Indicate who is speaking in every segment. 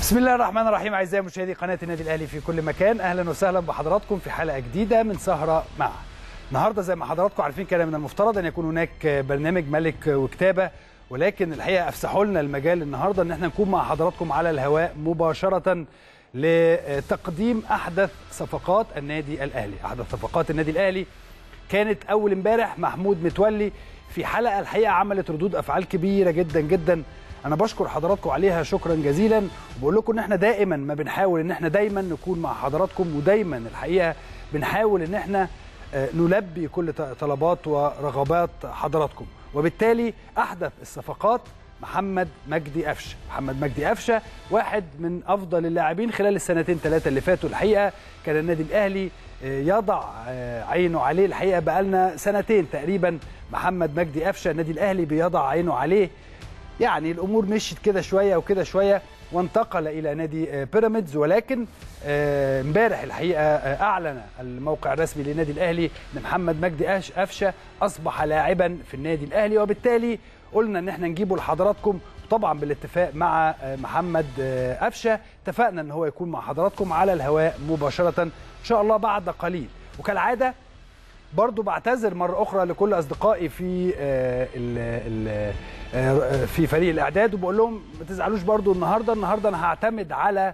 Speaker 1: بسم الله الرحمن الرحيم اعزائي مشاهدي قناه النادي الاهلي في كل مكان اهلا وسهلا بحضراتكم في حلقه جديده من سهره مع النهارده زي ما حضراتكم عارفين كان من المفترض ان يكون هناك برنامج ملك وكتابه ولكن الحقيقه افسحوا لنا المجال النهارده ان احنا نكون مع حضراتكم على الهواء مباشره لتقديم احدث صفقات النادي الاهلي احدث صفقات النادي الاهلي كانت اول امبارح محمود متولي في حلقه الحقيقه عملت ردود افعال كبيره جدا جدا انا بشكر حضراتكم عليها شكرا جزيلا وبقول لكم ان احنا دائما ما بنحاول ان احنا دايما نكون مع حضراتكم ودايما الحقيقه بنحاول ان احنا نلبي كل طلبات ورغبات حضراتكم وبالتالي احدث الصفقات محمد مجدي قفشه محمد مجدي قفشه واحد من افضل اللاعبين خلال السنتين ثلاثه اللي فاتوا الحقيقه كان النادي الاهلي يضع عينه عليه الحقيقه بقالنا سنتين تقريبا محمد مجدي قفشه النادي الاهلي بيضع عينه عليه يعني الامور مشيت كده شويه وكده شويه وانتقل الى نادي بيراميدز ولكن امبارح الحقيقه اعلن الموقع الرسمي للنادي الاهلي ان محمد مجدي قفشه اصبح لاعبا في النادي الاهلي وبالتالي قلنا ان احنا نجيبه لحضراتكم طبعا بالاتفاق مع محمد قفشه اتفقنا ان هو يكون مع حضراتكم على الهواء مباشره ان شاء الله بعد قليل وكالعاده برضو بعتذر مرة أخرى لكل أصدقائي في ال ال في فريق الإعداد وبقول لهم ما تزعلوش برضو النهاردة النهاردة أنا هعتمد على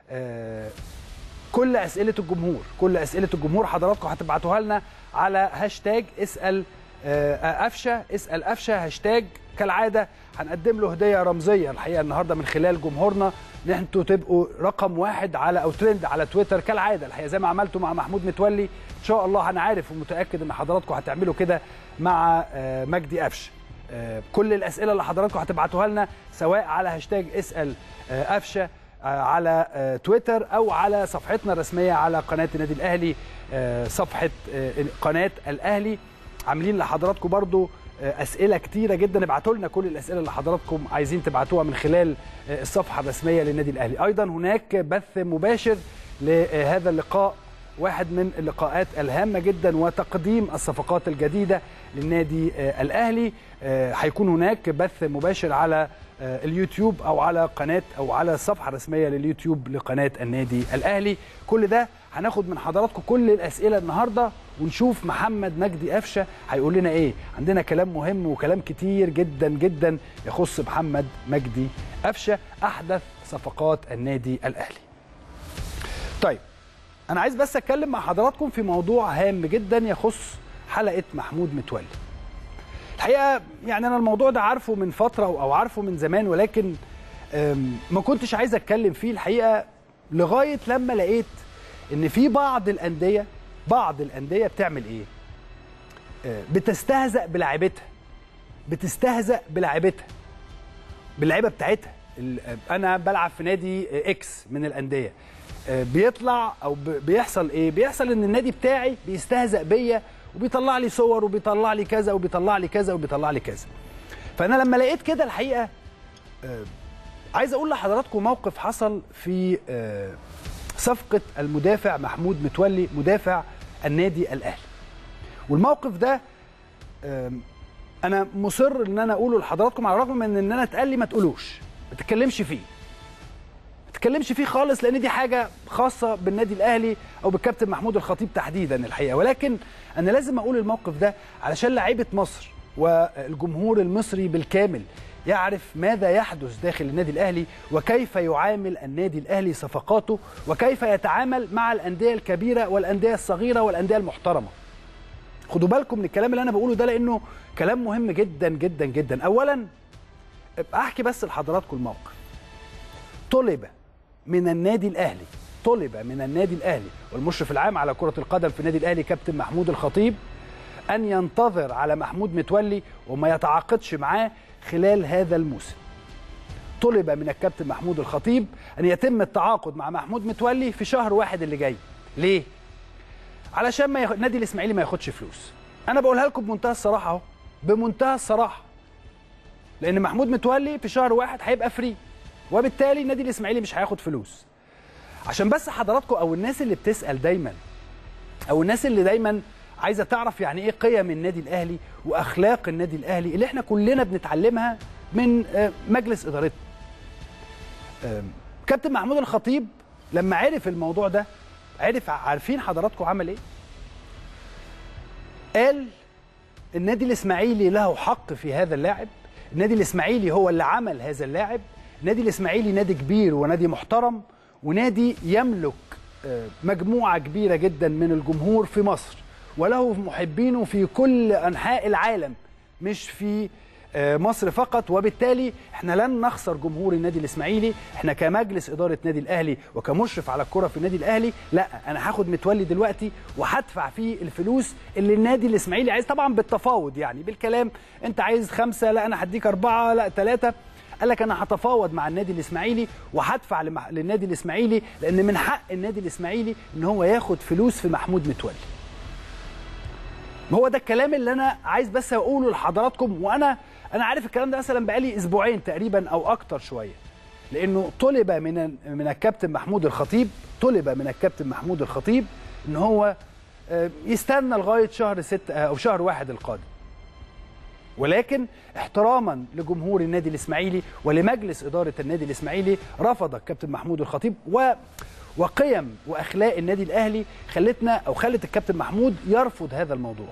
Speaker 1: كل أسئلة الجمهور كل أسئلة الجمهور حضراتكم هتبعتوها لنا على هاشتاج اسأل قفشة اسأل قفشة هاشتاج كالعادة هنقدم له هدية رمزية الحقيقة النهاردة من خلال جمهورنا ان انتوا تبقوا رقم واحد على او ترند على تويتر كالعاده الحقيقه زي ما عملتوا مع محمود متولي ان شاء الله انا عارف ومتاكد ان حضراتكم هتعملوا كده مع مجدي قفشه كل الاسئله اللي حضراتكم هتبعتوها لنا سواء على هاشتاج اسال قفشه على تويتر او على صفحتنا الرسميه على قناه النادي الاهلي صفحه قناه الاهلي عاملين لحضراتكم برضو اسئله كتيره جدا ابعتوا لنا كل الاسئله اللي حضراتكم عايزين تبعتوها من خلال الصفحه الرسميه للنادي الاهلي ايضا هناك بث مباشر لهذا اللقاء واحد من اللقاءات الهامه جدا وتقديم الصفقات الجديده للنادي الاهلي هيكون هناك بث مباشر على اليوتيوب او على قناه او على الصفحه الرسميه لليوتيوب لقناه النادي الاهلي كل ده هناخد من حضراتكم كل الاسئله النهارده ونشوف محمد مجدي قفشه هيقول لنا ايه عندنا كلام مهم وكلام كتير جدا جدا يخص محمد مجدي قفشه احدث صفقات النادي الاهلي طيب انا عايز بس اتكلم مع حضراتكم في موضوع هام جدا يخص حلقه محمود متولي الحقيقه يعني انا الموضوع ده عارفه من فتره او عارفه من زمان ولكن ما كنتش عايز اتكلم فيه الحقيقه لغايه لما لقيت ان في بعض الانديه بعض الانديه بتعمل ايه بتستهزأ بلاعيبتها بتستهزأ بلاعيبتها باللعيبه بتاعتها انا بلعب في نادي اكس من الانديه بيطلع او بيحصل ايه بيحصل ان النادي بتاعي بيستهزأ بيا وبيطلع لي صور وبيطلع لي كذا وبيطلع لي كذا وبيطلع لي كذا فانا لما لقيت كده الحقيقه عايز اقول لحضراتكم موقف حصل في صفقة المدافع محمود متولي مدافع النادي الأهلي والموقف ده أنا مصر إن أنا أقوله لحضراتكم على الرغم من إن أنا اتقال لي ما تقولوش ما تتكلمش فيه ما تتكلمش فيه خالص لأن دي حاجة خاصة بالنادي الأهلي أو بالكابتن محمود الخطيب تحديدا الحقيقة ولكن أنا لازم أقول الموقف ده علشان لعيبة مصر والجمهور المصري بالكامل يعرف ماذا يحدث داخل النادي الاهلي وكيف يعامل النادي الاهلي صفقاته وكيف يتعامل مع الانديه الكبيره والانديه الصغيره والانديه المحترمه. خدوا بالكم من الكلام اللي انا بقوله ده لانه كلام مهم جدا جدا جدا. اولا احكي بس لحضراتكم الموقف. طلب من النادي الاهلي طلب من النادي الاهلي والمشرف العام على كره القدم في النادي الاهلي كابتن محمود الخطيب ان ينتظر على محمود متولي وما يتعاقدش معاه خلال هذا الموسم طلب من الكابتن محمود الخطيب أن يتم التعاقد مع محمود متولي في شهر واحد اللي جاي ليه؟ علشان ما يخ... نادي الإسماعيلي ما ياخدش فلوس أنا بقولها لكم بمنتهى الصراحة أهو بمنتهى الصراحة لأن محمود متولي في شهر واحد هيبقى فري وبالتالي النادي الإسماعيلي مش هياخد فلوس عشان بس حضراتكم أو الناس اللي بتسأل دايما أو الناس اللي دايما عايزه تعرف يعني ايه قيم النادي الاهلي واخلاق النادي الاهلي اللي احنا كلنا بنتعلمها من مجلس ادارتنا كابتن محمود الخطيب لما عرف الموضوع ده عرف عارفين حضراتكم عمل ايه قال النادي الاسماعيلي له حق في هذا اللاعب النادي الاسماعيلي هو اللي عمل هذا اللاعب النادي الاسماعيلي نادي كبير ونادي محترم ونادي يملك مجموعه كبيره جدا من الجمهور في مصر وله محبينه في كل انحاء العالم مش في مصر فقط وبالتالي احنا لن نخسر جمهور النادي الاسماعيلي احنا كمجلس اداره نادي الاهلي وكمشرف على الكره في النادي الاهلي لا انا هاخد متولي دلوقتي وهدفع فيه الفلوس اللي النادي الاسماعيلي عايز طبعا بالتفاوض يعني بالكلام انت عايز خمسه لا انا هديك اربعه لا ثلاثه قال لك انا هتفاوض مع النادي الاسماعيلي وهدفع للنادي الاسماعيلي لان من حق النادي الاسماعيلي ان هو ياخد فلوس في محمود متولي هو ده الكلام اللي انا عايز بس اقوله لحضراتكم وانا انا عارف الكلام ده مثلا بقالي اسبوعين تقريبا او اكتر شويه لانه طلب من من الكابتن محمود الخطيب طلب من الكابتن محمود الخطيب ان هو يستنى لغايه شهر ستة او شهر واحد القادم ولكن احتراما لجمهور النادي الاسماعيلي ولمجلس اداره النادي الاسماعيلي رفض الكابتن محمود الخطيب و وقيم واخلاق النادي الاهلي خلتنا او خلت الكابتن محمود يرفض هذا الموضوع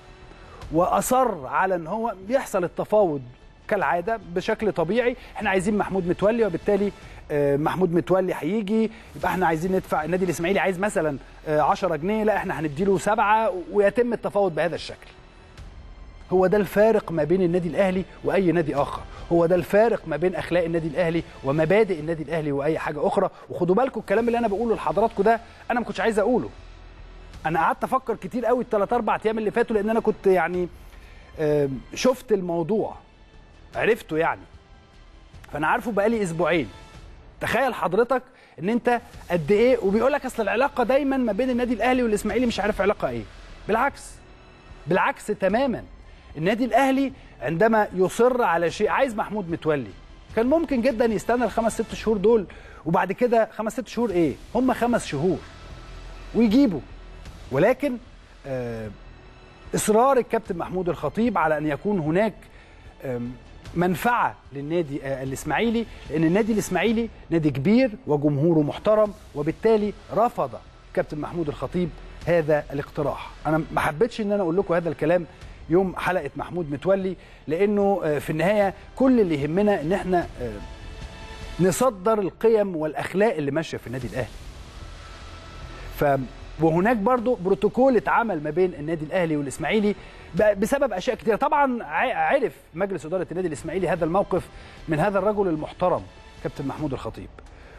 Speaker 1: واصر على ان هو بيحصل التفاوض كالعاده بشكل طبيعي احنا عايزين محمود متولي وبالتالي محمود متولي هيجي يبقى احنا عايزين ندفع النادي الاسماعيلي عايز مثلا 10 جنيه لا احنا هنديله سبعه ويتم التفاوض بهذا الشكل هو ده الفارق ما بين النادي الاهلي واي نادي اخر هو ده الفارق ما بين اخلاق النادي الاهلي ومبادئ النادي الاهلي واي حاجه اخرى وخدوا بالكم الكلام اللي انا بقوله لحضراتكم ده انا ما كنتش عايز اقوله انا قعدت افكر كتير قوي الثلاث اربع ايام اللي فاتوا لان انا كنت يعني شفت الموضوع عرفته يعني فانا عارفه بقالي اسبوعين تخيل حضرتك ان انت قد ايه وبيقول لك اصل العلاقه دايما ما بين النادي الاهلي والاسماعيلي مش عارف علاقه ايه بالعكس بالعكس تماما النادي الاهلي عندما يصر على شيء عايز محمود متولي كان ممكن جدا يستنى الخمس ست شهور دول وبعد كده خمس ست شهور ايه هم خمس شهور ويجيبوا ولكن آه اصرار الكابتن محمود الخطيب على ان يكون هناك آه منفعه للنادي آه الاسماعيلي لان النادي الاسماعيلي نادي كبير وجمهوره محترم وبالتالي رفض كابتن محمود الخطيب هذا الاقتراح انا ما حبيتش ان انا اقول لكم هذا الكلام يوم حلقه محمود متولي لانه في النهايه كل اللي يهمنا ان احنا نصدر القيم والاخلاق اللي ماشيه في النادي الاهلي ف وهناك برضو بروتوكول اتعمل ما بين النادي الاهلي والاسماعيلي بسبب اشياء كتيره طبعا عرف مجلس اداره النادي الاسماعيلي هذا الموقف من هذا الرجل المحترم كابتن محمود الخطيب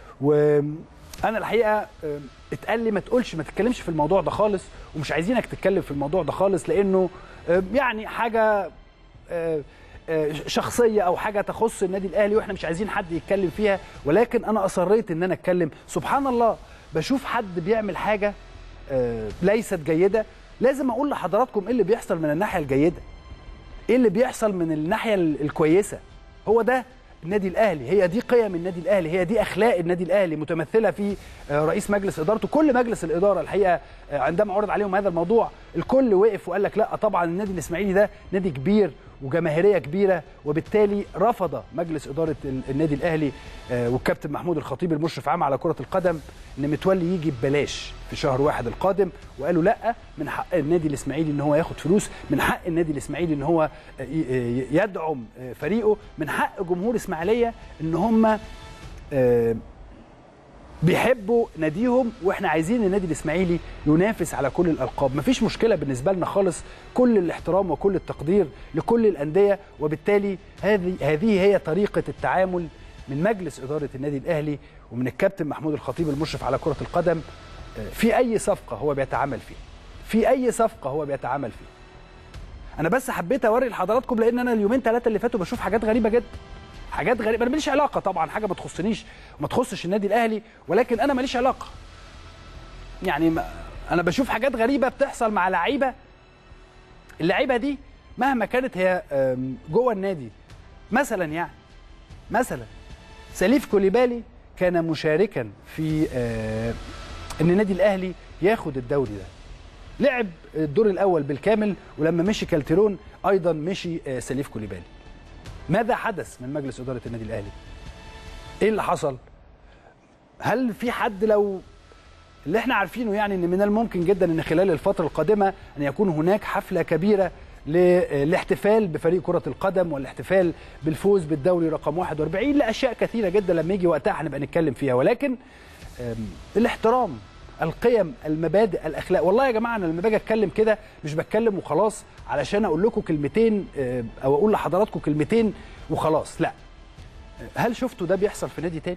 Speaker 1: وانا الحقيقه اتقال لي ما تقولش ما تتكلمش في الموضوع ده خالص ومش عايزينك تتكلم في الموضوع ده خالص لانه يعني حاجه شخصيه او حاجه تخص النادي الاهلي واحنا مش عايزين حد يتكلم فيها ولكن انا اصريت ان انا اتكلم سبحان الله بشوف حد بيعمل حاجه ليست جيده لازم اقول لحضراتكم ايه اللي بيحصل من الناحيه الجيده ايه اللي بيحصل من الناحيه الكويسه هو ده النادي الاهلي هي دي قيم النادي الاهلي هي دي اخلاق النادي الاهلي متمثله في رئيس مجلس ادارته كل مجلس الاداره الحقيقه عندما عرض عليهم هذا الموضوع الكل وقف وقال لك لا طبعا النادي الاسماعيلي ده نادي كبير وجماهيريه كبيره وبالتالي رفض مجلس اداره النادي الاهلي والكابتن محمود الخطيب المشرف عام على كره القدم ان متولي يجي ببلاش في شهر واحد القادم وقالوا لا من حق النادي الاسماعيلي ان هو ياخد فلوس من حق النادي الاسماعيلي ان هو يدعم فريقه من حق جمهور اسماعيليه ان هم بيحبوا ناديهم واحنا عايزين النادي الاسماعيلي ينافس على كل الالقاب مفيش مشكله بالنسبه لنا خالص كل الاحترام وكل التقدير لكل الانديه وبالتالي هذه هذه هي طريقه التعامل من مجلس اداره النادي الاهلي ومن الكابتن محمود الخطيب المشرف على كره القدم في اي صفقه هو بيتعامل فيها في اي صفقه هو بيتعامل فيها انا بس حبيت اوري لحضراتكم لان انا اليومين ثلاثه اللي فاتوا بشوف حاجات غريبه جدا حاجات غريبه انا ماليش علاقه طبعا حاجه ما تخصنيش وما تخصش النادي الاهلي ولكن انا ماليش علاقه يعني ما انا بشوف حاجات غريبه بتحصل مع لعيبه اللعيبه دي مهما كانت هي جوه النادي مثلا يعني مثلا سليف كوليبالي كان مشاركا في ان النادي الاهلي ياخد الدوري ده لعب الدور الاول بالكامل ولما مشي كالتيرون ايضا مشي سليف كوليبالي ماذا حدث من مجلس اداره النادي الاهلي ايه اللي حصل هل في حد لو اللي احنا عارفينه يعني ان من الممكن جدا ان خلال الفتره القادمه ان يكون هناك حفله كبيره للاحتفال بفريق كره القدم والاحتفال بالفوز بالدوري رقم 41 لاشياء كثيره جدا لما يجي وقتها هنبقى نتكلم فيها ولكن الاحترام القيم المبادئ الاخلاق والله يا جماعه انا لما باجي اتكلم كده مش بتكلم وخلاص علشان اقول لكم كلمتين او اقول لحضراتكم كلمتين وخلاص لا هل شفتوا ده بيحصل في نادي تاني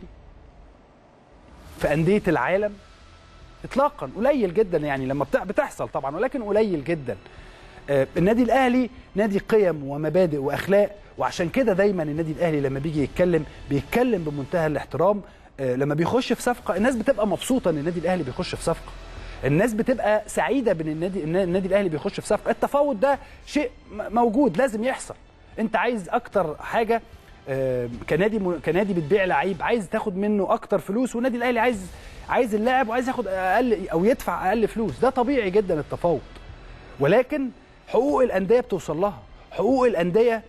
Speaker 1: في انديه العالم اطلاقا قليل جدا يعني لما بتحصل طبعا ولكن قليل جدا النادي الاهلي نادي قيم ومبادئ واخلاق وعشان كده دايما النادي الاهلي لما بيجي يتكلم بيتكلم بمنتهى الاحترام لما بيخش في صفقه الناس بتبقى مبسوطه ان النادي الاهلي بيخش في صفقه الناس بتبقى سعيده بان النادي النادي الاهلي بيخش في صفقه التفاوض ده شيء موجود لازم يحصل انت عايز اكتر حاجه كنادي كنادي بتبيع لعيب عايز تاخد منه اكتر فلوس والنادي الاهلي عايز عايز اللاعب وعايز ياخد اقل او يدفع اقل فلوس ده طبيعي جدا التفاوض ولكن حقوق الانديه بتوصل لها حقوق الانديه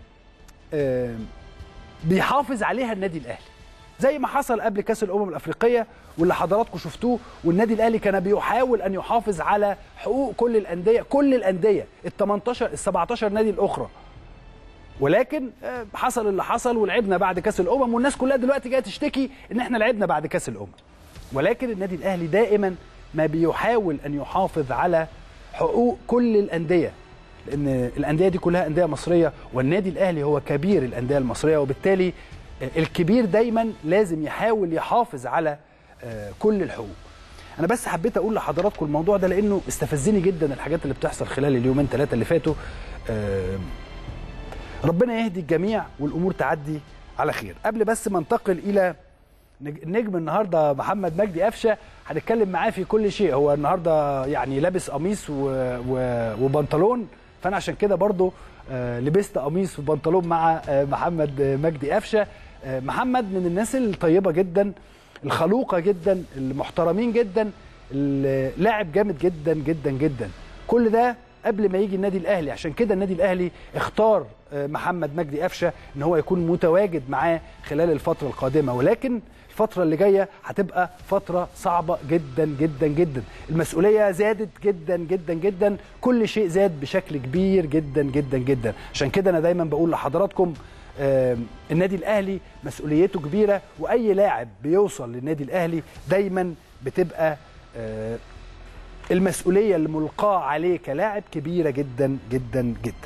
Speaker 1: بيحافظ عليها النادي الاهلي زي ما حصل قبل كاس الامم الافريقيه واللي حضراتكم شفتوه والنادي الاهلي كان بيحاول ان يحافظ على حقوق كل الانديه كل الانديه ال 18 ال 17 نادي الاخرى ولكن حصل اللي حصل ولعبنا بعد كاس الامم والناس كلها دلوقتي جايه تشتكي ان احنا لعبنا بعد كاس الامم ولكن النادي الاهلي دائما ما بيحاول ان يحافظ على حقوق كل الانديه لان الانديه دي كلها انديه مصريه والنادي الاهلي هو كبير الانديه المصريه وبالتالي الكبير دايما لازم يحاول يحافظ على كل الحقوق انا بس حبيت اقول لحضراتكم الموضوع ده لانه استفزني جدا الحاجات اللي بتحصل خلال اليومين ثلاثه اللي فاتوا ربنا يهدي الجميع والامور تعدي على خير قبل بس ما انتقل الى النجم النهارده محمد مجدي قفشه هنتكلم معاه في كل شيء هو النهارده يعني لابس قميص و... و... وبنطلون فانا عشان كده برضو لبست قميص وبنطلون مع محمد مجدي قفشه محمد من الناس الطيبه جدا الخلوقه جدا المحترمين جدا اللاعب جامد جدا جدا جدا كل ده قبل ما يجي النادي الاهلي عشان كده النادي الاهلي اختار محمد مجدي قفشه ان هو يكون متواجد معاه خلال الفتره القادمه ولكن الفتره اللي جايه هتبقى فتره صعبه جدا جدا جدا المسؤوليه زادت جدا جدا جدا كل شيء زاد بشكل كبير جدا جدا جدا عشان كده انا دايما بقول لحضراتكم آه النادي الاهلي مسؤوليته كبيره واي لاعب بيوصل للنادي الاهلي دايما بتبقى آه المسؤوليه الملقاه عليه كلاعب كبيره جدا جدا جدا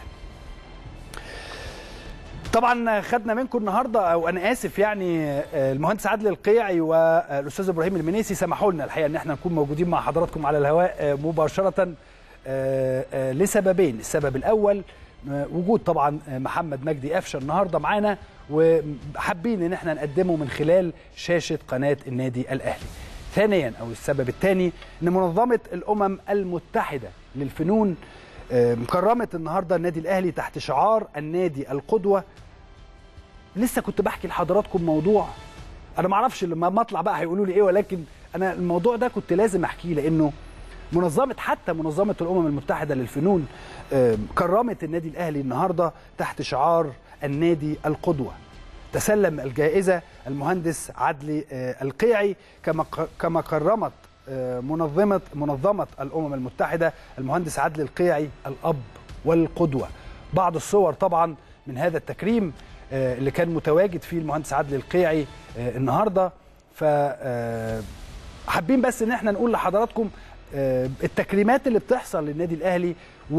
Speaker 1: طبعا خدنا منكم النهارده او انا اسف يعني المهندس عادل القيعي والاستاذ ابراهيم المنيسي سمحوا لنا الحقيقه ان احنا نكون موجودين مع حضراتكم على الهواء مباشره لسببين السبب الاول وجود طبعا محمد مجدي قفشه النهارده معانا وحابين ان احنا نقدمه من خلال شاشه قناه النادي الاهلي ثانيا او السبب الثاني ان منظمه الامم المتحده للفنون كرمت النهارده النادي الاهلي تحت شعار النادي القدوه لسه كنت بحكي لحضراتكم موضوع انا ما اعرفش لما اطلع بقى هيقولوا لي ايه ولكن انا الموضوع ده كنت لازم احكيه لانه منظمه حتى منظمه الامم المتحده للفنون كرمت النادي الاهلي النهارده تحت شعار النادي القدوه تسلم الجائزه المهندس عدلي القيعي كما كما كرمت منظمه منظمه الامم المتحده المهندس عدلي القيعي الاب والقدوه بعض الصور طبعا من هذا التكريم اللي كان متواجد فيه المهندس عدلي القيعي النهارده ف حابين بس ان احنا نقول لحضراتكم التكريمات اللي بتحصل للنادي الاهلي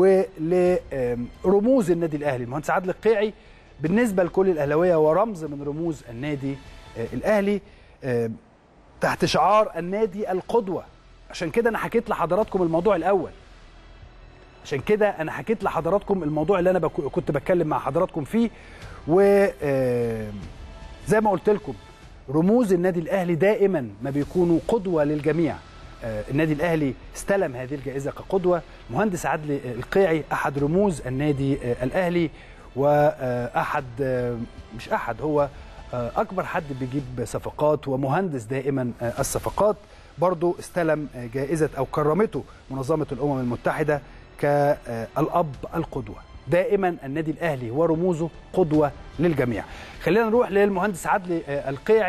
Speaker 1: ولرموز النادي الاهلي المهندس عادل القيعي بالنسبه لكل الاهلاويه هو رمز من رموز النادي الاهلي تحت شعار النادي القدوه عشان كده انا حكيت لحضراتكم الموضوع الاول عشان كده انا حكيت لحضراتكم الموضوع اللي انا بكو كنت بتكلم مع حضراتكم فيه و زي ما قلت لكم رموز النادي الاهلي دائما ما بيكونوا قدوه للجميع النادي الاهلي استلم هذه الجائزه كقدوه مهندس عدلي القيعي احد رموز النادي الاهلي واحد مش احد هو اكبر حد بيجيب صفقات ومهندس دائما الصفقات برضه استلم جائزه او كرمته منظمه الامم المتحده كالاب القدوه دائما النادي الاهلي ورموزه قدوه للجميع خلينا نروح للمهندس عدلي القيعي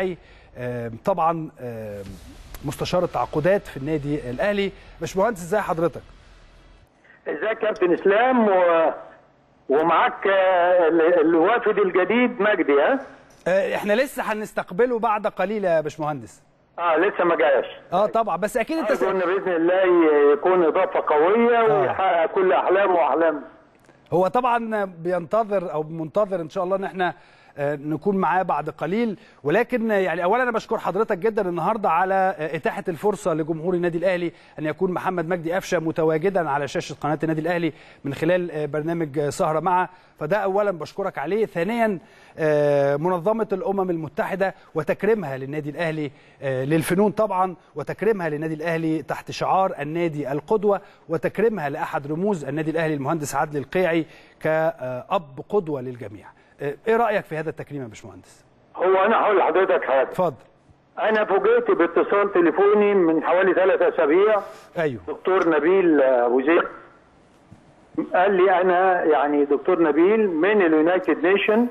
Speaker 1: آم، طبعا آم، مستشار التعاقدات في النادي الاهلي باشمهندس ازاي حضرتك
Speaker 2: ازيك يا كابتن اسلام و... ومعاك آه، ال- الوافد الجديد مجدي ها؟
Speaker 1: آه، احنا لسه هنستقبله بعد قليل يا باشمهندس
Speaker 2: اه لسه ما جاش
Speaker 1: اه طبعا بس اكيد انت س...
Speaker 2: ارجو ان باذن الله ي- يكون اضافه قويه ويحقق كل احلامه واحلام
Speaker 1: هو طبعا بينتظر او منتظر ان شاء الله ان احنا آه، نكون معاه بعد قليل ولكن آه، يعني اولا انا بشكر حضرتك جدا النهارده على آه، اتاحه الفرصه لجمهور النادي الاهلي ان يكون محمد مجدي قفشه متواجدا على شاشه قناه النادي الاهلي من خلال آه، برنامج آه، سهره معه فده اولا بشكرك عليه ثانيا آه، منظمه الامم المتحده وتكريمها للنادي الاهلي آه، للفنون طبعا وتكريمها للنادي الاهلي تحت شعار النادي القدوه وتكريمها لاحد رموز النادي الاهلي المهندس عادل القيعي كاب قدوه للجميع آه، ايه رايك في هذا التكريم يا باشمهندس
Speaker 2: هو انا هقول لحضرتك حاجه
Speaker 1: اتفضل
Speaker 2: انا فوجئت باتصال تليفوني من حوالي ثلاث اسابيع
Speaker 1: ايوه
Speaker 2: دكتور نبيل آه، ابو زيد قال لي انا يعني دكتور نبيل من اليونايتد نيشن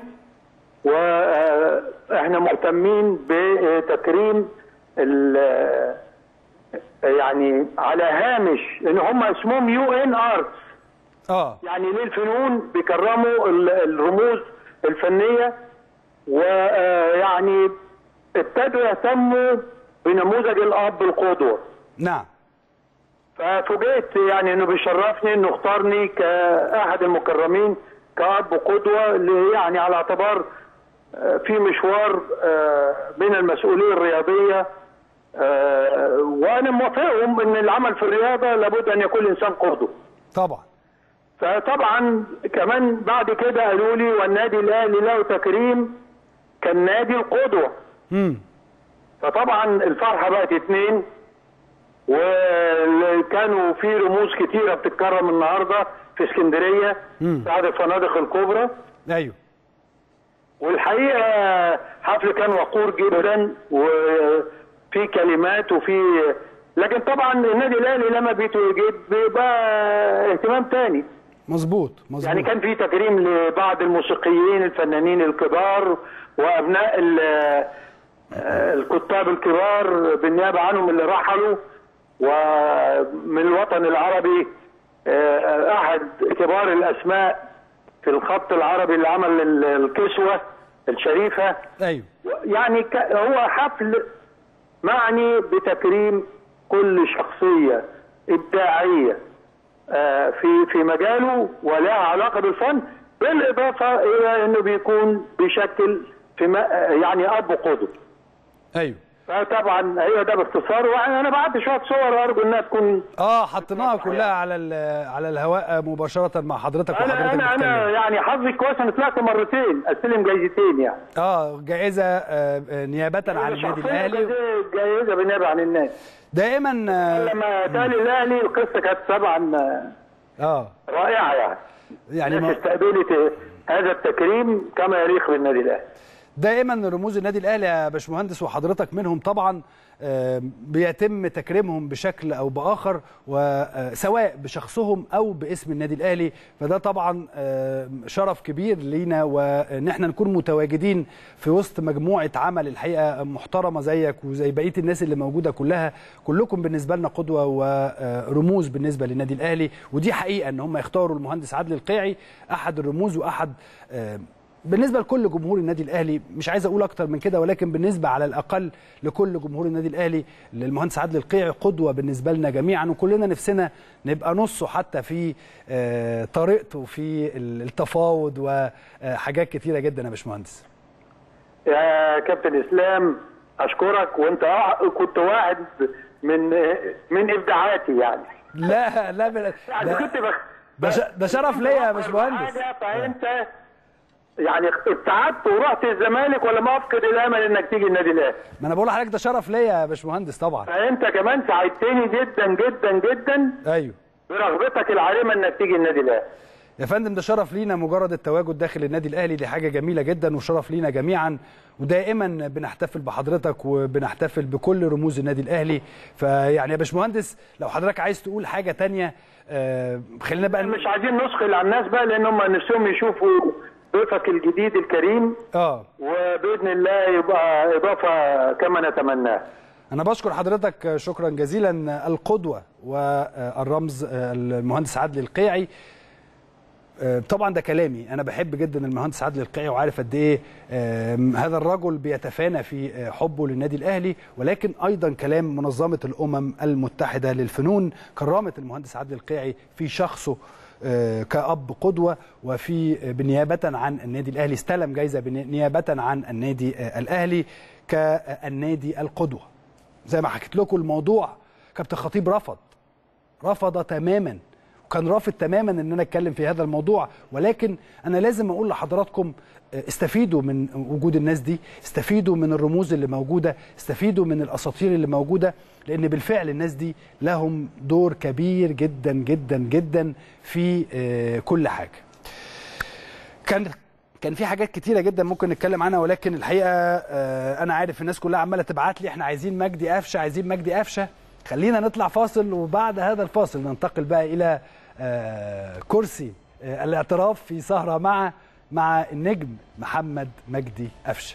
Speaker 2: واحنا مهتمين بتكريم ال- يعني على هامش ان هم اسمهم يو ان ارتس
Speaker 1: اه
Speaker 2: يعني للفنون بيكرموا ال- الرموز الفنيه ويعني ابتدوا يهتموا بنموذج الاب القدوه
Speaker 1: نعم
Speaker 2: ففوجئت يعني انه بيشرفني انه اختارني كاحد المكرمين كاب قدوه اللي يعني على اعتبار آه، في مشوار آه، بين المسؤوليه الرياضيه آه، وانا موافقهم ان العمل في الرياضه لابد ان يكون الانسان قدوه
Speaker 1: طبعا
Speaker 2: فطبعا كمان بعد كده قالوا لي والنادي الاهلي له تكريم كالنادي القدوه
Speaker 1: امم
Speaker 2: فطبعا الفرحه بقت اتنين وكانوا في رموز كتيره بتتكرم النهارده في اسكندريه
Speaker 1: مم.
Speaker 2: في احد الفنادق الكبرى
Speaker 1: ايوه
Speaker 2: والحقيقه حفل كان وقور جدا وفي كلمات وفي لكن طبعا النادي الاهلي لما بيتواجد بيبقى اهتمام تاني
Speaker 1: مظبوط مظبوط
Speaker 2: يعني كان في تكريم لبعض الموسيقيين الفنانين الكبار وابناء ال- آه، الكتاب الكبار بالنيابه عنهم اللي رحلوا ومن الوطن العربي آه، احد كبار الاسماء في الخط العربي اللي عمل ال- الكسوه الشريفه
Speaker 1: ايوه
Speaker 2: يعني ك- هو حفل معني بتكريم كل شخصيه ابداعيه آه، في في مجاله ولها علاقه بالفن بالاضافه الى انه بيكون بيشكل في م- آه، يعني اب قدوه
Speaker 1: ايوه
Speaker 2: فطبعا هي ده باختصار وانا بعت شويه صور ارجو انها تكون
Speaker 1: اه حطيناها كلها على ال- على الهواء مباشره مع حضرتك
Speaker 2: انا
Speaker 1: وحضرتك
Speaker 2: انا انا
Speaker 1: بتتكلم.
Speaker 2: يعني حظي كويس انا طلعت مرتين استلم جايزتين يعني
Speaker 1: اه جائزه آه، آه، نيابه عن النادي
Speaker 2: شخصية
Speaker 1: الاهلي
Speaker 2: جايزة- جايزه بالنيابه عن الناس
Speaker 1: دائما آه،
Speaker 2: لما تالي الاهلي القصه كانت طبعا آه،
Speaker 1: اه
Speaker 2: رائعه يعني
Speaker 1: يعني
Speaker 2: الناس
Speaker 1: ما-
Speaker 2: استقبلت هذا التكريم كما يليق بالنادي الاهلي
Speaker 1: دائما رموز النادي الاهلي يا باشمهندس وحضرتك منهم طبعا آه، بيتم تكريمهم بشكل او باخر وسواء بشخصهم او باسم النادي الاهلي فده طبعا آه، شرف كبير لينا وان احنا نكون متواجدين في وسط مجموعه عمل الحقيقه محترمه زيك وزي بقيه الناس اللي موجوده كلها كلكم بالنسبه لنا قدوه ورموز بالنسبه للنادي الاهلي ودي حقيقه ان هم يختاروا المهندس عادل القيعي احد الرموز واحد آه، بالنسبه لكل جمهور النادي الاهلي مش عايز اقول اكتر من كده ولكن بالنسبه على الاقل لكل جمهور النادي الاهلي للمهندس عادل القيعي قدوه بالنسبه لنا جميعا وكلنا نفسنا نبقى نصه حتى في آه، طريقته في التفاوض وحاجات كتيره جدا يا باشمهندس
Speaker 2: يا كابتن اسلام اشكرك وانت أع- كنت واحد من من ابداعاتي يعني
Speaker 1: لا لا بل...
Speaker 2: يعني
Speaker 1: ده,
Speaker 2: كنت بخ...
Speaker 1: ده, ش... ده شرف ليا يا باشمهندس
Speaker 2: حاجة فانت يعني ابتعدت ورحت الزمالك ولا ما افقد الامل انك تيجي النادي الاهلي
Speaker 1: ما انا بقول لحضرتك ده شرف ليا يا باشمهندس طبعا
Speaker 2: فانت كمان ساعدتني جدا جدا جدا
Speaker 1: ايوه
Speaker 2: برغبتك العارمه انك تيجي النادي الاهلي
Speaker 1: يا فندم ده شرف لينا مجرد التواجد داخل النادي الاهلي دي حاجه جميله جدا وشرف لينا جميعا ودائما بنحتفل بحضرتك وبنحتفل بكل رموز النادي الاهلي فيعني يا باشمهندس لو حضرتك عايز تقول حاجه تانية آه، خلينا بقى
Speaker 2: مش عايزين نثقل على الناس بقى لان هم نفسهم يشوفوا ضيفك الجديد الكريم
Speaker 1: اه
Speaker 2: وباذن الله يبقى اضافه كما نتمناه
Speaker 1: انا بشكر حضرتك شكرا جزيلا القدوه والرمز المهندس عادل القيعي طبعا ده كلامي انا بحب جدا المهندس عادل القيعي وعارف قد ايه هذا الرجل بيتفانى في حبه للنادي الاهلي ولكن ايضا كلام منظمه الامم المتحده للفنون كرمت المهندس عادل القيعي في شخصه كأب قدوة وفي بنيابة عن النادي الأهلي استلم جايزة نيابة عن النادي الأهلي كالنادي القدوة زي ما حكيت لكم الموضوع كابتن خطيب رفض رفض تماما وكان رافض تماما ان انا اتكلم في هذا الموضوع ولكن انا لازم اقول لحضراتكم استفيدوا من وجود الناس دي استفيدوا من الرموز اللي موجوده استفيدوا من الاساطير اللي موجوده لان بالفعل الناس دي لهم دور كبير جدا جدا جدا في كل حاجه كان كان في حاجات كتيره جدا ممكن نتكلم عنها ولكن الحقيقه انا عارف الناس كلها عماله تبعت لي احنا عايزين مجدي قفشه عايزين مجدي قفشه خلينا نطلع فاصل وبعد هذا الفاصل ننتقل بقى الى كرسي الاعتراف في سهره مع مع النجم محمد مجدي قفشه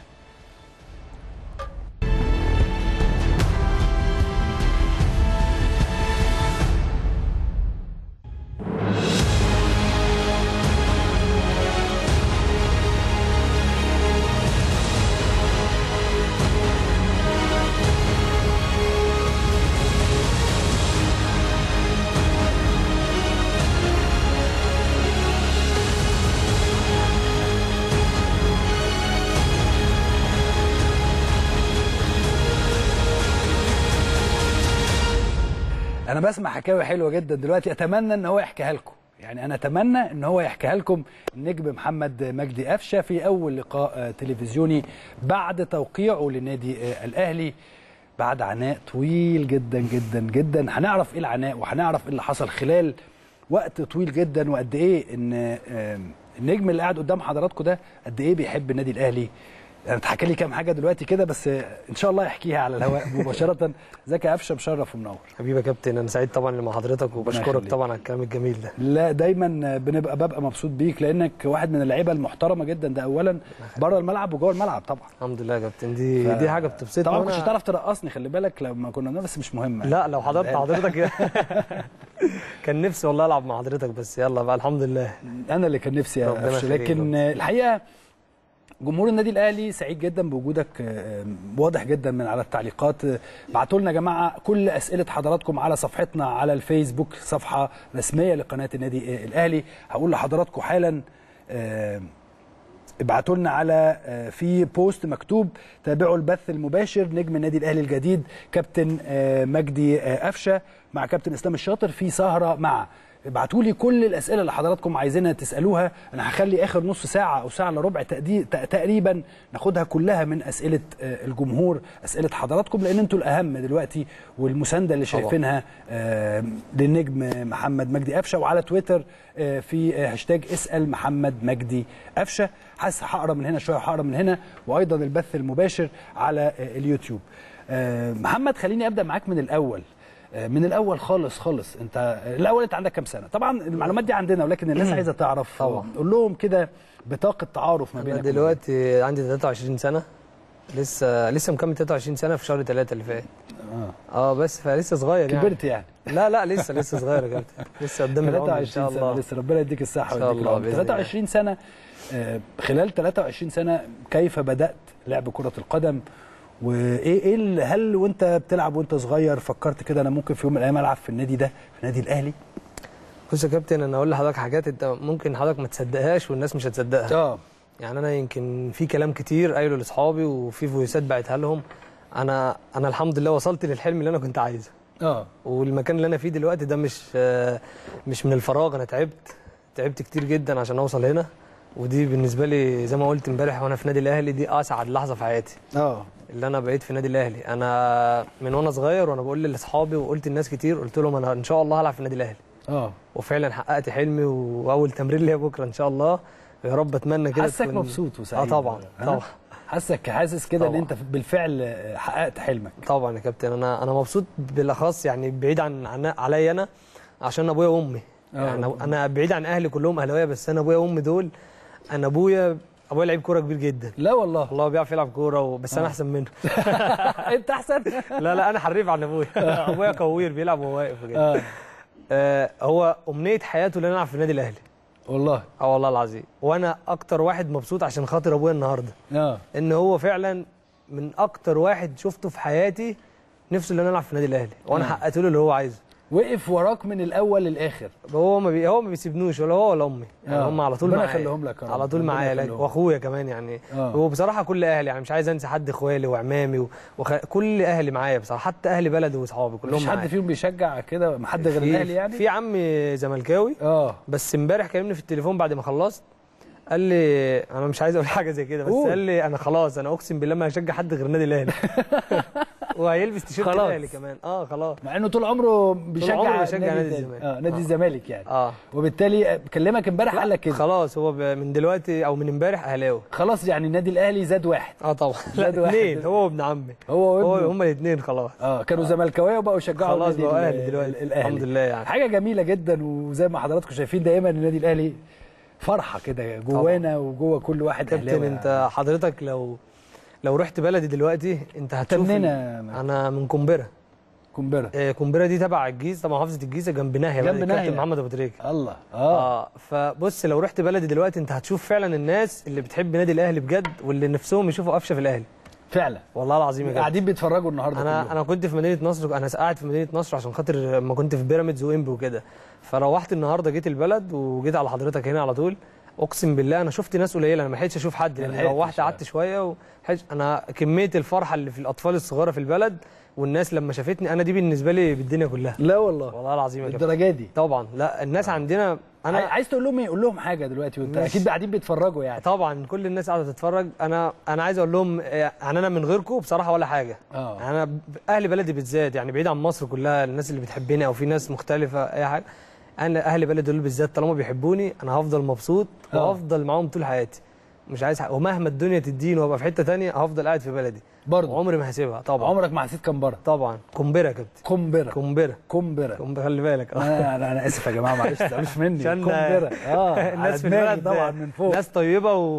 Speaker 1: انا بسمع حكاوي حلوه جدا دلوقتي اتمنى ان هو يحكيها لكم يعني انا اتمنى ان هو يحكيها لكم النجم محمد مجدي قفشه في اول لقاء تلفزيوني بعد توقيعه للنادي الاهلي بعد عناء طويل جدا جدا جدا هنعرف ايه العناء وهنعرف ايه اللي حصل خلال وقت طويل جدا وقد ايه ان النجم اللي قاعد قدام حضراتكم ده قد ايه بيحب النادي الاهلي انا اتحكى لي كام حاجه دلوقتي كده بس ان شاء الله يحكيها على الهواء مباشره زكي قفشه مشرف ومنور
Speaker 3: حبيبي يا كابتن انا سعيد طبعا مع حضرتك وبشكرك طبعا على الكلام الجميل ده
Speaker 1: لا دايما بنبقى ببقى مبسوط بيك لانك واحد من اللعيبه المحترمه جدا ده اولا بره الملعب وجوه الملعب طبعا
Speaker 3: الحمد لله يا كابتن دي ف... دي حاجه بتبسطني
Speaker 1: طبعا ما كنتش تعرف ترقصني خلي بالك لما كنا بس مش مهم
Speaker 3: لا لو حضرت حضرتك كان نفسي والله العب مع حضرتك بس يلا بقى الحمد لله
Speaker 1: انا اللي كان نفسي قفشه لكن الحقيقه جمهور النادي الاهلي سعيد جدا بوجودك واضح جدا من على التعليقات بعتوا لنا يا جماعه كل اسئله حضراتكم على صفحتنا على الفيسبوك صفحه رسميه لقناه النادي الاهلي هقول لحضراتكم حالا ابعتوا لنا على في بوست مكتوب تابعوا البث المباشر نجم النادي الاهلي الجديد كابتن مجدي قفشه مع كابتن اسلام الشاطر في سهره مع ابعتوا لي كل الاسئله اللي حضراتكم عايزينها تسالوها انا هخلي اخر نص ساعه او ساعه الا ربع تقريبا ناخدها كلها من اسئله الجمهور اسئله حضراتكم لان انتوا الاهم دلوقتي والمسانده اللي شايفينها للنجم محمد مجدي قفشه وعلى تويتر في هاشتاج اسال محمد مجدي قفشه حاسس هقرا من هنا شويه وهقرا من هنا وايضا البث المباشر على اليوتيوب محمد خليني ابدا معاك من الاول من الاول خالص خالص انت الاول انت عندك كام سنه طبعا المعلومات دي عندنا ولكن الناس عايزه تعرف
Speaker 3: طبعا
Speaker 1: قول لهم كده بطاقه تعارف ما
Speaker 3: انا
Speaker 1: بينك
Speaker 3: دلوقتي عندي 23 سنه لسه لسه مكمل 23 سنه في شهر 3 اللي فات
Speaker 1: اه
Speaker 3: اه بس فلسه صغير يعني
Speaker 1: كبرت يعني
Speaker 3: لا لا لسه لسه صغير يا كابتن لسه قدام العمر ان شاء
Speaker 1: 23 سنه
Speaker 3: الله
Speaker 1: لسه ربنا يديك الصحه
Speaker 3: إن شاء
Speaker 1: ويديك
Speaker 3: الله
Speaker 1: العمر
Speaker 3: بإذن الله.
Speaker 1: 23 سنه آه، خلال 23 سنه كيف بدات لعب كره القدم وايه ايه اللي- هل وانت بتلعب وانت صغير فكرت كده انا ممكن في يوم من الايام العب في النادي ده في النادي الاهلي
Speaker 3: بص يا كابتن انا اقول لحضرتك حاجات انت ممكن حضرتك ما تصدقهاش والناس مش هتصدقها
Speaker 1: اه
Speaker 3: يعني انا يمكن في كلام كتير قايله لاصحابي وفي فويسات بعتها لهم انا انا الحمد لله وصلت للحلم اللي انا كنت عايزه
Speaker 1: اه
Speaker 3: والمكان اللي انا فيه دلوقتي ده مش آه، مش من الفراغ انا تعبت تعبت كتير جدا عشان اوصل هنا ودي بالنسبه لي زي ما قلت امبارح وانا في نادي الاهلي دي اسعد لحظه في حياتي
Speaker 1: اه
Speaker 3: اللي انا بقيت في نادي الاهلي انا من وانا صغير وانا بقول لاصحابي وقلت لناس كتير قلت لهم انا ان شاء الله هلعب في النادي الاهلي
Speaker 1: اه
Speaker 3: وفعلا حققت حلمي واول تمرين ليا بكره ان شاء الله يا رب اتمنى كده
Speaker 1: حاسك
Speaker 3: تكون-
Speaker 1: مبسوط وسعيد
Speaker 3: اه طبعا
Speaker 1: ها؟
Speaker 3: طبعا
Speaker 1: حاسك حاسس كده ان
Speaker 3: طبعا.
Speaker 1: انت بالفعل حققت حلمك
Speaker 3: طبعا يا كابتن انا انا مبسوط بالاخص يعني بعيد عن عن عليا انا عشان ابويا وامي
Speaker 1: آه.
Speaker 3: يعني انا بعيد عن اهلي كلهم اهلاويه بس انا ابويا وامي دول انا ابويا ابويا لعيب كوره كبير جدا
Speaker 1: لا والله
Speaker 3: والله بيعرف يلعب كوره و... بس انا احسن منه
Speaker 1: انت احسن
Speaker 3: لا لا انا حريف عن ابويا ابويا كوير بيلعب وهو واقف وكده
Speaker 1: اه
Speaker 3: آه هو امنيه حياته ان انا العب في النادي الاهلي
Speaker 1: والله
Speaker 3: اه والله العظيم وانا اكتر واحد مبسوط عشان خاطر ابويا النهارده
Speaker 1: اه
Speaker 3: ان هو فعلا من اكتر واحد شفته في حياتي نفسه ان انا العب في النادي الاهلي وانا
Speaker 1: آه.
Speaker 3: حققت له اللي هو عايزه
Speaker 1: وقف وراك من الاول للاخر
Speaker 3: هو ما بي... هو ما بيسيبنوش ولا هو ولا امي يعني
Speaker 1: آه.
Speaker 3: هم على طول
Speaker 1: ربنا
Speaker 3: معايا
Speaker 1: يخليهم لك يا رب.
Speaker 3: على طول
Speaker 1: ربنا
Speaker 3: معايا لا-
Speaker 1: يخليهم.
Speaker 3: واخويا كمان يعني
Speaker 1: آه.
Speaker 3: هو بصراحه كل اهلي يعني مش عايز انسى حد اخوالي وعمامي و... وخ... كل اهلي معايا بصراحه حتى اهلي بلدي واصحابي كلهم
Speaker 1: مفيش حد
Speaker 3: معايا
Speaker 1: فيهم بيشجع كده حد غير
Speaker 3: في-
Speaker 1: الاهلي يعني
Speaker 3: في عمي زملكاوي
Speaker 1: اه
Speaker 3: بس امبارح كلمني في التليفون بعد ما خلصت قال لي انا مش عايز اقول حاجه زي كده بس
Speaker 1: قول.
Speaker 3: قال لي انا خلاص انا اقسم بالله ما هشجع حد غير النادي الاهلي وهيلبس تيشيرت
Speaker 1: خلاص.
Speaker 3: الاهلي كمان اه خلاص
Speaker 1: مع انه طول عمره بيشجع
Speaker 3: عمره بيشجع
Speaker 1: نادي
Speaker 3: نادي
Speaker 1: تاني.
Speaker 3: الزمالك.
Speaker 1: اه نادي
Speaker 3: آه.
Speaker 1: الزمالك يعني
Speaker 3: اه
Speaker 1: وبالتالي كلمك امبارح قال لك كده
Speaker 3: خلاص هو ب- من دلوقتي او من امبارح اهلاوي
Speaker 1: خلاص يعني النادي الاهلي زاد واحد
Speaker 3: اه طبعا
Speaker 1: زاد
Speaker 3: لا
Speaker 1: واحد.
Speaker 3: اثنين هو وابن عمي
Speaker 1: هو
Speaker 3: هو
Speaker 1: وابنه
Speaker 3: هما الاثنين خلاص
Speaker 1: اه كانوا زملكاويه وبقوا يشجعوا
Speaker 3: خلاص
Speaker 1: النادي
Speaker 3: بقوا
Speaker 1: ال-
Speaker 3: اهلي دلوقتي
Speaker 1: الاهلي
Speaker 3: الحمد لله يعني
Speaker 1: حاجه جميله جدا وزي ما حضراتكم شايفين دايما النادي الاهلي فرحه كده جوانا وجوه كل واحد
Speaker 3: كابتن
Speaker 1: اهلاوي
Speaker 3: انت حضرتك لو لو رحت بلدي دلوقتي انت هتشوف
Speaker 1: منين
Speaker 3: ال-
Speaker 1: يا
Speaker 3: انا من قنبره
Speaker 1: كومبيرا
Speaker 3: آه، قنبره دي تبع الجيزه طبعا محافظه الجيزه جنب ناهيه
Speaker 1: جنب
Speaker 3: بلد
Speaker 1: ناهية.
Speaker 3: الكابتن محمد ابو تريكه
Speaker 1: الله اه
Speaker 3: اه فبص لو رحت بلدي دلوقتي انت هتشوف فعلا الناس اللي بتحب نادي الاهلي بجد واللي نفسهم يشوفوا قفشه في الاهلي
Speaker 1: فعلا
Speaker 3: والله العظيم يا جدع
Speaker 1: قاعدين بيتفرجوا النهارده
Speaker 3: انا
Speaker 1: كلهم.
Speaker 3: انا كنت في مدينه نصر انا قاعد في مدينه نصر عشان خاطر لما كنت في بيراميدز وانبي وكده فروحت النهارده جيت البلد وجيت على حضرتك هنا على طول اقسم بالله انا شفت ناس قليله انا ما لحقتش اشوف حد
Speaker 1: ما
Speaker 3: لان
Speaker 1: لحقتش،
Speaker 3: روحت
Speaker 1: آه.
Speaker 3: قعدت شويه وحج... انا كميه الفرحه اللي في الاطفال الصغيره في البلد والناس لما شافتني انا دي بالنسبه لي بالدنيا كلها
Speaker 1: لا والله
Speaker 3: والله العظيم يا كابتن
Speaker 1: الدرجه دي
Speaker 3: طبعا لا الناس عندنا
Speaker 1: انا
Speaker 3: انا
Speaker 1: عايز تقول لهم ايه قول لهم حاجه دلوقتي وانت
Speaker 3: ماشي.
Speaker 1: اكيد قاعدين بيتفرجوا يعني
Speaker 3: طبعا كل الناس قاعده تتفرج انا انا عايز اقول لهم يعني انا من غيركم بصراحه ولا حاجه
Speaker 1: اه
Speaker 3: انا ب- اهل بلدي بالذات يعني بعيد عن مصر كلها الناس اللي بتحبني او في ناس مختلفه اي حاجه انا اهل بلدي دول بالذات طالما بيحبوني انا هفضل مبسوط
Speaker 1: آه.
Speaker 3: وهفضل معاهم طول حياتي مش عايز حق. ومهما الدنيا تديني وابقى في حته تانية هفضل قاعد في بلدي
Speaker 1: برضه
Speaker 3: عمري ما هسيبها طبعا
Speaker 1: عمرك ما حسيت كمبره
Speaker 3: طبعا قنبره يا كابتن
Speaker 1: كومبيرا
Speaker 3: قنبره
Speaker 1: كومبيرا
Speaker 3: قنبره خلي بالك اه
Speaker 1: انا انا انا اسف يا جماعه معلش مش مني
Speaker 3: عشان
Speaker 1: كومبيرا اه
Speaker 3: الناس في
Speaker 1: على دماغي
Speaker 3: البلد
Speaker 1: طبعا من فوق
Speaker 3: ناس طيبه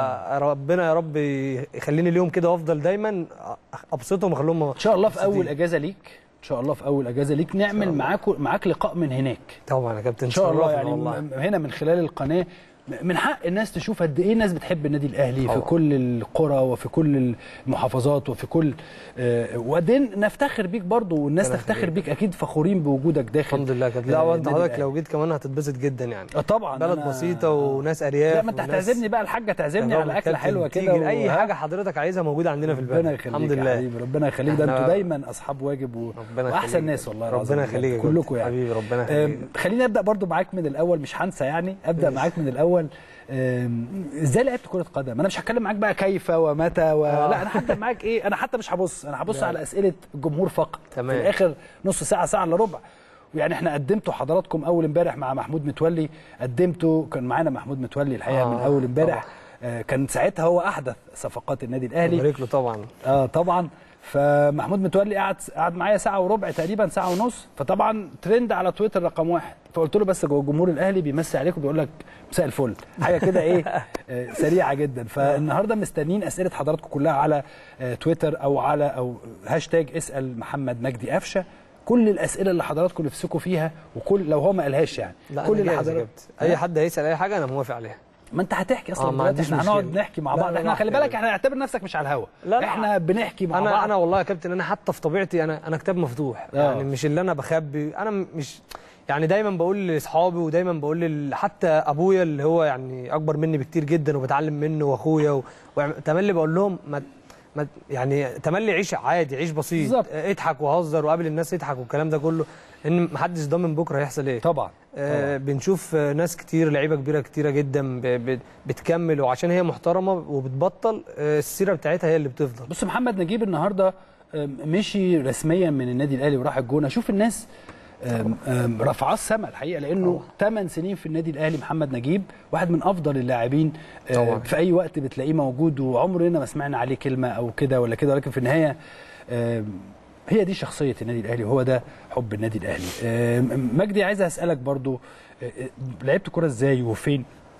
Speaker 3: فربنا يا رب يخليني اليوم كده وافضل دايما ابسطهم واخليهم
Speaker 1: ان شاء الله في اول
Speaker 3: مبسوطين.
Speaker 1: اجازه ليك ان شاء الله في اول اجازه ليك نعمل معاك معاك لقاء من هناك
Speaker 3: طبعا يا كابتن
Speaker 1: ان شاء الله
Speaker 3: شرفنا
Speaker 1: يعني
Speaker 3: والله.
Speaker 1: م- هنا من خلال القناه م- من حق الناس تشوف قد ايه الناس بتحب النادي الاهلي في
Speaker 3: طبعا.
Speaker 1: كل القرى وفي كل المحافظات وفي كل آه، وقد ايه نفتخر بيك برضو والناس
Speaker 3: ربنا
Speaker 1: تفتخر
Speaker 3: يخليك.
Speaker 1: بيك اكيد فخورين بوجودك داخل
Speaker 3: الحمد لله كابتن
Speaker 1: آه،
Speaker 3: لا وانت
Speaker 1: النادي
Speaker 3: حضرتك
Speaker 1: الأهلي.
Speaker 3: لو جيت كمان هتتبسط جدا يعني
Speaker 1: آه، طبعا
Speaker 3: بلد
Speaker 1: أنا-
Speaker 3: بسيطه وناس ارياف
Speaker 1: لا ما انت
Speaker 3: وناس-
Speaker 1: هتعزمني بقى الحاجه تعزمني
Speaker 3: طبعا
Speaker 1: على اكله
Speaker 3: كابتن
Speaker 1: حلوه
Speaker 3: تيجي
Speaker 1: كده
Speaker 3: اي
Speaker 1: وها؟
Speaker 3: حاجه حضرتك عايزها موجوده عندنا في البلد
Speaker 1: ربنا يخليك
Speaker 3: الحمد
Speaker 1: يا
Speaker 3: لله
Speaker 1: حبيبي ربنا يخليك ده
Speaker 3: احنا-
Speaker 1: انتوا دايما اصحاب واجب و...
Speaker 3: ربنا
Speaker 1: واحسن
Speaker 3: يخليك.
Speaker 1: ناس والله العظيم
Speaker 3: ربنا
Speaker 1: بجد.
Speaker 3: يخليك يا
Speaker 1: كلكم
Speaker 3: كابتن.
Speaker 1: يعني
Speaker 3: حبيبي ربنا
Speaker 1: أم،
Speaker 3: يخليك
Speaker 1: خليني ابدا برضو معاك من الاول مش هنسى يعني ابدا معاك من الاول أم، ازاي لعبت كره قدم انا مش هتكلم معاك بقى كيف ومتى و...
Speaker 3: آه.
Speaker 1: لا انا هبدا معاك ايه انا حتى مش هبص انا هبص
Speaker 3: لا.
Speaker 1: على اسئله الجمهور فقط
Speaker 3: تمام.
Speaker 1: في الاخر نص ساعه ساعه الا ربع ويعني احنا قدمته حضراتكم اول امبارح مع محمود متولي قدمته كان معانا محمود متولي الحقيقه
Speaker 3: آه،
Speaker 1: من اول امبارح آه، كان ساعتها هو احدث صفقات النادي الاهلي
Speaker 3: بارك له طبعا
Speaker 1: اه طبعا فمحمود متولي قعد قعد معايا ساعه وربع تقريبا ساعه ونص فطبعا ترند على تويتر رقم واحد فقلت له بس جوه الجمهور الاهلي بيمسي عليك وبيقول لك مساء الفل حاجه كده ايه آه، سريعه جدا فالنهارده مستنيين اسئله حضراتكم كلها على آه، تويتر او على او هاشتاج اسال محمد مجدي قفشه كل الاسئله اللي حضراتكم نفسكم فيها وكل لو هو ما قالهاش يعني
Speaker 3: لا
Speaker 1: كل
Speaker 3: كل
Speaker 1: اللي
Speaker 3: اللي
Speaker 1: حضرتك
Speaker 3: اي حد هيسال اي حاجه انا موافق عليها
Speaker 1: ما انت هتحكي اصلا
Speaker 3: آه، ما
Speaker 1: دلوقتي
Speaker 3: عنديش
Speaker 1: احنا هنقعد
Speaker 3: مشكلة.
Speaker 1: نحكي مع
Speaker 3: لا،
Speaker 1: بعض
Speaker 3: لا،
Speaker 1: احنا
Speaker 3: لا،
Speaker 1: خلي
Speaker 3: لا.
Speaker 1: بالك احنا اعتبر نفسك مش على الهوا
Speaker 3: لا، لا.
Speaker 1: احنا بنحكي مع
Speaker 3: انا
Speaker 1: بعض
Speaker 3: انا والله يا كابتن انا حتى في طبيعتي انا انا كتاب مفتوح
Speaker 1: آه.
Speaker 3: يعني مش اللي انا بخبي انا م- مش يعني دايما بقول لاصحابي ودايما بقول لل- حتى ابويا اللي هو يعني اكبر مني بكتير جدا وبتعلم منه واخويا و- وتملي بقول لهم ما ما يعني تملي عيش عادي عيش بسيط
Speaker 1: بالظبط.
Speaker 3: اضحك وهزر وقابل الناس يضحك والكلام ده كله ان محدش ضامن بكره هيحصل ايه
Speaker 1: طبعا
Speaker 3: آه بنشوف آه، ناس كتير لعيبه كبيره كتيره جدا ب- ب- بتكمل وعشان هي محترمه وبتبطل آه، السيره بتاعتها هي اللي بتفضل
Speaker 1: بص محمد نجيب النهارده آم، مشي رسميا من النادي الاهلي وراح الجونه شوف الناس آم، آم، رفعاه السما الحقيقه لانه 8 سنين في النادي الاهلي محمد نجيب واحد من افضل اللاعبين آه،
Speaker 3: طبعا.
Speaker 1: في اي وقت بتلاقيه موجود وعمرنا ما سمعنا عليه كلمه او كده ولا كده ولكن في النهايه آم، هي دي شخصيه النادي الاهلي وهو ده حب النادي الاهلي آم، مجدي عايز اسالك برضو آه، آه، لعبت كره ازاي وفين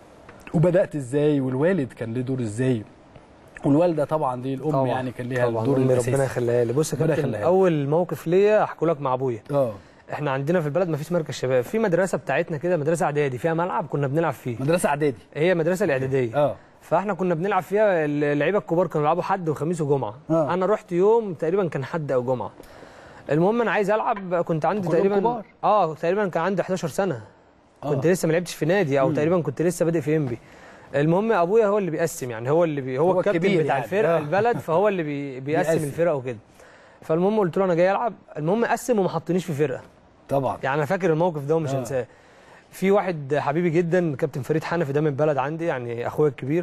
Speaker 1: وبدات ازاي والوالد كان له دور ازاي والوالده طبعا دي الام يعني كان ليها
Speaker 3: طبعا
Speaker 1: الدور
Speaker 3: أمي
Speaker 1: الاساسي
Speaker 3: ربنا يخليها لي بص يا
Speaker 1: ربنا
Speaker 3: كابتن
Speaker 1: يخليها لي.
Speaker 3: اول موقف ليا احكوا لك مع ابويا
Speaker 1: اه
Speaker 3: احنا عندنا في البلد ما فيش مركز شباب في مدرسه بتاعتنا كده مدرسه اعدادي فيها ملعب كنا بنلعب فيه
Speaker 1: مدرسه اعدادي
Speaker 3: هي مدرسه الاعداديه
Speaker 1: اه
Speaker 3: فاحنا كنا بنلعب فيها اللعيبه الكبار كانوا بيلعبوا حد وخميس وجمعه
Speaker 1: آه.
Speaker 3: انا رحت يوم تقريبا كان حد او جمعه المهم انا عايز العب كنت عندي
Speaker 1: كلهم
Speaker 3: تقريبا
Speaker 1: كبار.
Speaker 3: اه تقريبا كان عندي 11 سنه كنت
Speaker 1: آه.
Speaker 3: لسه ما لعبتش في نادي او تقريبا كنت لسه بادئ في انبي المهم ابويا هو اللي بيقسم يعني هو اللي بي هو,
Speaker 1: هو
Speaker 3: الكابتن
Speaker 1: الكبير
Speaker 3: بتاع
Speaker 1: يعني.
Speaker 3: الفرقه
Speaker 1: آه.
Speaker 3: البلد فهو اللي بي بيقسم
Speaker 1: بيقسم.
Speaker 3: الفرقه وكده فالمهم قلت له انا جاي العب المهم قسم وما حطنيش في فرقه
Speaker 1: طبعا
Speaker 3: يعني انا فاكر الموقف ده ومش
Speaker 1: آه.
Speaker 3: هنساه في واحد حبيبي جدا كابتن فريد حنفي ده من البلد عندي يعني اخويا الكبير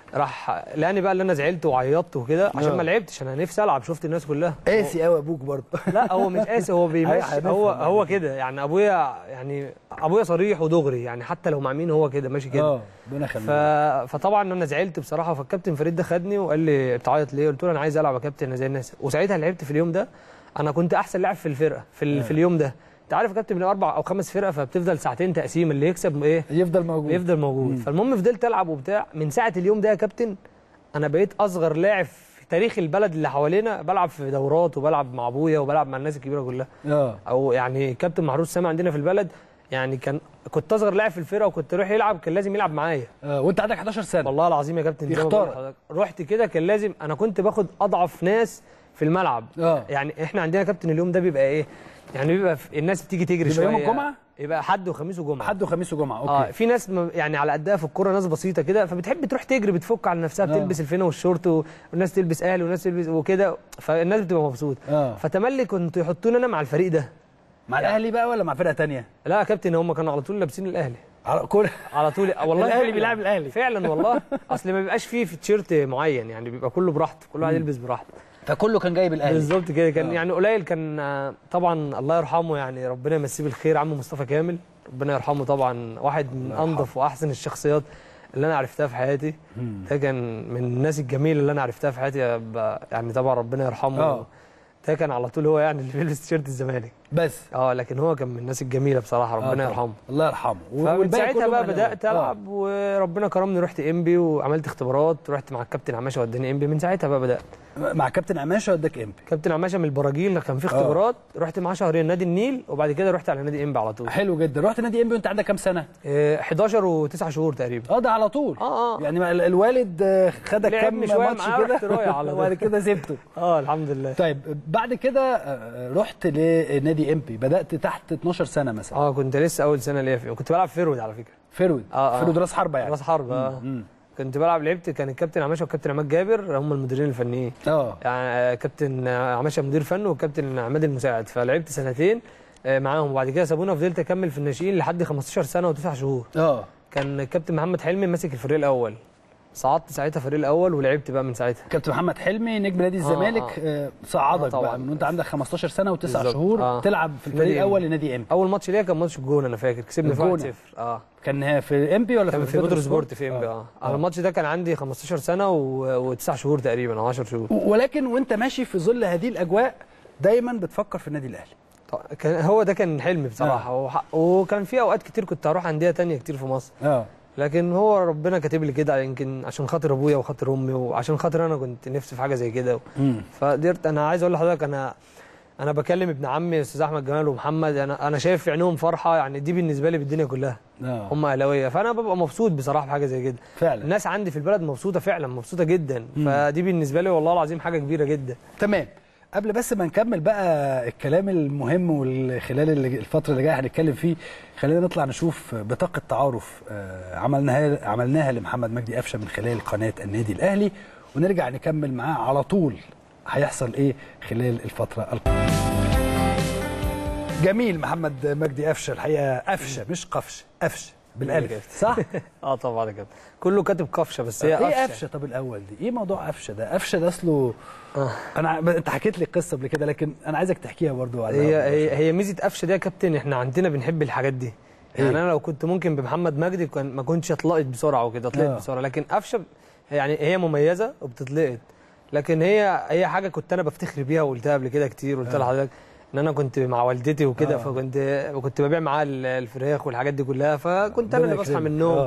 Speaker 3: راح لقاني بقى اللي انا زعلت وعيطت وكده عشان
Speaker 1: آه.
Speaker 3: ما لعبتش انا نفسي العب شفت الناس كلها
Speaker 1: قاسي قوي ابوك برضه
Speaker 3: لا هو مش قاسي هو بيمشي
Speaker 1: هنفهم
Speaker 3: هو
Speaker 1: يعني.
Speaker 3: هو كده يعني ابويا يعني ابويا صريح ودغري يعني حتى لو مع مين هو كده ماشي كده
Speaker 1: اه ربنا
Speaker 3: ف...
Speaker 1: يخليك
Speaker 3: فطبعا انا زعلت بصراحه فالكابتن فريد ده خدني وقال لي بتعيط ليه قلت له انا عايز العب يا كابتن انا زي الناس وساعتها لعبت في اليوم ده انا كنت احسن لاعب في الفرقه في, ال... في اليوم ده انت عارف يا كابتن من اربع او خمس فرق فبتفضل ساعتين تقسيم اللي يكسب ايه
Speaker 1: يفضل موجود
Speaker 3: بيفضل موجود فالمهم فضلت العب وبتاع من ساعه اليوم ده يا كابتن انا بقيت اصغر لاعب في تاريخ البلد اللي حوالينا بلعب في دورات وبلعب مع ابويا وبلعب مع الناس الكبيره كلها
Speaker 1: اه
Speaker 3: او يعني كابتن محروس سامي عندنا في البلد يعني كان كنت اصغر لاعب في الفرقه وكنت اروح يلعب كان لازم يلعب معايا
Speaker 1: آه، وانت عندك 11 سنه
Speaker 3: والله العظيم يا كابتن زي ما
Speaker 1: يختارك.
Speaker 3: بقول لحضرتك، رحت كده كان لازم انا كنت باخد اضعف ناس في الملعب
Speaker 1: اه
Speaker 3: يعني احنا عندنا كابتن اليوم ده بيبقى ايه يعني بيبقى في- الناس بتيجي تجري
Speaker 1: بيبقى
Speaker 3: شويه
Speaker 1: يوم الجمعة؟
Speaker 3: يبقى حد وخميس وجمعه
Speaker 1: حد وخميس وجمعه اوكي
Speaker 3: اه في ناس م- يعني على قدها في الكوره ناس بسيطه كده فبتحب تروح تجري بتفك على نفسها
Speaker 1: آه.
Speaker 3: بتلبس الفينه والشورت و- والناس تلبس اهلي والناس تلبس وكده فالناس بتبقى مبسوطه
Speaker 1: اه
Speaker 3: فتملي كنت يحطوني انا مع الفريق ده
Speaker 1: مع الاهلي بقى ولا مع فرقه تانية
Speaker 3: لا يا كابتن هم كانوا على طول لابسين الاهلي
Speaker 1: على كل
Speaker 3: على طول والله
Speaker 1: الأهلي
Speaker 3: فعلاً.
Speaker 1: بيلعب الأهلي.
Speaker 3: فعلا والله اصل ما بيبقاش فيه في تيشيرت معين يعني بيبقى كله براحته كل واحد يلبس براحته
Speaker 1: فكله كان جايب الاهلي
Speaker 3: بالظبط كده كان
Speaker 1: آه.
Speaker 3: يعني قليل كان آه، طبعا الله يرحمه يعني ربنا يمسيه بالخير عم مصطفى كامل ربنا يرحمه طبعا واحد من
Speaker 1: الله
Speaker 3: انظف واحسن الشخصيات اللي انا عرفتها في حياتي
Speaker 1: مم.
Speaker 3: ده كان من الناس الجميله اللي انا عرفتها في حياتي ب- يعني طبعا ربنا يرحمه
Speaker 1: آه.
Speaker 3: ده كان على طول هو يعني اللي بيلبس تيشيرت الزمالك
Speaker 1: بس
Speaker 3: اه لكن هو كان من الناس الجميله بصراحه
Speaker 1: آه
Speaker 3: ربنا
Speaker 1: طبعاً.
Speaker 3: يرحمه
Speaker 1: الله يرحمه
Speaker 3: فمن
Speaker 1: والباقي
Speaker 3: ساعتها
Speaker 1: كله
Speaker 3: بقى
Speaker 1: مهلاوي.
Speaker 3: بدات
Speaker 1: آه.
Speaker 3: العب وربنا كرمني رحت انبي وعملت اختبارات رحت مع الكابتن عماشه وداني انبي من ساعتها بقى بدات
Speaker 1: مع كابتن عماشه وداك امبي
Speaker 3: كابتن عماشه من البراجيل كان في اختبارات رحت معاه شهرين نادي النيل وبعد كده رحت على نادي انبي على طول
Speaker 1: حلو جدا رحت نادي امبي وانت عندك كام سنه
Speaker 3: إيه، 11 و9 شهور تقريبا
Speaker 1: اه ده على طول
Speaker 3: اه اه
Speaker 1: يعني ما ال- الوالد آه، خدك
Speaker 3: لعبني
Speaker 1: كام
Speaker 3: شوية
Speaker 1: ماتش
Speaker 3: معاه ورحت
Speaker 1: كده
Speaker 3: رايح على
Speaker 1: وبعد
Speaker 3: طول.
Speaker 1: كده سبته
Speaker 3: اه الحمد لله
Speaker 1: طيب بعد كده آه، رحت لنادي امبي بدات تحت 12 سنه مثلا
Speaker 3: اه كنت لسه اول سنه ليا فيه كنت بلعب فيرود على فكره
Speaker 1: فيرود
Speaker 3: آه، آه.
Speaker 1: فيرود راس حربه يعني
Speaker 3: راس حرب اه
Speaker 1: مم.
Speaker 3: كنت بلعب لعبت كان الكابتن عماشه والكابتن عماد جابر هم المديرين الفنيين
Speaker 1: اه
Speaker 3: يعني آه، كابتن آه، عماشه مدير فن والكابتن عماد المساعد فلعبت سنتين آه، معاهم وبعد كده سابونا فضلت اكمل في الناشئين لحد 15 سنه وتسع شهور
Speaker 1: اه
Speaker 3: كان الكابتن محمد حلمي ماسك الفريق الاول صعدت ساعتها الفريق الاول ولعبت بقى من ساعتها
Speaker 1: كابتن محمد حلمي نجم نادي الزمالك آه، صعدك
Speaker 3: آه، طبعاً.
Speaker 1: بقى من وانت عندك 15 سنه وتسع
Speaker 3: بالظبط.
Speaker 1: شهور
Speaker 3: آه.
Speaker 1: تلعب في الفريق
Speaker 3: نادي
Speaker 1: الاول لنادي امبي
Speaker 3: اول ماتش ليا كان ماتش الجونه انا فاكر كسبنا في
Speaker 1: الجونة.
Speaker 3: 1-0 اه
Speaker 1: كان في امبي ولا
Speaker 3: كان في
Speaker 1: بودر
Speaker 3: بودر سبورت في انبي اه انا الماتش ده كان عندي 15 سنه و- وتسع شهور تقريبا او 10 شهور
Speaker 1: ولكن وانت ماشي في ظل هذه الاجواء دايما بتفكر في النادي الاهلي
Speaker 3: طبعاً كان هو ده كان حلمي بصراحه وح- وكان في اوقات كتير كنت هروح انديه تانية كتير في مصر
Speaker 1: اه
Speaker 3: لكن هو ربنا كاتب لي كده يمكن عشان خاطر ابويا وخاطر امي وعشان خاطر انا كنت نفسي في حاجه زي كده
Speaker 1: امم
Speaker 3: فقدرت انا عايز اقول لحضرتك انا انا بكلم ابن عمي استاذ احمد جمال ومحمد انا انا شايف في عينيهم فرحه يعني دي بالنسبه لي بالدنيا كلها
Speaker 1: اه
Speaker 3: هم اهلاويه فانا ببقى مبسوط بصراحه بحاجه زي كده
Speaker 1: فعلا
Speaker 3: الناس عندي في البلد مبسوطه فعلا مبسوطه جدا فدي بالنسبه لي والله العظيم حاجه كبيره جدا
Speaker 1: تمام قبل بس ما نكمل بقى الكلام المهم والخلال اللي- الفتره اللي جايه هنتكلم فيه خلينا نطلع نشوف بطاقه تعارف آه، عملناها عملناها لمحمد مجدي قفشه من خلال قناه النادي الاهلي ونرجع نكمل معاه على طول هيحصل ايه خلال الفتره القادمه جميل محمد مجدي قفشه الحقيقه قفشه مش قفشه قفشه بالالف صح
Speaker 3: اه طبعا يا كابتن كله كاتب قفشه بس هي
Speaker 1: ايه قفشه طب الاول دي ايه موضوع قفشه ده قفشه ده اصله
Speaker 3: آه.
Speaker 1: انا انت حكيت لي قصه قبل كده لكن انا عايزك تحكيها برضو على
Speaker 3: هي هي هي ميزه قفشه دي يا كابتن احنا عندنا بنحب الحاجات دي يعني
Speaker 1: إيه؟
Speaker 3: انا لو كنت ممكن بمحمد مجدي كان ما كنتش اتلقط بسرعه وكده اتلقط
Speaker 1: آه.
Speaker 3: بسرعه لكن قفشه يعني هي مميزه وبتتلقط لكن هي هي حاجه كنت انا بفتخر بيها وقلتها قبل كده كتير قلت لحضرتك ان انا كنت مع والدتي وكده
Speaker 1: آه.
Speaker 3: فكنت كنت ببيع معاها ال- الفراخ والحاجات دي كلها فكنت انا
Speaker 1: ربنا
Speaker 3: اللي بصحى
Speaker 1: يكرمك.
Speaker 3: من النوم
Speaker 1: آه.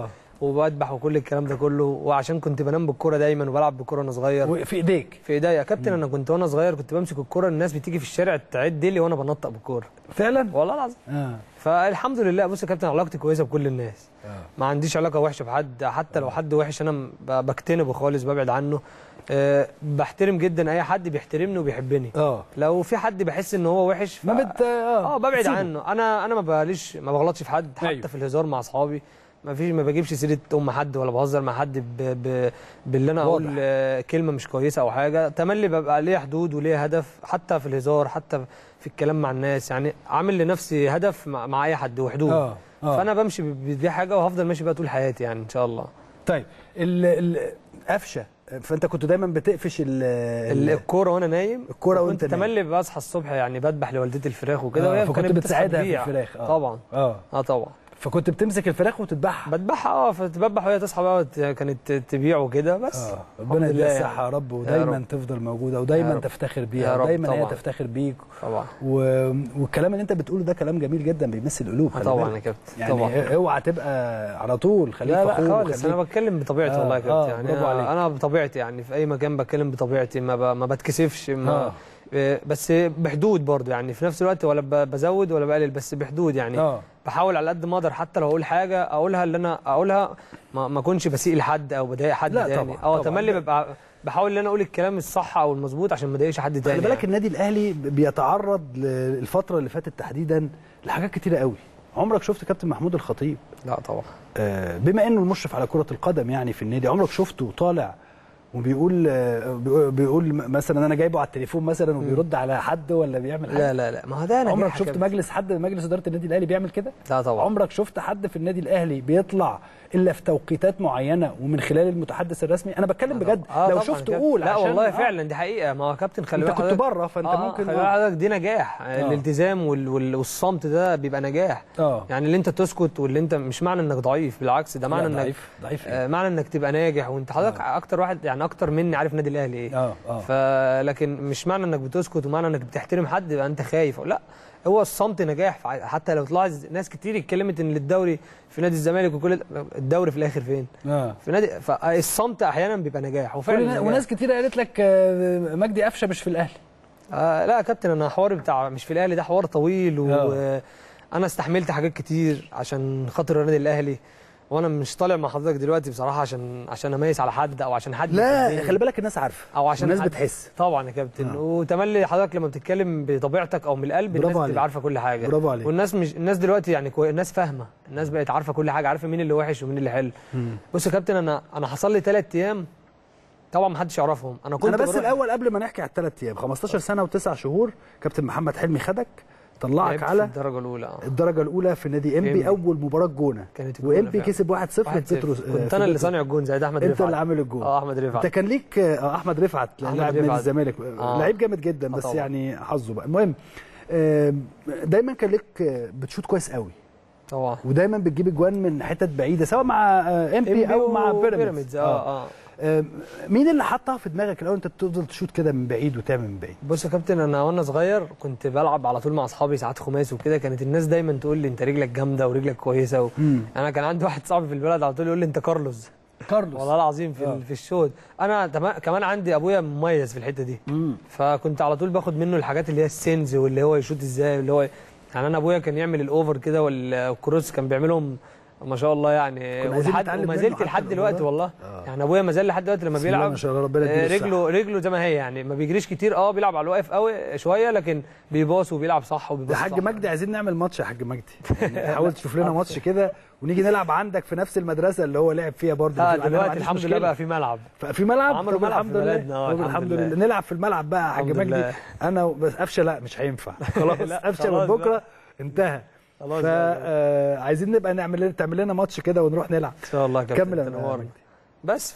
Speaker 3: وبذبح وكل الكلام ده كله وعشان كنت بنام بالكوره دايما وبلعب بالكوره وانا صغير
Speaker 1: وفي ايديك
Speaker 3: في ايديا يا كابتن انا كنت وانا صغير كنت بمسك الكوره الناس بتيجي في الشارع تعد لي وانا بنطق بالكوره
Speaker 1: فعلا
Speaker 3: والله العظيم
Speaker 1: اه
Speaker 3: فالحمد لله بص يا كابتن علاقتي كويسه بكل الناس
Speaker 1: آه.
Speaker 3: ما عنديش علاقه وحشه بحد حتى لو حد وحش انا ب- بجتنبه خالص ببعد عنه أه بحترم جدا اي حد بيحترمني وبيحبني
Speaker 1: اه
Speaker 3: لو في حد بحس ان هو وحش ف...
Speaker 1: ما بت
Speaker 3: اه ببعد
Speaker 1: بتسيبه.
Speaker 3: عنه انا انا ما بقاليش ما بغلطش في حد حتى
Speaker 1: أيوه.
Speaker 3: في الهزار مع اصحابي ما فيش ما بجيبش سيره ام حد ولا بهزر مع حد ب... ب... باللي انا اقول
Speaker 1: واضح.
Speaker 3: آه، كلمه مش كويسه او حاجه تملي ببقى ليه حدود وليه هدف حتى في الهزار حتى في الكلام مع الناس يعني عامل لنفسي هدف مع, مع اي حد وحدود
Speaker 1: اه اه
Speaker 3: فانا بمشي ب- بدي حاجه وهفضل ماشي بقى طول حياتي يعني ان شاء الله
Speaker 1: طيب ال ال قفشه فانت كنت دايما بتقفش ال
Speaker 3: ال- الكوره وانا نايم
Speaker 1: الكورة
Speaker 3: وكنت
Speaker 1: وأنت نايم.
Speaker 3: تملي بصحى الصبح يعني بذبح لوالدتي الفراخ وكده
Speaker 1: آه،
Speaker 3: وهي
Speaker 1: فكنت
Speaker 3: كانت بتصحى
Speaker 1: بتساعدها في
Speaker 3: تبيع.
Speaker 1: الفراخ، آه.
Speaker 3: طبعا
Speaker 1: اه
Speaker 3: اه طبعا
Speaker 1: فكنت بتمسك الفراخ وتذبحها
Speaker 3: بذبحها اه فتذبح وهي تصحى بقى وت- كانت تبيع وكده بس
Speaker 1: اه
Speaker 3: الحمد
Speaker 1: ربنا يديها
Speaker 3: لله
Speaker 1: الصحه
Speaker 3: يعني.
Speaker 1: يا رب ودايما
Speaker 3: رب.
Speaker 1: تفضل موجوده
Speaker 3: يا
Speaker 1: ودايما
Speaker 3: رب.
Speaker 1: تفتخر بيها
Speaker 3: يا رب
Speaker 1: ودايما هي
Speaker 3: طبعا.
Speaker 1: تفتخر بيك
Speaker 3: طبعا
Speaker 1: و... والكلام اللي انت بتقوله ده كلام جميل جدا بيمثل القلوب
Speaker 3: آه
Speaker 1: خلي
Speaker 3: طبعا
Speaker 1: بالك.
Speaker 3: يا كابتن
Speaker 1: يعني
Speaker 3: طبعا
Speaker 1: اوعى تبقى على طول خليك
Speaker 3: لا لا
Speaker 1: فخور
Speaker 3: خالص
Speaker 1: وخليك-
Speaker 3: انا بتكلم بطبيعتي
Speaker 1: آه،
Speaker 3: والله يا
Speaker 1: آه،
Speaker 3: كابتن يعني
Speaker 1: برافو عليك.
Speaker 3: انا, أنا بطبيعتي يعني في اي مكان بتكلم بطبيعتي ما ب... ما بتكسفش ما
Speaker 1: آه.
Speaker 3: آه، بس بحدود برضو يعني في نفس الوقت ولا ب- بزود ولا بقلل بس بحدود يعني
Speaker 1: اه
Speaker 3: بحاول على قد ما اقدر حتى لو اقول حاجه اقولها اللي انا اقولها ما, ما اكونش بسيء لحد او بضايق حد
Speaker 1: لا
Speaker 3: تاني
Speaker 1: طبعاً،
Speaker 3: اه
Speaker 1: طبعاً.
Speaker 3: تملي ببقى بحاول ان انا اقول الكلام الصح او المظبوط عشان ما اضايقش حد تاني
Speaker 1: خلي بالك
Speaker 3: يعني.
Speaker 1: النادي الاهلي بيتعرض ل- الفتره اللي فاتت تحديدا لحاجات كتيره قوي عمرك شفت كابتن محمود الخطيب
Speaker 3: لا طبعا
Speaker 1: آه، بما انه المشرف على كره القدم يعني في النادي عمرك شفته طالع وبيقول آه، بيقول- بيقول مثلا انا جايبه على التليفون مثلا وبيرد على حد ولا بيعمل حاجه
Speaker 3: لا لا لا ما هو ده انا
Speaker 1: عمرك شفت مجلس حد من مجلس اداره النادي الاهلي بيعمل كده
Speaker 3: لا طبعا
Speaker 1: عمرك شفت حد في النادي الاهلي بيطلع الا في توقيتات معينه ومن خلال المتحدث الرسمي انا بتكلم بجد
Speaker 3: آه
Speaker 1: لو
Speaker 3: طبعاً
Speaker 1: شفت
Speaker 3: كابتن.
Speaker 1: قول
Speaker 3: لا
Speaker 1: عشان-
Speaker 3: والله
Speaker 1: آه.
Speaker 3: فعلا دي حقيقه ما هو كابتن خلي
Speaker 1: انت
Speaker 3: بالك
Speaker 1: كنت
Speaker 3: حضرتك-
Speaker 1: بره فانت
Speaker 3: آه
Speaker 1: ممكن
Speaker 3: خلي بالك
Speaker 1: آه.
Speaker 3: حضرتك دي نجاح الالتزام وال... وال... والصمت ده بيبقى نجاح
Speaker 1: اه
Speaker 3: يعني اللي انت تسكت واللي انت مش معنى انك ضعيف بالعكس ده معنى
Speaker 1: لا،
Speaker 3: انك
Speaker 1: ضعيف ضعيف إيه؟
Speaker 3: آه معنى انك تبقى ناجح وانت حضرتك اكتر واحد يعني اكتر مني عارف النادي الاهلي ايه
Speaker 1: اه اه
Speaker 3: ف لكن مش معنى انك بتسكت ومعنى انك بتحترم حد يبقى انت خايف لا هو الصمت نجاح فع- حتى لو تلاحظ ناس كتير اتكلمت ان الدوري في نادي الزمالك وكل الدوري في الاخر فين
Speaker 1: اه
Speaker 3: في نادي فالصمت احيانا بيبقى نجاح وفعلا
Speaker 1: كل-
Speaker 3: نجاح.
Speaker 1: وناس كتير قالت لك آه، مجدي قفشه مش في الاهلي
Speaker 3: آه لا يا كابتن انا حواري بتاع مش في الاهلي ده حوار طويل
Speaker 1: آه.
Speaker 3: وانا استحملت حاجات كتير عشان خاطر النادي الاهلي وانا مش طالع مع حضرتك دلوقتي بصراحه عشان عشان اميز على حد او عشان حد
Speaker 1: لا
Speaker 3: يحبني.
Speaker 1: خلي بالك الناس عارفه
Speaker 3: او عشان
Speaker 1: الناس
Speaker 3: حد-
Speaker 1: بتحس
Speaker 3: طبعا يا كابتن
Speaker 1: آه.
Speaker 3: وتملي حضرتك لما بتتكلم بطبيعتك او من القلب
Speaker 1: برافو
Speaker 3: الناس
Speaker 1: عليك.
Speaker 3: بتبقى عارفه كل حاجه
Speaker 1: برافو عليك.
Speaker 3: والناس مش الناس دلوقتي يعني كوي... الناس فاهمه الناس بقت عارفه كل حاجه عارفه مين اللي وحش ومين اللي حلو بص يا كابتن انا انا حصل لي ثلاث ايام طبعا ما حدش يعرفهم انا كنت
Speaker 1: انا بس
Speaker 3: بروح-
Speaker 1: الاول قبل ما نحكي على الثلاث ايام 15 سنه وتسع شهور كابتن محمد حلمي خدك طلعك
Speaker 3: لعبت في
Speaker 1: على
Speaker 3: الدرجه الاولى آه.
Speaker 1: الدرجه الاولى في نادي انبي
Speaker 3: إنبي.
Speaker 1: اول مباراه جونه
Speaker 3: كانت الجونة
Speaker 1: وانبي
Speaker 3: فعلا.
Speaker 1: كسب 1-0
Speaker 3: واحد صفر.
Speaker 1: بتروس آه،
Speaker 3: كنت
Speaker 1: في
Speaker 3: انا اللي
Speaker 1: بتروس.
Speaker 3: صانع الجون زي ده احمد
Speaker 1: انت
Speaker 3: رفعت
Speaker 1: اللي عامل الجون
Speaker 3: اه احمد رفعت
Speaker 1: انت كان ليك آه، احمد رفعت
Speaker 3: أحمد
Speaker 1: لاعب نادي
Speaker 3: رفعت.
Speaker 1: الزمالك
Speaker 3: آه.
Speaker 1: لعيب جامد جدا
Speaker 3: آه
Speaker 1: بس
Speaker 3: طبعا.
Speaker 1: يعني حظه بقى المهم آه، دايما كان ليك آه، بتشوط كويس قوي
Speaker 3: طبعا
Speaker 1: ودايما بتجيب اجوان من حتت بعيده سواء مع ام بي او مع بيراميدز
Speaker 3: اه اه
Speaker 1: آه، مين اللي حطها في دماغك الاول انت تفضل تشوط كده من بعيد وتعمل من بعيد
Speaker 3: بص يا كابتن انا وانا صغير كنت بلعب على طول مع اصحابي ساعات خماس وكده كانت الناس دايما تقول لي انت رجلك جامده ورجلك كويسه و...
Speaker 1: مم.
Speaker 3: انا كان عندي واحد صاحبي في البلد على طول يقول لي انت كارلوس
Speaker 1: كارلوس
Speaker 3: والله العظيم في
Speaker 1: آه.
Speaker 3: ال- في الشوط انا تما- كمان عندي ابويا مميز في الحته دي
Speaker 1: مم.
Speaker 3: فكنت على طول باخد منه الحاجات اللي هي السينز واللي هو يشوط ازاي اللي هو يعني انا ابويا كان يعمل الاوفر كده والكروس كان بيعملهم ما شاء الله يعني
Speaker 1: كنا عايزين
Speaker 3: ولحد
Speaker 1: نتعلم
Speaker 3: وما
Speaker 1: منه
Speaker 3: زلت
Speaker 1: حتى
Speaker 3: لحد
Speaker 1: الموضوع
Speaker 3: دلوقتي
Speaker 1: ده.
Speaker 3: والله
Speaker 1: آه.
Speaker 3: يعني ابويا ما زال لحد دلوقتي لما
Speaker 1: بسم الله
Speaker 3: بيلعب
Speaker 1: ما شاء الله ربنا
Speaker 3: آه،
Speaker 1: يديله
Speaker 3: رجله رجله زي ما هي يعني ما بيجريش كتير اه بيلعب على الواقف قوي شويه لكن بيباص وبيلعب صح
Speaker 1: يا
Speaker 3: وبيباص
Speaker 1: حاج
Speaker 3: صح.
Speaker 1: مجدي عايزين نعمل ماتش يا حاج مجدي يعني حاول تشوف لنا ماتش كده ونيجي نلعب عندك في نفس المدرسه اللي هو لعب فيها برضه
Speaker 3: لا
Speaker 1: أنا ما
Speaker 3: دلوقتي
Speaker 1: عنديش
Speaker 3: الحمد
Speaker 1: مشكلة.
Speaker 3: لله بقى في ملعب
Speaker 1: في ملعب
Speaker 3: عملوا
Speaker 1: طب
Speaker 3: ملعب في
Speaker 1: الحمد لله
Speaker 3: بلدنا، آه،
Speaker 1: طب
Speaker 3: الحمد
Speaker 1: الحمد
Speaker 3: لله.
Speaker 1: لله نلعب في الملعب بقى يا حاج
Speaker 3: الحمد
Speaker 1: مجدي
Speaker 3: لله.
Speaker 1: انا و- بس قفشه لا مش هينفع خلاص
Speaker 3: لا،
Speaker 1: قفشه من
Speaker 3: خلاص
Speaker 1: بكره
Speaker 3: بقى.
Speaker 1: انتهى
Speaker 3: خلاص
Speaker 1: فا
Speaker 3: بقى.
Speaker 1: آه، عايزين نبقى نعمل لنا تعمل لنا ماتش كده ونروح نلعب
Speaker 3: ان شاء الله يا كابتن
Speaker 1: كمل يا
Speaker 3: تنورنا.
Speaker 1: مجدي.
Speaker 3: بس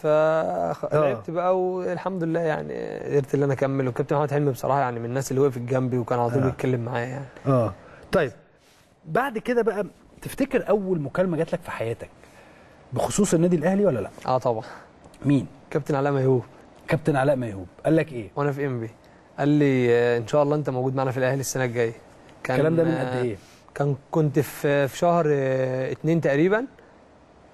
Speaker 3: فلعبت بقى والحمد لله يعني قدرت ان انا اكمل والكابتن محمد حلمي بصراحه يعني من الناس اللي وقفت جنبي وكان على طول
Speaker 1: آه.
Speaker 3: بيتكلم معايا يعني
Speaker 1: اه طيب بعد كده بقى تفتكر اول مكالمه جات لك في حياتك بخصوص النادي الاهلي ولا لا
Speaker 3: اه طبعا
Speaker 1: مين
Speaker 3: كابتن علاء ميهوب
Speaker 1: كابتن علاء ميهوب قال لك ايه
Speaker 3: وانا في ام بي قال لي آه، ان شاء الله انت موجود معانا في الاهلي السنه الجايه كان
Speaker 1: الكلام ده من
Speaker 3: آه،
Speaker 1: قد ايه
Speaker 3: كان كنت في في شهر آه، اتنين تقريبا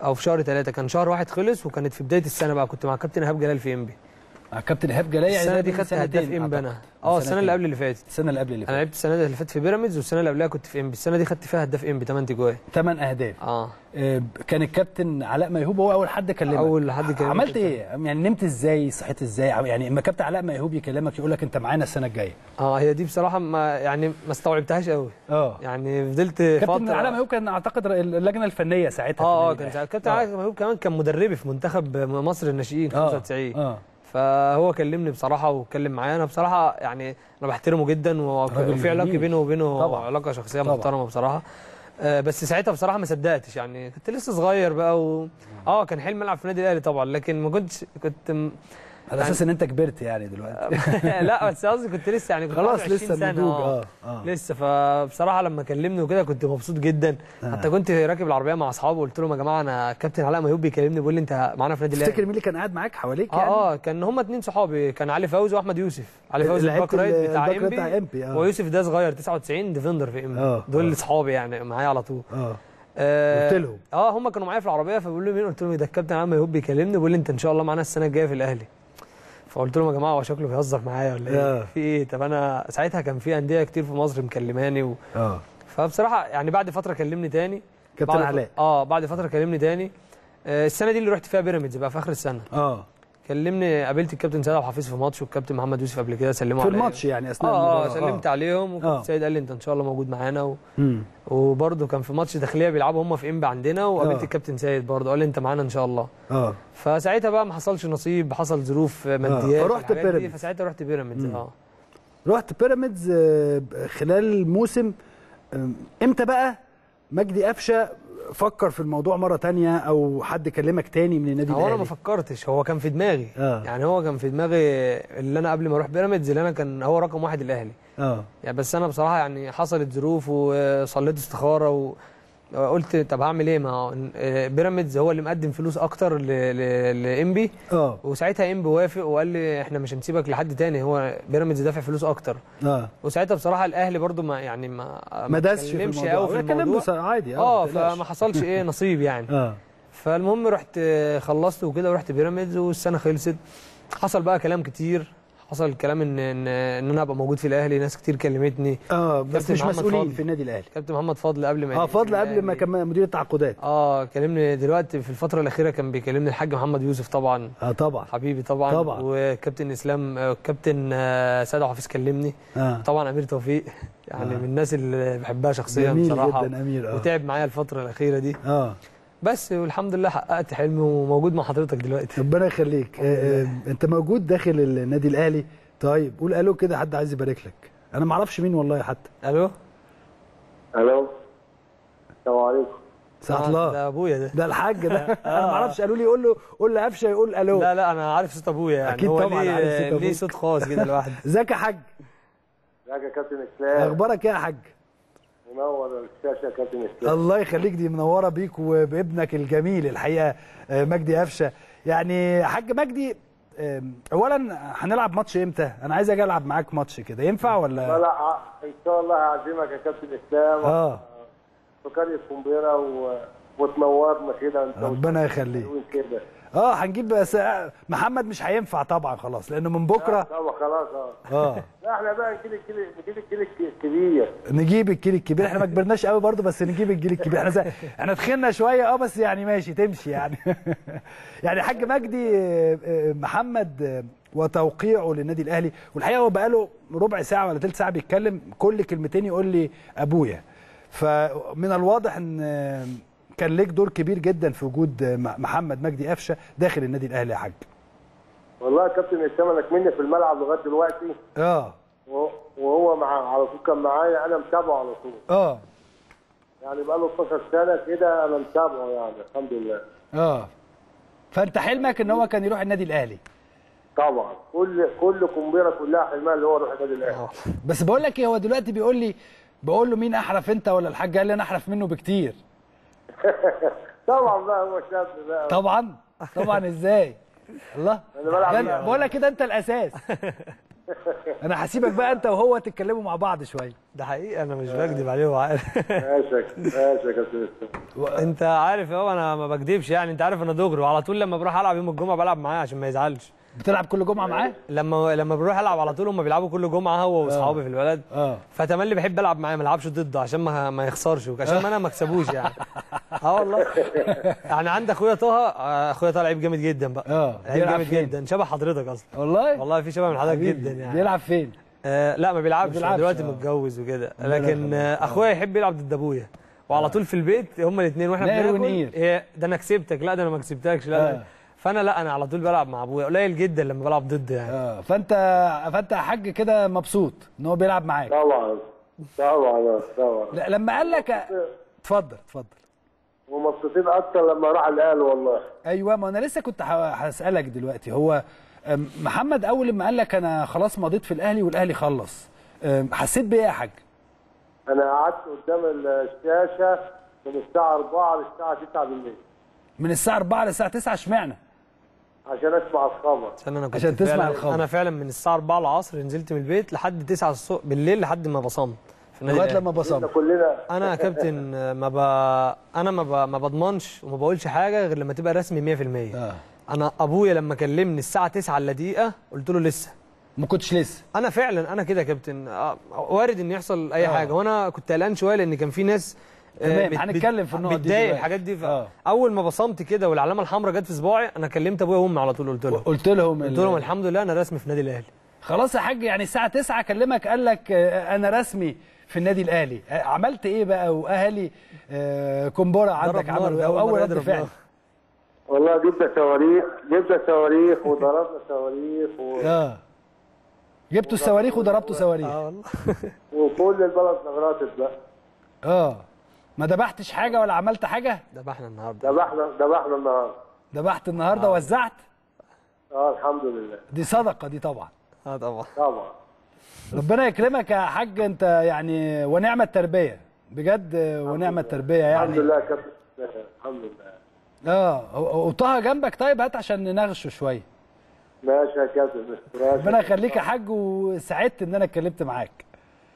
Speaker 3: او في شهر ثلاثة كان شهر واحد خلص وكانت في بدايه السنه بقى كنت مع كابتن ايهاب جلال في انبي
Speaker 1: مع كابتن ايهاب جلاي
Speaker 3: السنه دي
Speaker 1: من
Speaker 3: خدت هداف
Speaker 1: سنتين
Speaker 3: انبي انا
Speaker 1: أعتقد.
Speaker 3: اه
Speaker 1: من
Speaker 3: السنه اللي
Speaker 1: سنتين.
Speaker 3: قبل اللي فاتت
Speaker 1: السنه اللي قبل اللي
Speaker 3: انا
Speaker 1: فاتت
Speaker 3: لعبت السنه اللي فاتت في بيراميدز والسنه اللي قبلها كنت في انبي السنه دي خدت فيها هداف انبي 8 جوان
Speaker 1: ثمان اهداف
Speaker 3: اه
Speaker 1: آه، كان الكابتن علاء ميهوب هو اول حد كلمك
Speaker 3: اول حد كلمني
Speaker 1: عملت
Speaker 3: كابتن.
Speaker 1: ايه يعني نمت ازاي صحيت ازاي يعني اما كابتن علاء ميهوب يكلمك يقول لك انت معانا السنه الجايه
Speaker 3: اه هي دي بصراحه ما يعني ما استوعبتش قوي
Speaker 1: اه
Speaker 3: يعني فضلت
Speaker 1: كابتن
Speaker 3: فتره
Speaker 1: علاء ميهوب كان اعتقد اللجنه الفنيه ساعتها
Speaker 3: اه اه
Speaker 1: في
Speaker 3: كان
Speaker 1: النادي
Speaker 3: ساعة- كابتن
Speaker 1: آه.
Speaker 3: علاء ميهوب كمان كان مدربي في منتخب مصر الناشئين
Speaker 1: اه
Speaker 3: 95
Speaker 1: اه
Speaker 3: فهو كلمني بصراحه واتكلم معايا انا بصراحه يعني انا بحترمه جدا
Speaker 1: راجل
Speaker 3: وفي علاقه
Speaker 1: جميل.
Speaker 3: بينه وبينه
Speaker 1: طبعا.
Speaker 3: علاقه شخصيه
Speaker 1: طبعا.
Speaker 3: محترمه بصراحه آه، بس ساعتها بصراحه ما صدقتش يعني كنت لسه صغير بقى و... اه كان حلم العب في النادي الاهلي طبعا لكن ما كنتش كنت م...
Speaker 1: على اساس ان انت كبرت يعني دلوقتي
Speaker 3: لا بس قصدي كنت لسه يعني كنت
Speaker 1: خلاص
Speaker 3: 21
Speaker 1: لسه
Speaker 3: سنة،
Speaker 1: النضوج
Speaker 3: اه
Speaker 1: اه اه
Speaker 3: لسه فبصراحه لما كلمني وكده كنت مبسوط جدا حتى كنت راكب العربيه مع اصحابي وقلت لهم يا جماعه انا كابتن علاء ميوب بيكلمني بيقول لي انت معانا في النادي
Speaker 1: تفتكر
Speaker 3: الاهلي
Speaker 1: مين اللي كان قاعد معاك حواليك يعني؟
Speaker 3: اه اه كان هما اتنين صحابي كان علي فوزي واحمد يوسف علي فوزي
Speaker 1: لعيبة
Speaker 3: الباك رايت
Speaker 1: ال-
Speaker 3: بتاع
Speaker 1: الباك رايت بتاع
Speaker 3: انبي
Speaker 1: إنبي، آه.
Speaker 3: ويوسف ده صغير 99 ديفندر في انبي
Speaker 1: آه،
Speaker 3: دول
Speaker 1: آه.
Speaker 3: صحابي يعني معايا على طول
Speaker 1: اه
Speaker 3: آه
Speaker 1: قلت لهم.
Speaker 3: اه هم كانوا معايا في العربيه فبيقولوا لي مين قلت لهم ده الكابتن عم يهوب بيكلمني بيقول لي انت ان شاء الله معانا السنه الجايه في الاهلي فقلت لهم يا جماعه هو شكله بيهزر معايا ولا
Speaker 1: آه.
Speaker 3: ايه في ايه طب انا ساعتها كان في انديه كتير في مصر مكلماني و...
Speaker 1: اه
Speaker 3: فبصراحه يعني بعد فتره كلمني تاني
Speaker 1: كابتن
Speaker 3: بعد
Speaker 1: علاء
Speaker 3: اه بعد فتره كلمني تاني آه السنه دي اللي رحت فيها بيراميدز بقى في اخر السنه
Speaker 1: اه
Speaker 3: كلمني قابلت الكابتن سيد عبد الحفيظ في ماتش والكابتن محمد يوسف قبل كده سلموا
Speaker 1: في
Speaker 3: عليا.
Speaker 1: الماتش يعني اثناء
Speaker 3: اه اه
Speaker 1: المباراة.
Speaker 3: سلمت عليهم
Speaker 1: آه.
Speaker 3: وكابتن سيد قال لي انت ان شاء الله موجود معانا و...
Speaker 1: مم.
Speaker 3: وبرده كان في ماتش داخليه بيلعبوا هم في انبي عندنا وقابلت
Speaker 1: آه.
Speaker 3: الكابتن سيد برده قال لي انت معانا ان شاء الله
Speaker 1: اه
Speaker 3: فساعتها بقى ما حصلش نصيب حصل ظروف ماديات
Speaker 1: فرحت
Speaker 3: والحاجات دي،
Speaker 1: بيراميدز.
Speaker 3: فساعتها رحت بيراميدز اه
Speaker 1: رحت بيراميدز آه، خلال الموسم آه، امتى بقى مجدي قفشه فكر في الموضوع مره تانية او حد كلمك تاني من النادي
Speaker 3: هو انا ما
Speaker 1: الاهلي
Speaker 3: فكرتش هو كان في دماغي
Speaker 1: آه.
Speaker 3: يعني هو كان في دماغي اللي انا قبل ما اروح بيراميدز اللي انا كان هو رقم واحد الاهلي
Speaker 1: اه
Speaker 3: يعني بس انا بصراحه يعني حصلت ظروف وصليت استخاره و... قلت طب هعمل ايه ما هو آه، بيراميدز هو اللي مقدم فلوس اكتر ل- ل- لانبي
Speaker 1: اه
Speaker 3: وساعتها انبي وافق وقال لي احنا مش هنسيبك لحد تاني هو بيراميدز دافع فلوس اكتر
Speaker 1: اه
Speaker 3: وساعتها بصراحه الاهلي برضو ما يعني ما
Speaker 1: ما داسش في
Speaker 3: اتكلمش
Speaker 1: الموضوع
Speaker 3: قوي في
Speaker 1: هو كلام
Speaker 3: الموضوع
Speaker 1: بس عادي
Speaker 3: اه
Speaker 1: ما تقلقش.
Speaker 3: فما حصلش ايه نصيب يعني
Speaker 1: اه
Speaker 3: فالمهم رحت آه، خلصت وكده ورحت بيراميدز والسنه خلصت حصل بقى كلام كتير حصل كلام ان ان ان انا ابقى موجود في الاهلي ناس كتير كلمتني
Speaker 1: اه بس
Speaker 3: كابتن
Speaker 1: مش
Speaker 3: محمد
Speaker 1: مسؤولين
Speaker 3: فضل.
Speaker 1: في النادي الاهلي
Speaker 3: كابتن محمد فضل قبل ما
Speaker 1: اه
Speaker 3: يجي
Speaker 1: فضل
Speaker 3: في
Speaker 1: قبل ما
Speaker 3: الأهلي.
Speaker 1: كان مدير التعاقدات
Speaker 3: اه كلمني دلوقتي في الفتره الاخيره كان بيكلمني الحاج محمد يوسف طبعا
Speaker 1: اه طبعا
Speaker 3: حبيبي طبعا
Speaker 1: طبعا.
Speaker 3: وكابتن اسلام آه، كابتن آه، سيد عبد الحفيظ كلمني
Speaker 1: اه
Speaker 3: طبعا امير توفيق يعني
Speaker 1: آه.
Speaker 3: من الناس اللي بحبها شخصيا
Speaker 1: جميل
Speaker 3: بصراحه
Speaker 1: جدا امير اه
Speaker 3: وتعب معايا الفتره الاخيره دي
Speaker 1: اه
Speaker 3: بس والحمد لله حققت حلمي وموجود مع حضرتك دلوقتي
Speaker 1: ربنا يخليك آه آه، انت موجود داخل النادي الاهلي طيب قول الو كده حد عايز يبارك لك انا ما اعرفش مين والله حتى
Speaker 3: الو
Speaker 2: الو السلام عليكم
Speaker 1: ساعة
Speaker 3: آه،
Speaker 1: الله
Speaker 3: ده ابويا ده
Speaker 1: ده الحاج ده انا ما اعرفش قالوا لي قول له قول له قفشه يقول الو
Speaker 3: لا لا انا عارف صوت ابويا يعني
Speaker 1: أكيد
Speaker 3: هو
Speaker 1: طبعاً
Speaker 3: ليه
Speaker 1: عارف صوت
Speaker 3: ليه
Speaker 1: أبوك.
Speaker 3: صوت خاص كده لوحده
Speaker 1: ازيك يا حاج
Speaker 2: ازيك يا كابتن اسلام
Speaker 1: اخبارك ايه يا حاج
Speaker 2: منور الشاشه يا كابتن اسلام
Speaker 1: الله يخليك دي منوره بيك وبابنك الجميل الحقيقه آه، مجدي قفشه يعني حاج مجدي آم، اولا هنلعب ماتش امتى انا عايز اجي العب معاك ماتش كده ينفع
Speaker 2: لا
Speaker 1: ولا
Speaker 2: لا ع- ان شاء الله هعزمك يا كابتن اسلام
Speaker 1: اه
Speaker 2: في قريه قنبيره و... وتنورنا كده انت
Speaker 1: ربنا يخليك
Speaker 2: وحلوين كده
Speaker 1: اه هنجيب بس آه، محمد مش هينفع طبعا خلاص لانه من بكره
Speaker 2: طبعا خلاص اه
Speaker 1: اه
Speaker 2: لا احنا بقى نجيب الجيل نجيب الجيل الكبير
Speaker 1: نجيب الجيل الكبير احنا ما كبرناش قوي برضه بس نجيب الجيل الكبير احنا زي... احنا تخنا شويه اه بس يعني ماشي تمشي يعني يعني حاج مجدي آه، آه، محمد آه، وتوقيعه للنادي الاهلي والحقيقه هو بقاله ربع ساعه ولا ثلث ساعه بيتكلم كل كلمتين يقول لي ابويا فمن الواضح ان آه، كان ليك دور كبير جدا في وجود آه، محمد مجدي قفشه داخل النادي الاهلي يا حاج
Speaker 2: والله يا كابتن اسلام انا كمني في الملعب لغايه دلوقتي
Speaker 1: اه
Speaker 2: و- وهو مع على طول كان معايا انا متابعه على طول
Speaker 1: اه
Speaker 2: يعني بقى له 12 سنه كده انا متابعه يعني الحمد لله
Speaker 1: اه فانت حلمك ان هو كان يروح النادي الاهلي
Speaker 2: طبعا كل كل قنبله كلها حلمها اللي هو يروح النادي الاهلي
Speaker 1: بس بقول لك ايه هو دلوقتي بيقول لي بقول له مين احرف انت ولا الحاج قال لي انا احرف منه بكتير
Speaker 2: طبعا بقى هو شاب بقى
Speaker 1: طبعا طبعا ازاي الله
Speaker 2: أنا بلعب
Speaker 1: ده-
Speaker 2: معاه.
Speaker 1: بقول لك كده انت الاساس انا هسيبك بقى انت وهو تتكلموا مع بعض شويه
Speaker 3: ده حقيقي انا مش بكذب عليه هو عارف
Speaker 2: ماشي يا- ماشي يا كابتن اسلام
Speaker 3: انت عارف اهو انا ما بكذبش يعني انت عارف انا دغري وعلى طول لما بروح العب يوم الجمعه بلعب معاه عشان ما يزعلش
Speaker 1: بتلعب كل جمعه معاه
Speaker 3: لما لما بروح العب على طول هم بيلعبوا كل جمعه هو واصحابي في البلد
Speaker 1: اه
Speaker 3: فتملي بحب العب معاه ما العبش ضده عشان ما ما يخسرش عشان ما انا ما اكسبوش يعني اه والله يعني عند اخويا طه آه، اخويا طه لعيب جامد جدا بقى
Speaker 1: اه
Speaker 3: لعيب
Speaker 1: بيلعب
Speaker 3: جامد
Speaker 1: فين؟
Speaker 3: جدا شبه حضرتك اصلا
Speaker 1: والله
Speaker 3: والله في شبه من حضرتك
Speaker 1: حبيبي.
Speaker 3: جدا يعني
Speaker 1: بيلعب فين
Speaker 3: آه لا ما بيلعبش,
Speaker 1: ما بيلعبش،
Speaker 3: دلوقتي
Speaker 1: آه.
Speaker 3: متجوز وكده
Speaker 1: الله
Speaker 3: لكن
Speaker 1: يرحمه.
Speaker 3: آه اخويا يحب يلعب ضد ابويا وعلى طول في البيت هما الاثنين واحنا
Speaker 1: نقر
Speaker 3: بناكل
Speaker 1: ونقير.
Speaker 3: إيه، ده انا كسبتك لا ده انا ما كسبتكش لا,
Speaker 1: آه.
Speaker 3: لا فانا لا انا على طول بلعب مع ابويا قليل جدا لما بلعب ضده يعني
Speaker 1: اه فانت فانت يا حاج كده مبسوط ان هو بيلعب معاك
Speaker 2: طبعا طبعا طبعا
Speaker 1: لا لما قال لك اتفضل اتفضل
Speaker 2: ومبسوطين اكتر لما راح الاهلي والله
Speaker 1: ايوه ما انا لسه كنت ه- هسالك دلوقتي هو أم، محمد اول ما قال لك انا خلاص مضيت في الاهلي والاهلي خلص أم، حسيت بايه يا حاج
Speaker 2: انا قعدت قدام الشاشه من الساعه 4 للساعه 9 بالليل
Speaker 1: من الساعه 4 للساعه 9 اشمعنى
Speaker 2: عشان اسمع الخبر
Speaker 3: عشان انا كنت
Speaker 1: عشان تسمع
Speaker 3: فعلا
Speaker 1: الخبر.
Speaker 3: انا فعلا من الساعه 4 العصر نزلت من البيت لحد 9 الصبح بالليل لحد ما بصمت في النادي
Speaker 1: لغايه
Speaker 3: الأهلي.
Speaker 1: لما بصمت
Speaker 2: احنا كلنا
Speaker 3: انا يا كابتن آه، ما ب... انا ما, ب... ما بضمنش وما بقولش حاجه غير لما تبقى رسمي 100%
Speaker 1: اه
Speaker 3: انا ابويا لما كلمني الساعه 9 الا دقيقه قلت له لسه
Speaker 1: ما كنتش لسه
Speaker 3: انا فعلا انا كده يا كابتن آه، وارد ان يحصل اي
Speaker 1: آه.
Speaker 3: حاجه وانا كنت قلقان شويه لان كان في ناس آه،
Speaker 1: تمام،
Speaker 3: بت-
Speaker 1: هنتكلم في النقط دي
Speaker 3: بتضايق
Speaker 1: دلوقتي.
Speaker 3: الحاجات دي ف...
Speaker 1: آه.
Speaker 3: اول ما بصمت كده والعلامه الحمراء جت في صباعي انا كلمت ابويا وامي على طول قلت لهم
Speaker 1: قلت لهم
Speaker 3: قلت
Speaker 1: ال-
Speaker 3: لهم الحمد لله انا رسمي في النادي الاهلي
Speaker 1: خلاص يا حاج يعني الساعه 9 كلمك قال لك آه، انا رسمي في النادي الاهلي آه، عملت ايه بقى واهلي آه، كومبورا عندك
Speaker 3: ضرب نار،
Speaker 1: عملوا ايه
Speaker 3: ده
Speaker 1: او
Speaker 3: أول
Speaker 1: اول
Speaker 3: مرة
Speaker 1: رد
Speaker 3: يضرب
Speaker 1: فعل
Speaker 3: نار.
Speaker 2: والله جبنا صواريخ جبنا صواريخ وضربنا صواريخ و...
Speaker 1: اه جبتوا الصواريخ وضربتوا صواريخ
Speaker 3: اه والله
Speaker 2: وكل البلد نغرطت بقى
Speaker 1: اه ما ذبحتش حاجه ولا عملت حاجه
Speaker 3: ذبحنا النهارده
Speaker 2: ذبحنا ذبحنا النهارده
Speaker 1: ذبحت النهارده وزعت
Speaker 2: اه الحمد لله
Speaker 1: دي صدقه دي طبعا
Speaker 3: اه طبعا
Speaker 2: طبعا
Speaker 1: ربنا يكرمك يا حاج انت يعني ونعم التربيه بجد ونعم التربيه
Speaker 2: الحمد
Speaker 1: يعني
Speaker 2: لله يا كابتن الحمد لله
Speaker 1: اه و- وطه جنبك طيب هات عشان نناقشه شويه
Speaker 2: ماشي يا كابتن ماشي
Speaker 1: ربنا يخليك يا حاج وسعدت ان انا اتكلمت معاك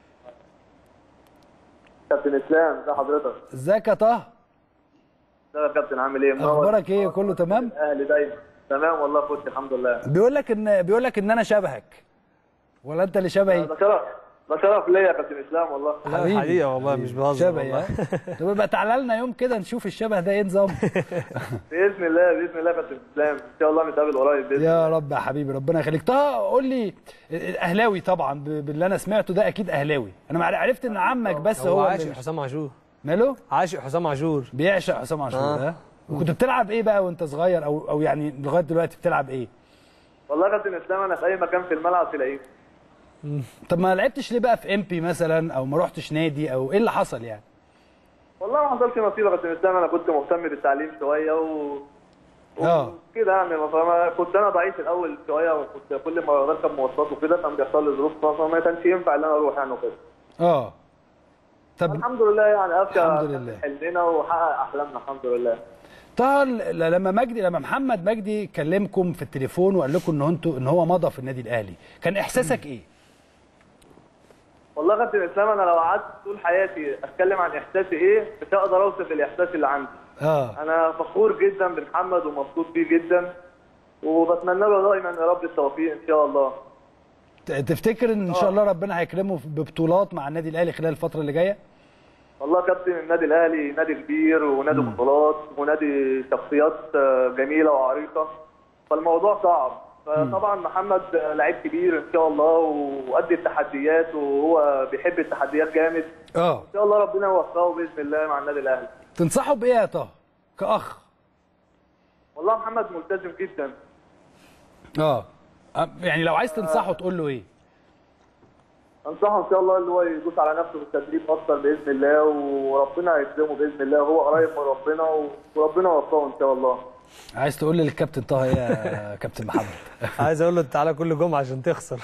Speaker 2: كابتن اسلام ده حضرتك
Speaker 1: ازيك يا طه
Speaker 2: ده يا كابتن عامل ايه منور
Speaker 1: اخبارك ايه كله تمام
Speaker 2: الاهلي دايما تمام والله كنت الحمد لله
Speaker 1: بيقول لك ان بيقول لك ان انا شبهك ولا انت اللي شبهي
Speaker 2: ده شرف ده شرف ليا يا كابتن اسلام والله
Speaker 3: لا
Speaker 1: حبيبي.
Speaker 3: الحقيقه والله مش بهزر
Speaker 1: شبهي
Speaker 3: والله
Speaker 1: ها طب يبقى تعالى لنا يوم كده نشوف الشبه ده ايه نظام
Speaker 2: باذن الله باذن الله يا كابتن اسلام ان شاء الله نتقابل قريب باذن الله
Speaker 1: يا رب يا حبيبي ربنا يخليك طه قول لي الاهلاوي طبعا ب- باللي انا سمعته ده اكيد اهلاوي انا مع- عرفت ان عمك بس
Speaker 3: هو
Speaker 1: هو
Speaker 3: عاشق
Speaker 1: اللي-
Speaker 3: حسام عاشور
Speaker 1: ماله
Speaker 3: عاشق حسام عاشور
Speaker 1: بيعشق حسام عاشور
Speaker 3: آه.
Speaker 1: ها وكنت بتلعب ايه بقى وانت صغير او او يعني لغايه دلوقتي بتلعب ايه
Speaker 2: والله يا كابتن اسلام انا في اي مكان في الملعب تلاقيه
Speaker 1: طب ما لعبتش ليه بقى في امبي مثلا او ما رحتش نادي او ايه اللي حصل يعني
Speaker 2: والله ما حصلش نصيب يا كابتن اسلام انا كنت مهتم بالتعليم شويه و
Speaker 1: اه
Speaker 2: كده يعني فما كنت انا ضعيف الاول شويه وكنت كل ما بركب مواصلات وكده كان بيحصل لي ظروف فما كانش ينفع ان انا اروح يعني وكده
Speaker 1: اه طب
Speaker 2: الحمد لله يعني افشى
Speaker 1: الحمد لله.
Speaker 2: حلمنا وحقق احلامنا الحمد لله
Speaker 1: طه ل- لما مجدي لما محمد مجدي كلمكم في التليفون وقال لكم ان انتوا ان هو مضى في النادي الاهلي كان احساسك ايه
Speaker 2: والله يا كابتن اسلام انا لو قعدت طول حياتي اتكلم عن احساسي ايه مش هقدر اوصف الاحساس اللي عندي
Speaker 1: اه
Speaker 2: انا فخور جدا بمحمد ومبسوط بيه جدا وبتمنى له دايما يا رب التوفيق ان شاء الله
Speaker 1: ت- تفتكر ان شاء الله ربنا هيكرمه ببطولات مع النادي الاهلي خلال الفتره اللي جايه
Speaker 2: والله يا كابتن النادي الاهلي نادي كبير ونادي بطولات ونادي شخصيات آه، جميله وعريقه فالموضوع صعب فطبعا محمد آه، لعيب كبير ان شاء الله وقد التحديات وهو بيحب التحديات جامد
Speaker 1: اه
Speaker 2: ان شاء الله ربنا يوفقه باذن الله مع النادي الاهلي
Speaker 1: تنصحه بايه يا طه كاخ
Speaker 2: والله محمد ملتزم جدا
Speaker 1: اه أم- يعني لو عايز تنصحه تقول له ايه
Speaker 2: انصحه ان شاء الله اللي هو يدوس على نفسه في التدريب اكتر باذن الله وربنا هيكرمه باذن الله هو قريب من ربنا وربنا يوفقه ان شاء الله
Speaker 1: عايز تقول لي للكابتن طه ايه يا كابتن محمد
Speaker 3: عايز اقول له تعالى كل جمعه عشان تخسر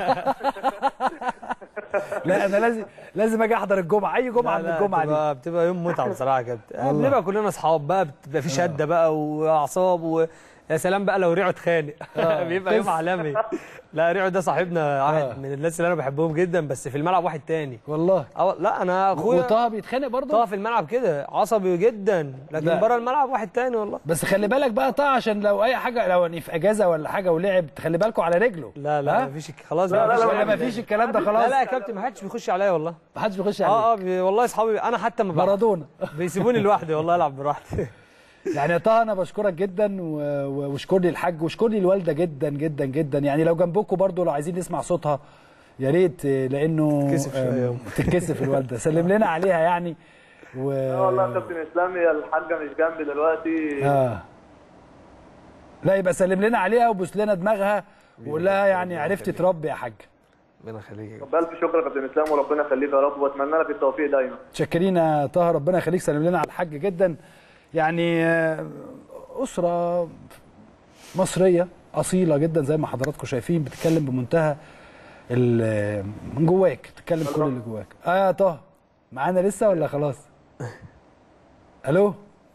Speaker 1: لا انا لازم لازم اجي احضر الجمعه اي جمعه
Speaker 3: لا
Speaker 1: من
Speaker 3: لا
Speaker 1: الجمعه دي
Speaker 3: بتبقى, بتبقى يوم متعه بصراحه يا كابتن
Speaker 1: والله.
Speaker 3: بنبقى كلنا اصحاب بقى بتبقى في شده بقى واعصاب و... يا سلام بقى لو ريعو اتخانق
Speaker 1: آه،
Speaker 3: بيبقى يوم
Speaker 1: قصة.
Speaker 3: عالمي لا ريعو ده صاحبنا واحد
Speaker 1: آه.
Speaker 3: من الناس اللي انا بحبهم جدا بس في الملعب واحد تاني
Speaker 1: والله
Speaker 3: أو لا انا اخويا
Speaker 1: وطه بيتخانق برضه
Speaker 3: طه في الملعب كده عصبي جدا لكن
Speaker 1: لا.
Speaker 3: بره الملعب واحد تاني والله
Speaker 1: بس خلي بالك بقى طه عشان لو اي حاجه لو يعني في اجازه ولا حاجه ولعب خلي بالكم على رجله
Speaker 3: لا لا
Speaker 1: ها؟
Speaker 3: مفيش خلاص
Speaker 2: لا،
Speaker 3: بقى
Speaker 2: لا،
Speaker 3: مفيش
Speaker 2: لا،
Speaker 1: ولا
Speaker 3: حاجة.
Speaker 1: ما فيش الكلام ده
Speaker 3: لا
Speaker 1: خلاص
Speaker 3: لا يا كابتن ما حدش بيخش عليا والله
Speaker 1: ما حدش بيخش عليك
Speaker 3: اه اه بي- والله اصحابي انا حتى ما بقى
Speaker 1: مارادونا
Speaker 3: بيسيبوني لوحدي والله العب براحتي
Speaker 1: يعني يا طه انا بشكرك جدا و- و- واشكر لي الحاج واشكر لي الوالده جدا جدا جدا يعني لو جنبكم برضو لو عايزين نسمع صوتها يا ريت آه، لانه
Speaker 3: تتكسف شوية.
Speaker 1: آم، تتكسف الوالده سلم لنا عليها يعني و
Speaker 2: لا والله يا كابتن اسلام هي الحاجه مش جنبي دلوقتي
Speaker 1: اه لا يبقى سلم لنا عليها وبوس لنا دماغها وقول لها يعني عرفتي تربي يا حاج
Speaker 3: ربنا يخليك
Speaker 2: بألف شكر يا كابتن اسلام وربنا يخليك يا رب واتمنى لك التوفيق دايما
Speaker 1: متشكرين يا طه ربنا يخليك سلم لنا على الحاج جدا يعني آه، اسره مصريه اصيله جدا زي ما حضراتكم شايفين بتتكلم بمنتهى ال- من جواك بتتكلم كل اللي جواك اه يا طه معانا لسه ولا خلاص الو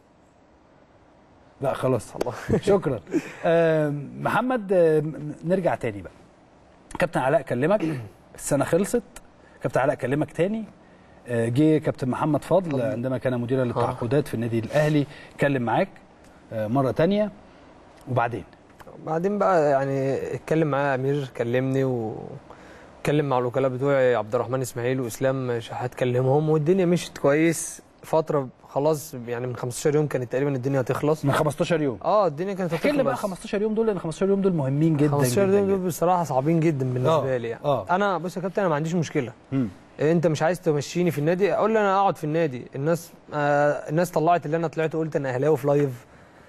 Speaker 1: لا خلاص شكرا آه، محمد آه، نرجع تاني بقى كابتن علاء كلمك السنه خلصت كابتن علاء كلمك تاني آه، جه كابتن محمد فضل عندما كان مديرا للتعاقدات في النادي الاهلي اتكلم معاك آه، مره تانية وبعدين
Speaker 3: بعدين بقى يعني اتكلم معايا امير كلمني واتكلم مع الوكلاء بتوعي عبد الرحمن اسماعيل واسلام شحات كلمهم والدنيا مشيت كويس فتره خلاص يعني من 15 يوم كانت تقريبا الدنيا هتخلص
Speaker 1: من 15 يوم
Speaker 3: اه الدنيا كانت
Speaker 1: احكي لنا بقى
Speaker 3: هتخلص
Speaker 1: 15 يوم دول لان 15 يوم دول مهمين جدا
Speaker 3: 15
Speaker 1: جدا
Speaker 3: يوم دول
Speaker 1: جدا.
Speaker 3: بصراحه صعبين جدا بالنسبه
Speaker 1: آه،
Speaker 3: لي يعني
Speaker 1: آه.
Speaker 3: انا بص يا كابتن انا ما عنديش مشكله
Speaker 1: مم.
Speaker 3: انت مش عايز تمشيني في النادي اقول لي انا اقعد في النادي الناس آه الناس طلعت اللي انا طلعت قلت انا اهلاوي في لايف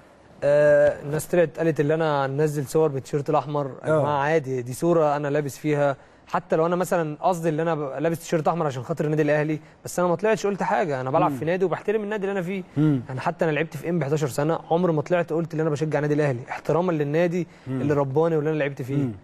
Speaker 3: آه الناس طلعت قالت اللي انا ننزل صور بالتيشيرت الاحمر يا
Speaker 1: آه.
Speaker 3: جماعه عادي دي صوره انا لابس فيها حتى لو انا مثلا قصدي اللي انا ببقى لابس تيشيرت احمر عشان خاطر النادي الاهلي بس انا ما طلعتش قلت حاجه انا بلعب في نادي وبحترم النادي اللي انا فيه
Speaker 1: مم.
Speaker 3: يعني حتى انا لعبت في ام ب 11 سنه عمري ما طلعت قلت ان انا بشجع النادي الاهلي احتراما للنادي اللي رباني واللي انا لعبت فيه
Speaker 1: مم.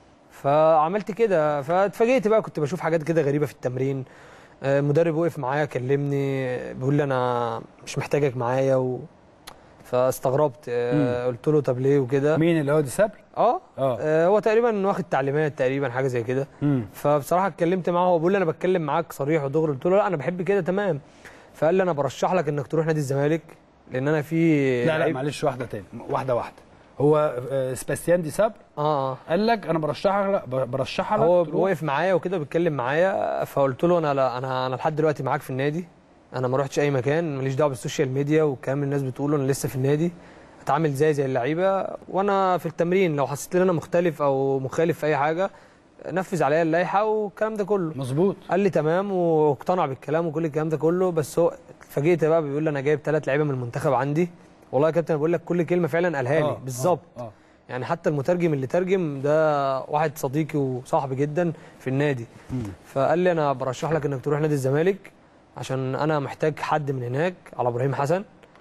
Speaker 3: فعملت كده فاتفاجئت بقى كنت بشوف حاجات كده غريبه في التمرين آه، مدرب وقف معايا كلمني بيقول لي انا مش محتاجك معايا و... فاستغربت آه، قلت له طب ليه وكده
Speaker 1: مين اللي هو دي صبري؟
Speaker 3: اه
Speaker 1: اه
Speaker 3: آه، هو تقريبا واخد تعليمات تقريبا حاجه زي كده
Speaker 1: مم.
Speaker 3: فبصراحه اتكلمت معاه هو بيقول لي انا بتكلم معاك صريح ودغري قلت له لا انا بحب كده تمام فقال لي انا برشح لك انك تروح نادي الزمالك لان انا في
Speaker 1: لا لا
Speaker 3: لعيب-
Speaker 1: معلش واحده تاني واحده واحده هو آه، سباستيان دي صبر
Speaker 3: اه اه
Speaker 1: قال لك انا برشحها لك برشحها لك
Speaker 3: هو
Speaker 1: تروح.
Speaker 3: واقف معايا وكده بيتكلم معايا فقلت له انا لا انا انا لحد دلوقتي معاك في النادي انا ما رحتش اي مكان ماليش دعوه بالسوشيال ميديا والكلام اللي الناس بتقوله انا لسه في النادي اتعامل زي زي اللعيبه وانا في التمرين لو حسيت ان انا مختلف او مخالف في اي حاجه نفذ عليا اللائحه والكلام ده كله
Speaker 1: مظبوط
Speaker 3: قال لي تمام واقتنع بالكلام وكل الكلام ده كله بس هو اتفاجئت بقى بيقول لي انا جايب ثلاث لعيبه من المنتخب عندي والله يا كابتن أنا بقول لك كل كلمه فعلا قالها لي
Speaker 1: آه،
Speaker 3: بالظبط
Speaker 1: آه، آه.
Speaker 3: يعني حتى المترجم اللي ترجم ده واحد صديقي وصاحبي جدا في النادي
Speaker 1: مم.
Speaker 3: فقال لي انا برشح لك انك تروح نادي الزمالك عشان انا محتاج حد من هناك على ابراهيم حسن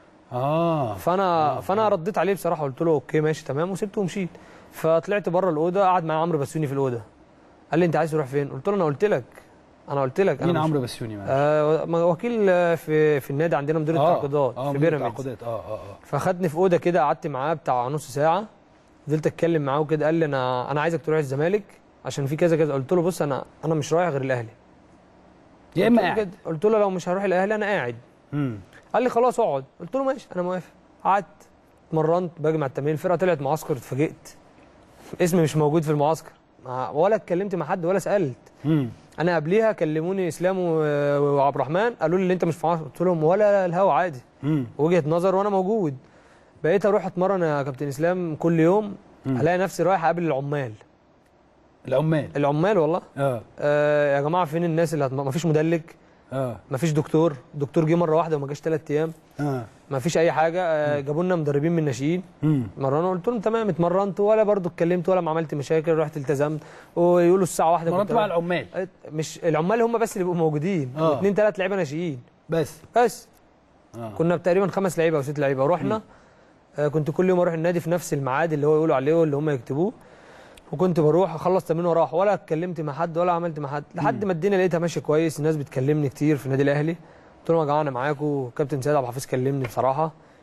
Speaker 1: اه
Speaker 3: فانا فانا رديت عليه بصراحه قلت له اوكي ماشي تمام وسبته ومشيت فطلعت بره الاوضه قعد معايا عمرو بسيوني في الاوضه قال لي انت عايز تروح فين قلت له انا قلت لك انا قلت لك أنا
Speaker 1: مين
Speaker 3: مش-
Speaker 1: عمرو بسيوني معلش
Speaker 3: آه وكيل آه، في في النادي عندنا مدير التعاقدات
Speaker 1: اه
Speaker 3: في
Speaker 1: مدير
Speaker 3: بيراميدز
Speaker 1: التعاقدات اه اه اه
Speaker 3: فخدني في اوضه كده قعدت معاه بتاع نص ساعه فضلت اتكلم معاه وكده قال لي انا انا عايزك تروح الزمالك عشان في كذا كذا قلت له بص انا انا مش رايح غير الاهلي
Speaker 1: يا اما
Speaker 3: قلت له
Speaker 1: قاعد
Speaker 3: كده. قلت له لو مش هروح الاهلي انا قاعد
Speaker 1: مم.
Speaker 3: قال لي خلاص اقعد قلت له ماشي انا موافق قعدت اتمرنت باجي مع التمرين الفرقه طلعت معسكر اتفاجئت اسمي مش موجود في المعسكر مع- ولا اتكلمت مع حد ولا سالت
Speaker 1: مم.
Speaker 3: انا قبليها كلموني اسلام و- وعبد الرحمن قالوا لي اللي انت مش في معسكر قلت لهم ولا الهوا عادي
Speaker 1: مم.
Speaker 3: وجهه نظر وانا موجود بقيت اروح اتمرن يا كابتن اسلام كل يوم
Speaker 1: مم.
Speaker 3: الاقي نفسي رايح اقابل العمال
Speaker 1: العمال
Speaker 3: العمال والله
Speaker 1: اه
Speaker 3: آه يا جماعه فين الناس اللي هتم... مفيش مدلك
Speaker 1: اه
Speaker 3: مفيش دكتور الدكتور جه مره واحده وما جاش ثلاث ايام
Speaker 1: اه
Speaker 3: مفيش اي حاجه آه جابوا لنا مدربين من الناشئين
Speaker 1: مم.
Speaker 3: مرنوا قلت لهم تمام اتمرنت ولا برضو اتكلمت ولا ما عملت مشاكل رحت التزمت ويقولوا الساعه واحدة
Speaker 1: مرات
Speaker 3: كنت
Speaker 1: مع
Speaker 3: رايح.
Speaker 1: العمال
Speaker 3: مش العمال هم بس اللي بيبقوا موجودين
Speaker 1: آه.
Speaker 3: واثنين ثلاث لعيبه ناشئين
Speaker 1: بس
Speaker 3: بس
Speaker 1: اه
Speaker 3: كنا تقريبا خمس لعيبه او ست لعيبه ورحنا آه كنت كل يوم اروح النادي في نفس الميعاد اللي هو يقولوا عليه واللي هم يكتبوه وكنت بروح اخلص تمرين واروح ولا اتكلمت مع حد ولا عملت مع حد لحد ما الدنيا لقيتها ماشيه كويس الناس بتكلمني كتير في النادي الاهلي قلت لهم يا جماعه انا معاكم كابتن سيد عبد الحفيظ كلمني بصراحه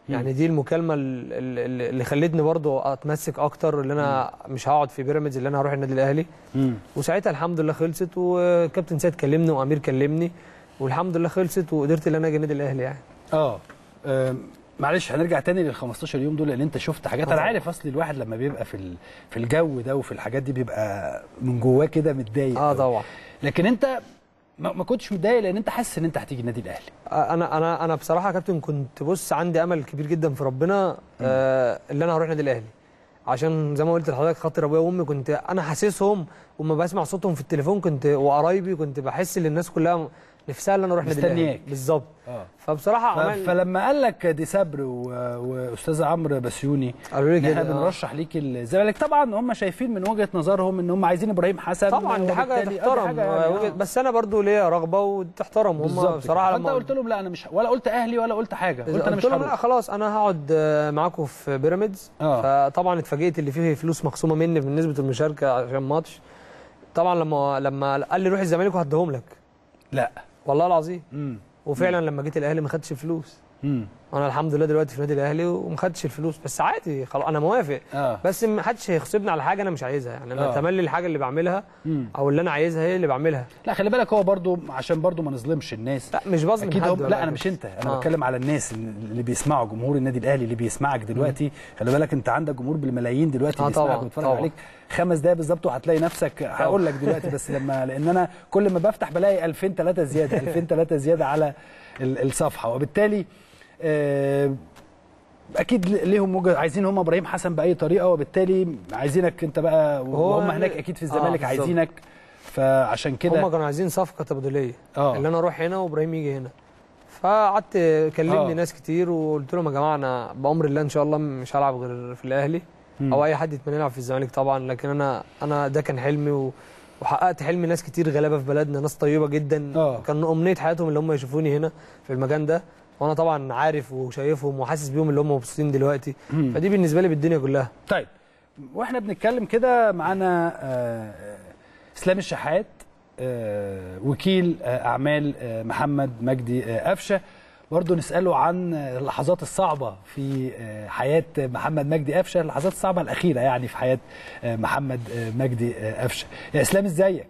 Speaker 3: يعني دي المكالمه ال- ال- اللي خلتني برضو اتمسك اكتر اللي انا مش هقعد في بيراميدز اللي انا هروح النادي الاهلي
Speaker 1: مم.
Speaker 3: وساعتها الحمد لله خلصت وكابتن سيد كلمني وامير كلمني والحمد لله خلصت وقدرت ان انا اجي النادي الاهلي يعني
Speaker 1: اه آم، معلش هنرجع تاني لل 15 يوم دول لان انت شفت حاجات انا
Speaker 3: طبعا.
Speaker 1: عارف اصل الواحد لما بيبقى في ال- في الجو ده وفي الحاجات دي بيبقى من جواه كده متضايق
Speaker 3: اه
Speaker 1: أوي.
Speaker 3: طبعا
Speaker 1: لكن انت ما ما كنتش متضايق لان انت حاسس ان انت هتيجي النادي الاهلي
Speaker 3: انا انا انا بصراحه يا كابتن كنت بص عندي امل كبير جدا في ربنا آه اللي انا هروح النادي الاهلي عشان زي ما قلت لحضرتك خاطر ابويا وامي كنت انا حاسسهم وما بسمع صوتهم في التليفون كنت وقرايبي كنت بحس ان الناس كلها نفسها ان انا اروح النادي الاهلي
Speaker 1: مستنياك.
Speaker 3: بالظبط
Speaker 1: اه
Speaker 3: فبصراحه
Speaker 1: ف-
Speaker 3: عمل
Speaker 1: فلما قال لك دي صبر و- واستاذ عمرو بسيوني
Speaker 3: قالوا لي
Speaker 1: ان احنا
Speaker 3: كده آه.
Speaker 1: بنرشح ليك الزمالك طبعا هم شايفين من وجهه نظرهم ان هم عايزين ابراهيم حسن
Speaker 3: طبعا دي حاجه
Speaker 1: وبالتالي- آه، دي
Speaker 3: تحترم
Speaker 1: حاجة يعني،
Speaker 3: آه،
Speaker 1: آه.
Speaker 3: بس انا برضو ليا رغبه وتحترم هم
Speaker 1: بالظبط
Speaker 3: بصراحه
Speaker 1: كده. فانت
Speaker 3: لما
Speaker 1: قلت لهم لا انا مش ولا قلت اهلي ولا قلت حاجه قلت انا مش
Speaker 3: قلت لهم لا
Speaker 1: هروح
Speaker 3: خلاص انا هقعد آه، معاكم في بيراميدز
Speaker 1: آه.
Speaker 3: فطبعا اتفاجئت اللي فيه فلوس مخصومه مني بالنسبه للمشاركه عشان ماتش طبعا لما لما قال لي روح الزمالك وهديهم لك
Speaker 1: لا
Speaker 3: والله العظيم
Speaker 1: امم
Speaker 3: وفعلا لما جيت الاهلي ما خدتش فلوس
Speaker 1: امم
Speaker 3: وانا الحمد لله دلوقتي في النادي الاهلي وما خدتش الفلوس بس عادي خلاص انا موافق
Speaker 1: اه
Speaker 3: بس ما حدش هيغصبني على حاجه انا مش عايزها يعني انا
Speaker 1: آه.
Speaker 3: تملي الحاجه اللي بعملها
Speaker 1: مم.
Speaker 3: او اللي انا عايزها هي اللي بعملها
Speaker 1: لا خلي بالك هو برضو عشان برضو ما نظلمش الناس
Speaker 3: لا مش بظلم
Speaker 1: اكيد
Speaker 3: حد
Speaker 1: هم
Speaker 3: ولا
Speaker 1: لا
Speaker 3: حاجة.
Speaker 1: انا مش انت انا
Speaker 3: آه.
Speaker 1: بتكلم على الناس اللي بيسمعوا جمهور النادي الاهلي اللي بيسمعك دلوقتي خلي بالك انت عندك جمهور بالملايين دلوقتي
Speaker 3: آه
Speaker 1: بيسمعك
Speaker 3: طبعاً،
Speaker 1: ويتفرج
Speaker 3: طبعاً.
Speaker 1: عليك خمس دقايق بالظبط وهتلاقي نفسك هقول لك دلوقتي بس لما لان انا كل ما بفتح بلاقي 2000 3 زياده 2000 3 زياده على ال- الصفحه وبالتالي آه، اكيد ليهم وجه عايزين هم ابراهيم حسن باي طريقه وبالتالي عايزينك انت بقى
Speaker 3: هو
Speaker 1: وهم
Speaker 3: يعني-
Speaker 1: هناك اكيد في
Speaker 3: آه،
Speaker 1: الزمالك
Speaker 3: بالظبط.
Speaker 1: عايزينك فعشان
Speaker 3: هم
Speaker 1: كده
Speaker 3: كانوا عايزين صفقه تبادليه
Speaker 1: اه
Speaker 3: اللي انا اروح هنا وابراهيم يجي هنا فقعدت كلمني
Speaker 1: آه.
Speaker 3: ناس كتير وقلت لهم يا جماعه انا بامر الله ان شاء الله مش هلعب غير في الاهلي
Speaker 1: مم.
Speaker 3: او اي حد يتمنى يلعب في الزمالك طبعا لكن انا انا ده كان حلمي و... وحققت حلم ناس كتير غلابه في بلدنا ناس طيبه جدا
Speaker 1: آه.
Speaker 3: كان امنيه حياتهم اللي هم يشوفوني هنا في المكان ده وانا طبعا عارف وشايفهم وحاسس بيهم اللي هم مبسوطين دلوقتي
Speaker 1: مم.
Speaker 3: فدي بالنسبه لي بالدنيا كلها
Speaker 1: طيب واحنا بنتكلم كده معانا آه، اسلام الشحات آه، وكيل آه، اعمال آه، محمد مجدي آه، قفشه برضه نساله عن آه، اللحظات الصعبه في آه، حياه محمد مجدي قفشه اللحظات الصعبه الاخيره يعني في حياه آه، محمد آه، مجدي آه، قفشه يا اسلام ازيك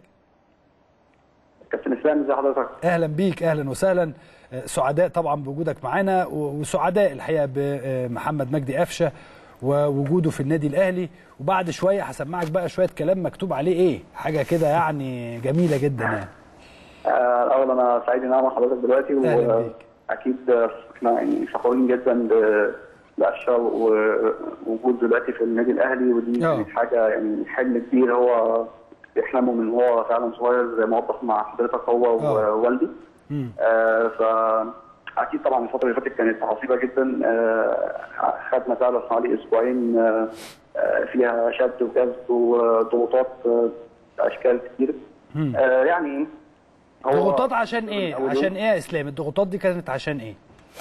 Speaker 2: كابتن اسلام ازي حضرتك؟
Speaker 1: اهلا بيك اهلا وسهلا آه، سعداء طبعا بوجودك معانا و- وسعداء الحقيقه بمحمد مجدي قفشه ووجوده في النادي الاهلي وبعد شويه هسمعك بقى شويه كلام مكتوب عليه ايه حاجه كده يعني جميله جدا يعني
Speaker 2: آه، الاول انا سعيد ان انا مع حضرتك دلوقتي
Speaker 1: أهلا بيك.
Speaker 2: واكيد آه، احنا يعني فخورين جدا ب- بقفشه ووجود دلوقتي في النادي الاهلي ودي
Speaker 1: آه.
Speaker 2: كانت حاجه يعني حلم كبير هو بيحلمه من هو فعلا صغير زي ما وضح مع حضرتك هو
Speaker 1: آه.
Speaker 2: ووالدي
Speaker 1: مم.
Speaker 2: آه، فاكيد طبعا الفتره اللي فاتت كانت عصيبه جدا آه، خدنا فعلا حوالي اسبوعين آه، آه، فيها شد وجذب وضغوطات آه، اشكال كتير
Speaker 1: مم.
Speaker 2: آه، يعني هو
Speaker 1: ضغوطات عشان ايه
Speaker 2: أول يوم-
Speaker 1: عشان ايه يا اسلام الضغوطات دي كانت عشان ايه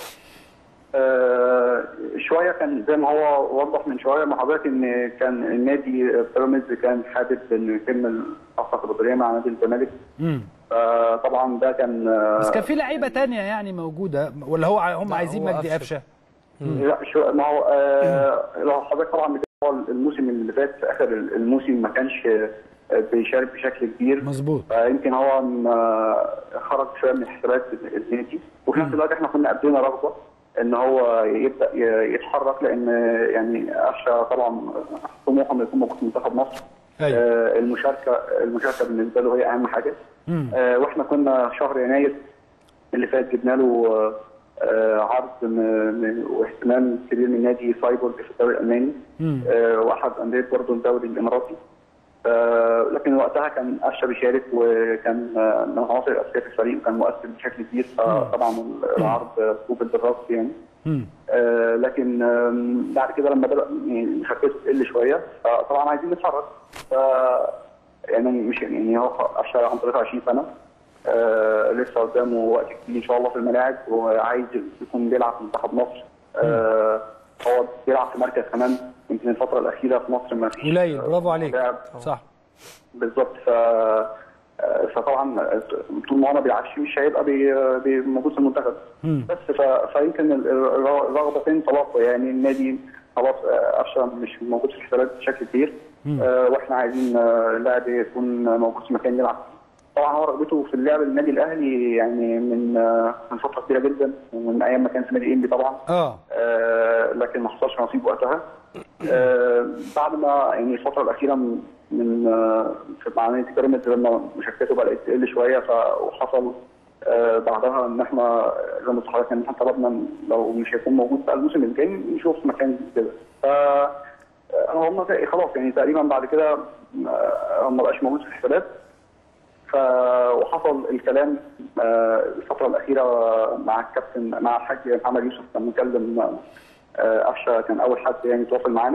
Speaker 2: آه، شويه كان زي ما هو وضح من شويه مع حضرتك ان كان النادي بيراميدز كان حابب انه يكمل صفقه البطوليه مع نادي الزمالك
Speaker 1: مم.
Speaker 2: آه، طبعا ده كان آه،
Speaker 1: بس كان في لعيبه تانية يعني موجوده ولا هو ع- هم
Speaker 3: لا،
Speaker 1: عايزين
Speaker 3: هو
Speaker 1: مجدي
Speaker 3: قفشة.
Speaker 1: قفشه
Speaker 2: لا شو ما هو آه لو حضرتك طبعا بتابع الموسم اللي فات في اخر الموسم ما كانش آه، بيشارك بشكل كبير
Speaker 1: مظبوط
Speaker 2: فيمكن هو م- خرج شويه من حسابات النادي وفي نفس الوقت احنا كنا قدمنا رغبه ان هو يبدا ي- يتحرك لان يعني قفشه طبعا طموحه انه يكون موجود في منتخب مصر
Speaker 1: أيوة.
Speaker 2: آه، المشاركه المشاركه بالنسبه له هي اهم حاجه
Speaker 1: مم.
Speaker 2: آه، واحنا كنا في شهر يناير اللي فات جبنا له آه، آه، عرض م- م- واهتمام كبير من نادي فايبورغ في الدوري الالماني
Speaker 1: مم.
Speaker 2: آه، واحد انديه برضه الدوري الاماراتي آه، لكن وقتها كان قفشه بيشارك وكان آه، من العناصر الاساسيه في الفريق وكان مؤثر بشكل كبير فطبعا العرض طوبة بالرفض يعني
Speaker 1: مم.
Speaker 2: آه، لكن آم، بعد كده لما بدا يعني مشاركته تقل شويه فطبعا عايزين نتحرك ف يعني مش يعني هو قفشه عنده 23 سنه آه لسه قدامه وقت كتير ان شاء الله في الملاعب وعايز يكون بيلعب في منتخب مصر آه هو بيلعب في مركز كمان يمكن الفتره الاخيره في مصر ما فيش
Speaker 1: قليل برافو عليك
Speaker 2: لاعب
Speaker 1: صح
Speaker 2: بالظبط ف
Speaker 4: آه، فطبعا آه، طول ما هو ما بيلعبش مش هيبقى بي- بي- موجود في المنتخب بس ف- فيمكن ال- الر- الرغبتين تلاقوا يعني النادي خلاص آه، قفشه مش موجود في الحسابات بشكل كبير آه، واحنا عايزين آه، اللاعب يكون موجود في مكان يلعب طبعا هو رغبته في اللعب النادي الاهلي يعني من آه، من فتره كبيره جدا ومن ايام ما كان في نادي انبي طبعا
Speaker 1: اه
Speaker 4: آه، لكن ما حصلش نصيب وقتها آه، بعد ما يعني الفتره الاخيره من من آه، في مع نادي بيراميدز لما مشاركته بدات تقل شويه ف- وحصل آه، بعدها ان احنا زي ما قلت لحضرتك ان احنا طلبنا إن لو مش هيكون موجود بقى الموسم الجاي نشوف مكان كده ف آه، هم خلاص يعني تقريبا بعد كده آه، ما بقاش موجود في الحسابات ف وحصل الكلام آه، الفتره الاخيره مع الكابتن مع الحاج محمد يوسف كان مكلم آه، قفشه كان اول حد يعني يتواصل معانا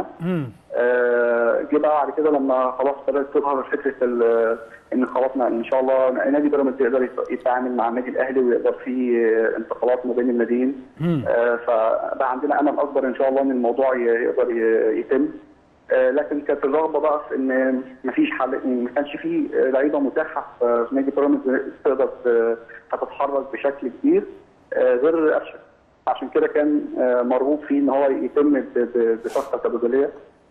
Speaker 4: آه، جه بقى بعد كده لما خلاص بدات تظهر فكره ال- ان خلاص ما- ان شاء الله نادي بيراميدز يقدر يت- يتعامل مع النادي الاهلي ويقدر في آه، انتقالات ما بين الناديين آه، فبقى عندنا امل اكبر ان شاء الله ان الموضوع ي- يقدر ي- يتم آه، لكن كانت الرغبه بقى في ان مفيش حل إن ما كانش في آه، لعيبه متاحه في في نادي بيراميدز تقدر ت- تتحرك بشكل كبير آه، غير قفشه عشان كده كان آه، مرغوب فيه ان هو يتم ب- ب- بصفقه تبادليه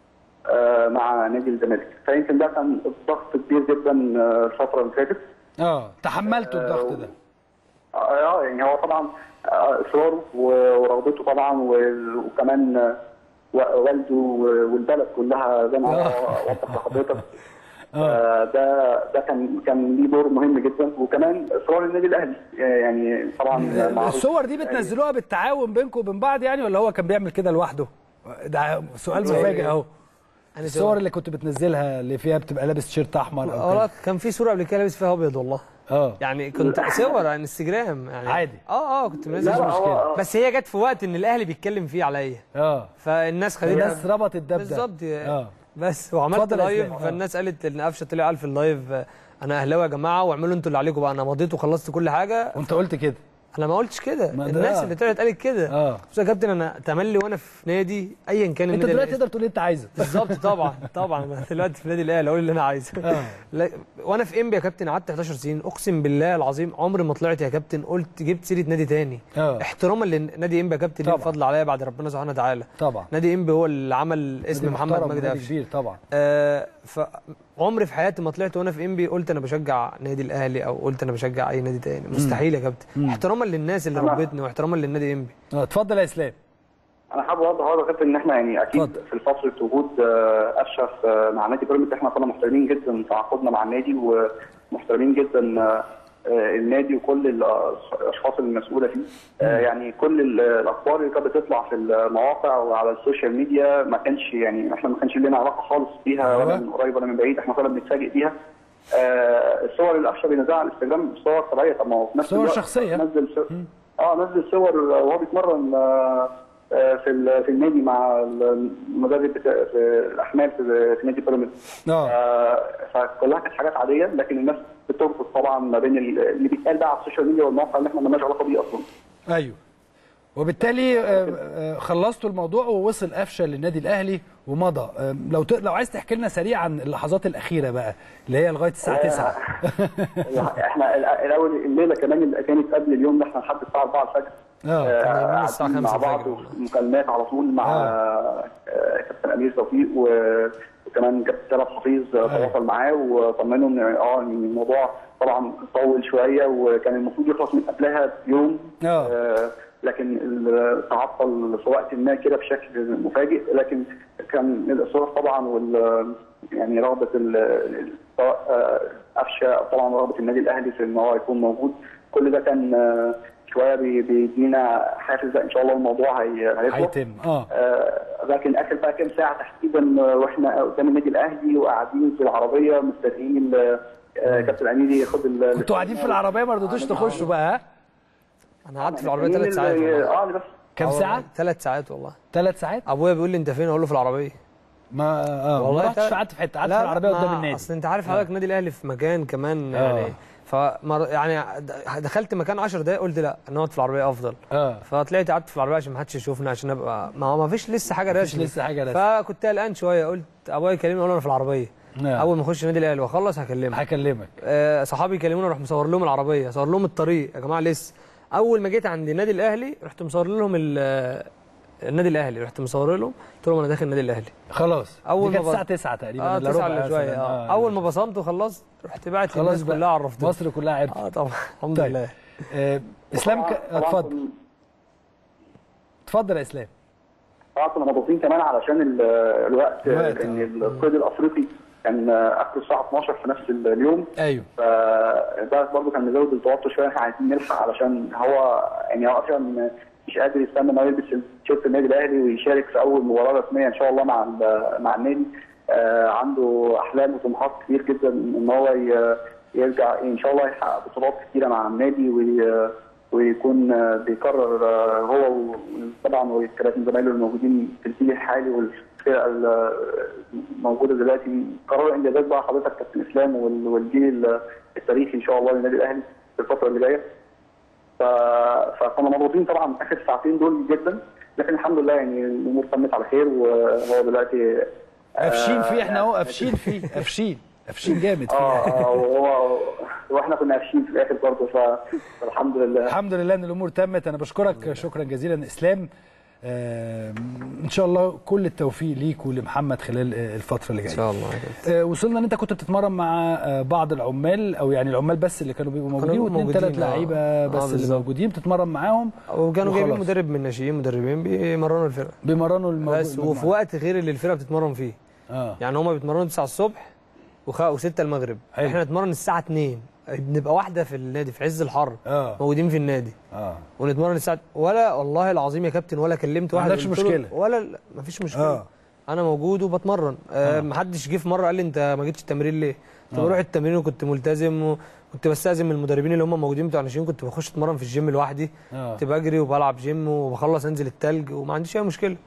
Speaker 4: آه، مع نادي الزمالك فيمكن ده كان ضغط كبير جدا آه، الفتره اللي فاتت
Speaker 1: اه تحملتوا الضغط ده
Speaker 4: اه يعني هو طبعا آه، اصراره و- ورغبته طبعا و- وكمان آه، و- والده والبلد كلها زي ما هو وضح لحضرتك آه، ده ده كان كان ليه دور مهم جدا وكمان اصرار النادي الاهلي آه، يعني طبعا معروف.
Speaker 1: الصور دي بتنزلوها بالتعاون بينكم وبين بعض يعني ولا هو كان بيعمل كده لوحده ده سؤال مفاجئ اهو
Speaker 3: يعني
Speaker 1: الصور اللي كنت بتنزلها اللي فيها بتبقى لابس تيشيرت احمر او
Speaker 3: اه
Speaker 1: كده
Speaker 3: كان في صوره قبل كده لابس فيها ابيض والله
Speaker 1: اه
Speaker 3: يعني كنت صور على انستجرام يعني
Speaker 1: عادي.
Speaker 3: اه اه كنت منزل
Speaker 4: لا، لا،
Speaker 3: مشكله
Speaker 4: هو-
Speaker 3: بس هي جت في وقت ان الاهلي بيتكلم فيه عليا
Speaker 1: اه
Speaker 3: فالناس خدتها
Speaker 1: الناس ربطت ده بده
Speaker 3: بالظبط
Speaker 1: اه
Speaker 3: بس وعملت
Speaker 1: اتفضل يا
Speaker 3: لايف
Speaker 1: إسلام.
Speaker 3: فالناس قالت ان قفشه طلع قال في اللايف آه، انا اهلاوي يا جماعه واعملوا انتوا اللي عليكم بقى انا مضيت وخلصت كل حاجه
Speaker 1: وانت قلت كده
Speaker 3: انا ما قلتش كده
Speaker 1: ما ده-
Speaker 3: الناس اللي طلعت قالت كده
Speaker 1: اه
Speaker 3: بس يا كابتن انا تملي وانا في نادي ايا كان
Speaker 1: انت
Speaker 3: النادي
Speaker 1: دلوقتي
Speaker 3: اللي-
Speaker 1: تقدر تقول اللي انت عايزه
Speaker 3: بالظبط طبعا طبعا انا دلوقتي في نادي الاهلي اقول اللي انا عايزه
Speaker 1: آه.
Speaker 3: لا وانا في انبي يا كابتن قعدت 11 سنين اقسم بالله العظيم عمري ما طلعت يا كابتن قلت جبت سيره نادي تاني
Speaker 1: آه.
Speaker 3: احتراما لنادي انبي يا كابتن ليه
Speaker 1: طبعا.
Speaker 3: الفضل عليا بعد ربنا سبحانه وتعالى
Speaker 1: طبعا
Speaker 3: نادي انبي هو اللي عمل اسم
Speaker 1: نادي
Speaker 3: محمد
Speaker 1: محترم
Speaker 3: مجدي
Speaker 1: ونادي
Speaker 3: قفشه
Speaker 1: كبير طبعا
Speaker 3: آه فعمري في حياتي ما طلعت وانا في انبي قلت انا بشجع نادي الاهلي او قلت انا بشجع اي نادي تاني مستحيل يا كابتن احتراما للناس اللي
Speaker 4: أنا-
Speaker 3: ربتني واحتراما للنادي انبي
Speaker 1: اه اتفضل يا اسلام
Speaker 4: انا حابب اوضح برضه يا كابتن ان احنا يعني اكيد
Speaker 1: اتفضل.
Speaker 4: في فتره وجود آه، قفشه في- مع نادي بيراميدز احنا كنا محترمين جدا تعاقدنا مع النادي ومحترمين جدا آه، آه، النادي وكل الاشخاص المسؤوله فيه آه، يعني كل ال- الاخبار اللي كانت بتطلع في المواقع وعلى السوشيال ميديا ما كانش يعني احنا ما كانش لنا علاقه خالص بيها ولا
Speaker 1: أيوة.
Speaker 4: من قريب ولا من بعيد احنا كنا بنتفاجئ بيها آه، الصور اللي قفشه بينزلها على الانستجرام صور طبيعيه طب ما هو في نفس
Speaker 1: صور
Speaker 4: الوقت
Speaker 1: شخصية.
Speaker 4: نزل صور اه نزل صور وهو بيتمرن آه، آه، في ال- في النادي مع المدرب بتاع في الاحمال في في نادي بيراميدز
Speaker 1: اه
Speaker 4: آه، فكلها كانت حاجات عاديه لكن الناس بتربط طبعا ما بين ال- اللي بيتقال بقى على السوشيال ميديا والمواقع اللي احنا مالناش علاقه بيه اصلا
Speaker 1: ايوه وبالتالي آه، آه، خلصتوا الموضوع ووصل قفشه للنادي الاهلي ومضى آه، لو ت... لو عايز تحكي لنا سريعا اللحظات الاخيره بقى اللي هي لغايه الساعه 9
Speaker 4: احنا ال- الاول الليله كمان اللي كانت قبل اليوم ده احنا لحد الساعه 4 الفجر
Speaker 1: اه
Speaker 4: آه،
Speaker 3: كنا نايمين الساعة
Speaker 4: قاعدين
Speaker 3: 5
Speaker 4: مع بعض
Speaker 3: الفجر.
Speaker 4: مكالمات على طول مع آه، كابتن امير توفيق و- وكمان كابتن ثلاث حفيظ تواصل معاه وطمنه ان اه إن الموضوع طبعا طول شويه وكان المفروض يخلص من قبلها بيوم
Speaker 1: آه.
Speaker 4: آه، لكن ال- تعطل في وقت ما كده بشكل مفاجئ لكن كان الاصرار طبعا وال يعني رغبه ال- ال- سواء آه، قفشه أو طبعا رغبه النادي الاهلي في ان هو يكون موجود كل ده كان آه، شويه بي- بيدينا حافز لا ان شاء الله الموضوع هي- هيخلص
Speaker 1: هيتم اه
Speaker 4: آه، لكن اخر بقى كام ساعه تحديدا آه، واحنا قدام النادي الاهلي وقاعدين في العربيه مستنيين آه، آه، كابتن اميري ياخد ال-
Speaker 1: كنتوا قاعدين في العربيه ما رضيتوش تخشوا بقى ها
Speaker 3: انا قعدت في العربيه ثلاث
Speaker 4: مستنيين
Speaker 3: ساعات
Speaker 4: ال-
Speaker 3: والله.
Speaker 4: اه بس
Speaker 1: كام ساعه
Speaker 3: ثلاث ساعات والله
Speaker 1: ثلاث ساعات
Speaker 3: ابويا بيقول لي انت فين اقول له في العربيه
Speaker 1: ما اه والله ما رحتش
Speaker 3: تل-
Speaker 1: قعدت في حته قعدت
Speaker 3: لا،
Speaker 1: في العربيه
Speaker 3: ما-
Speaker 1: قدام النادي
Speaker 3: اصل انت عارف حضرتك النادي الاهلي في مكان كمان
Speaker 1: آه.
Speaker 3: يعني فمر يعني د- دخلت مكان 10 دقايق قلت لا نقعد في العربيه افضل
Speaker 1: اه
Speaker 3: فطلعت قعدت في العربيه عشان ما حدش يشوفنا عشان ابقى ما هو ما فيش لسه حاجه
Speaker 1: مفيش
Speaker 3: رسمي
Speaker 1: لسه حاجة رسمي.
Speaker 3: فكنت قلقان شويه قلت ابويا يكلمني اقول له انا في العربيه
Speaker 1: نعم.
Speaker 3: اول ما اخش النادي الاهلي واخلص هكلمك
Speaker 1: هكلمك
Speaker 3: آه، صحابي يكلموني اروح مصور لهم العربيه اصور لهم الطريق يا جماعه لسه اول ما جيت عند النادي الاهلي رحت مصور لهم ال- النادي الاهلي رحت مصور لهم قلت لهم انا داخل النادي الاهلي
Speaker 1: خلاس
Speaker 3: أول
Speaker 1: دي كانت
Speaker 3: ما
Speaker 1: الساعه
Speaker 3: ب-
Speaker 1: 9 تقريبا
Speaker 3: اه
Speaker 1: إلا
Speaker 3: تسعة
Speaker 1: ربع
Speaker 3: الا شويه
Speaker 1: مثلاً.
Speaker 3: اه اول ما بصمت وخلصت رحت بعت
Speaker 1: خلاص
Speaker 3: الناس
Speaker 1: بقى.
Speaker 3: كلها عرفتهم
Speaker 1: مصر كلها عرفت
Speaker 3: اه طبعا الحمد
Speaker 1: طيب.
Speaker 3: لله
Speaker 1: آه، اسلام ك...
Speaker 4: طبعاً
Speaker 1: اتفضل
Speaker 4: كنا-
Speaker 1: اتفضل يا اسلام
Speaker 4: طبعا كنا مضغوطين كمان علشان ال- الوقت
Speaker 1: الوقت،
Speaker 4: ان
Speaker 1: آه.
Speaker 4: القيد الافريقي كان اخر الساعه 12 في نفس اليوم
Speaker 1: ايوه
Speaker 4: فده برضه كان مزود التوتر شويه احنا عايزين نلحق علشان هو يعني هو اصلا مش قادر يستنى انه يلبس تيشيرت النادي الاهلي ويشارك في اول مباراه رسميه ان شاء الله مع ال- مع النادي آه، عنده احلام وطموحات كتير جدا ان هو ي- يرجع ان شاء الله يحقق بطولات كتيره مع النادي وي- ويكون آه، بيكرر آه، هو و- طبعا والكباتن زمايله الموجودين في الجيل الحالي والفرقه ال- الموجوده دلوقتي قرار انجازات بقى حضرتك كابتن اسلام وال- والجيل التاريخي ان شاء الله للنادي الاهلي في الفتره اللي جايه ف... فكنا مضغوطين طبعا اخر ساعتين دول جدا لكن الحمد لله يعني الامور تمت على خير وهو دلوقتي
Speaker 1: قافشين
Speaker 4: آه،
Speaker 1: فيه احنا اهو قافشين فيه قافشين قافشين جامد فيه
Speaker 4: اه اه وهو واحنا كنا قافشين في الاخر برضه ف... فالحمد لله
Speaker 1: الحمد لله ان الامور تمت انا بشكرك شكرا جزيلا اسلام آه، ان شاء الله كل التوفيق ليك ولمحمد خلال آه، الفتره اللي
Speaker 3: ان
Speaker 1: جايه
Speaker 3: شاء الله يا كابتن.
Speaker 1: آه، وصلنا ان انت كنت بتتمرن مع آه، بعض العمال او يعني العمال بس اللي كانوا بيبقوا موجودين
Speaker 3: بيبقوا
Speaker 1: واثنين ثلاث
Speaker 3: موجودين، آه.
Speaker 1: لعيبه
Speaker 3: آه،
Speaker 1: بس اللي
Speaker 3: بالظبط.
Speaker 1: موجودين بتتمرن معاهم
Speaker 3: وكانوا جايبين
Speaker 1: وخلاص.
Speaker 3: مدرب من الناشئين مدربين بيمرنوا الفرقه
Speaker 1: بيمرنوا الموجود
Speaker 3: بس وفي وقت غير اللي الفرقه بتتمرن فيه
Speaker 1: اه
Speaker 3: يعني هما بيتمرنوا 9 الصبح وخ... و6 المغرب
Speaker 1: حلو.
Speaker 3: احنا نتمرن الساعه 2 بنبقى واحده في النادي في عز الحر
Speaker 1: اه
Speaker 3: موجودين في النادي
Speaker 1: اه
Speaker 3: ونتمرن الساعه ولا والله العظيم يا كابتن ولا كلمت
Speaker 1: ما
Speaker 3: واحد
Speaker 1: عندكش
Speaker 3: قلت له-
Speaker 1: مشكلة.
Speaker 3: ولا ما فيش مشكله
Speaker 1: اه
Speaker 3: انا موجود وبتمرن آه محدش جه في مره قال لي انت ما جيتش التمرين ليه كنت
Speaker 1: آه.
Speaker 3: بروح التمرين وكنت ملتزم وكنت بستاذن من المدربين اللي هم موجودين بتوع الناشئين كنت بخش اتمرن في الجيم لوحدي
Speaker 1: اه
Speaker 3: كنت بجري وبلعب جيم وبخلص انزل التلج وما عنديش اي مشكله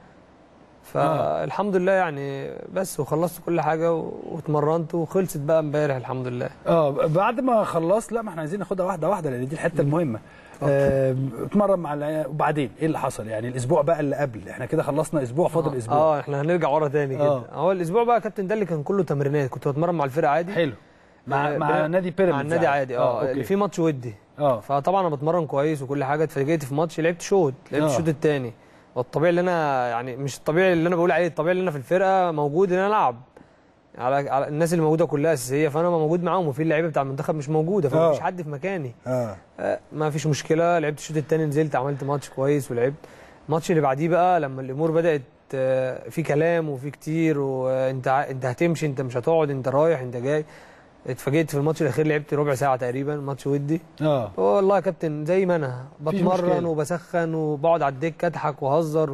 Speaker 3: فالحمد لله يعني بس وخلصت كل حاجه و- واتمرنت وخلصت بقى امبارح الحمد لله
Speaker 1: اه بعد ما خلصت لا ما احنا عايزين ناخدها واحده واحده لان دي الحته المهمه آه، اتمرن مع العيال وبعدين ايه اللي حصل يعني الاسبوع بقى اللي قبل احنا كده خلصنا اسبوع فاضل اسبوع
Speaker 3: اه احنا هنرجع ورا تاني كده
Speaker 1: آه.
Speaker 3: هو الاسبوع بقى يا كابتن ده اللي كان كله تمرينات كنت بتمرن مع الفرقه عادي
Speaker 1: حلو مع
Speaker 3: آه،
Speaker 1: مع
Speaker 3: بن-
Speaker 1: نادي بيراميدز
Speaker 3: مع النادي عادي اه
Speaker 1: اوكي
Speaker 3: اللي في ماتش ودي
Speaker 1: اه
Speaker 3: فطبعا انا بتمرن كويس وكل حاجه اتفاجئت في ماتش لعبت شوط لعبت
Speaker 1: آه.
Speaker 3: الشوط الثاني والطبيعي اللي انا يعني مش الطبيعي اللي انا بقول عليه الطبيعي اللي انا في الفرقه موجود ان انا العب على, على الناس اللي موجوده كلها اساسيه فانا موجود معاهم وفي اللعيبه بتاع المنتخب مش موجوده
Speaker 1: آه.
Speaker 3: فمفيش حد في مكاني
Speaker 1: اه
Speaker 3: آه، ما فيش مشكله لعبت الشوط الثاني نزلت عملت ماتش كويس ولعبت الماتش اللي بعديه بقى لما الامور بدات آه، في كلام وفي كتير وانت ع- انت هتمشي انت مش هتقعد انت رايح انت جاي اتفاجئت في الماتش الاخير لعبت ربع ساعه تقريبا ماتش ودي
Speaker 1: اه
Speaker 3: والله يا كابتن زي ما انا
Speaker 1: مفيش
Speaker 3: بتمرن
Speaker 1: مشكلة.
Speaker 3: وبسخن وبقعد على الدكه اضحك واهزر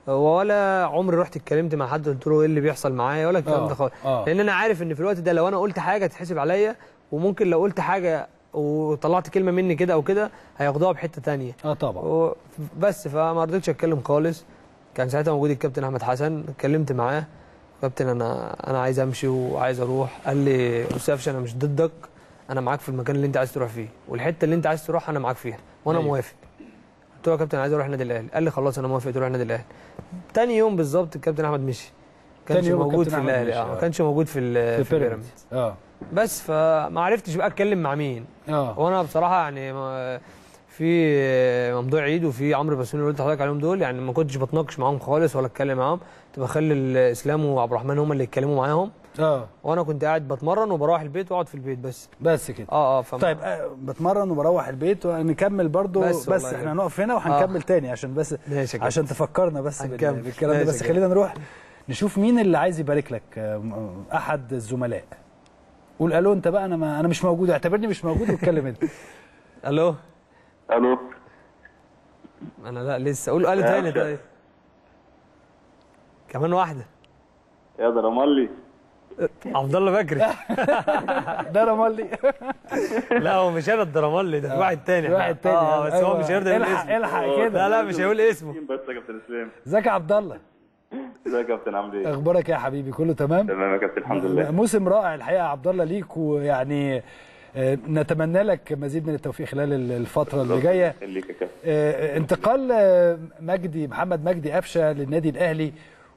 Speaker 3: ولا عمري رحت اتكلمت مع حد قلت له ايه اللي بيحصل معايا ولا الكلام
Speaker 1: آه،
Speaker 3: ده خالص
Speaker 1: آه.
Speaker 3: لان انا عارف ان في الوقت ده لو انا قلت حاجه تتحسب عليا وممكن لو قلت حاجه وطلعت كلمه مني كده او كده هياخدوها بحته تانية
Speaker 1: اه طبعا
Speaker 3: و- بس فما رضيتش اتكلم خالص كان ساعتها موجود الكابتن احمد حسن اتكلمت معاه كابتن انا انا عايز امشي وعايز اروح قال لي استاذ قفشه انا مش ضدك انا معاك في المكان اللي انت عايز تروح فيه والحته اللي انت عايز تروح انا معاك فيها وانا
Speaker 1: أيوة.
Speaker 3: موافق قلت له يا كابتن عايز اروح النادي الاهلي قال لي خلاص انا موافق تروح النادي الاهلي تاني يوم بالظبط الكابتن احمد مشي كانش
Speaker 1: تاني يوم
Speaker 3: موجود
Speaker 1: الكابتن
Speaker 3: في
Speaker 1: أحمد
Speaker 3: الاهلي
Speaker 1: مشي،
Speaker 3: اه
Speaker 1: آه.
Speaker 3: ما كانش موجود في ال- في بيراميدز
Speaker 1: اه
Speaker 3: بس فما عرفتش بقى اتكلم مع مين
Speaker 1: اه
Speaker 3: وانا بصراحه يعني ما- في ممدوح عيد وفي عمرو بسوني اللي قلت لحضرتك عليهم دول يعني ما كنتش بتناقش معاهم خالص ولا اتكلم معاهم كنت بخلي الاسلام وعبد الرحمن هم اللي يتكلموا معاهم
Speaker 1: اه
Speaker 3: وانا كنت قاعد بتمرن وبروح البيت واقعد في البيت بس
Speaker 1: بس كده
Speaker 3: اه اه فما
Speaker 1: طيب آه، بتمرن وبروح البيت ونكمل برضو
Speaker 3: بس
Speaker 1: بس,
Speaker 3: والله
Speaker 1: احنا
Speaker 3: يعني.
Speaker 1: هنقف هنا وهنكمل تاني عشان بس
Speaker 3: ماشي يا كابتن.
Speaker 1: عشان تفكرنا بس بال-
Speaker 3: هنكمل.
Speaker 1: بالكلام ده
Speaker 3: ماشي
Speaker 1: بس
Speaker 3: يا
Speaker 1: خلينا نروح نشوف مين اللي عايز يبارك لك آه، م- احد الزملاء قول الو انت بقى انا ما انا مش موجود اعتبرني مش موجود واتكلم انت
Speaker 3: الو
Speaker 4: الو
Speaker 3: انا لا لسه قول الو تاني طيب كمان واحده
Speaker 4: يا ده رملي
Speaker 3: عبد الله بكري
Speaker 1: ده رملي
Speaker 3: لا هو مش انا الدرامالي ده في واحد تاني
Speaker 1: واحد تاني
Speaker 3: اه بس هو
Speaker 1: أيوة.
Speaker 3: مش هيرضى يقول
Speaker 1: الحق
Speaker 3: اسمه
Speaker 1: الحق
Speaker 3: لا
Speaker 1: كده
Speaker 3: لا مش هيقول اسمه
Speaker 4: بس يا كابتن اسلام
Speaker 1: ازيك يا عبد الله
Speaker 4: ازيك يا كابتن عامل ايه؟
Speaker 1: اخبارك إيه يا حبيبي كله تمام
Speaker 4: تمام يا كابتن الحمد لله
Speaker 1: موسم رائع الحقيقه يا عبد الله ليك ويعني آه، نتمنى لك مزيد من التوفيق خلال ال- الفتره اللي جايه
Speaker 4: خليك يا كابتن
Speaker 1: آه، انتقال آه، مجدي محمد مجدي قفشه للنادي الاهلي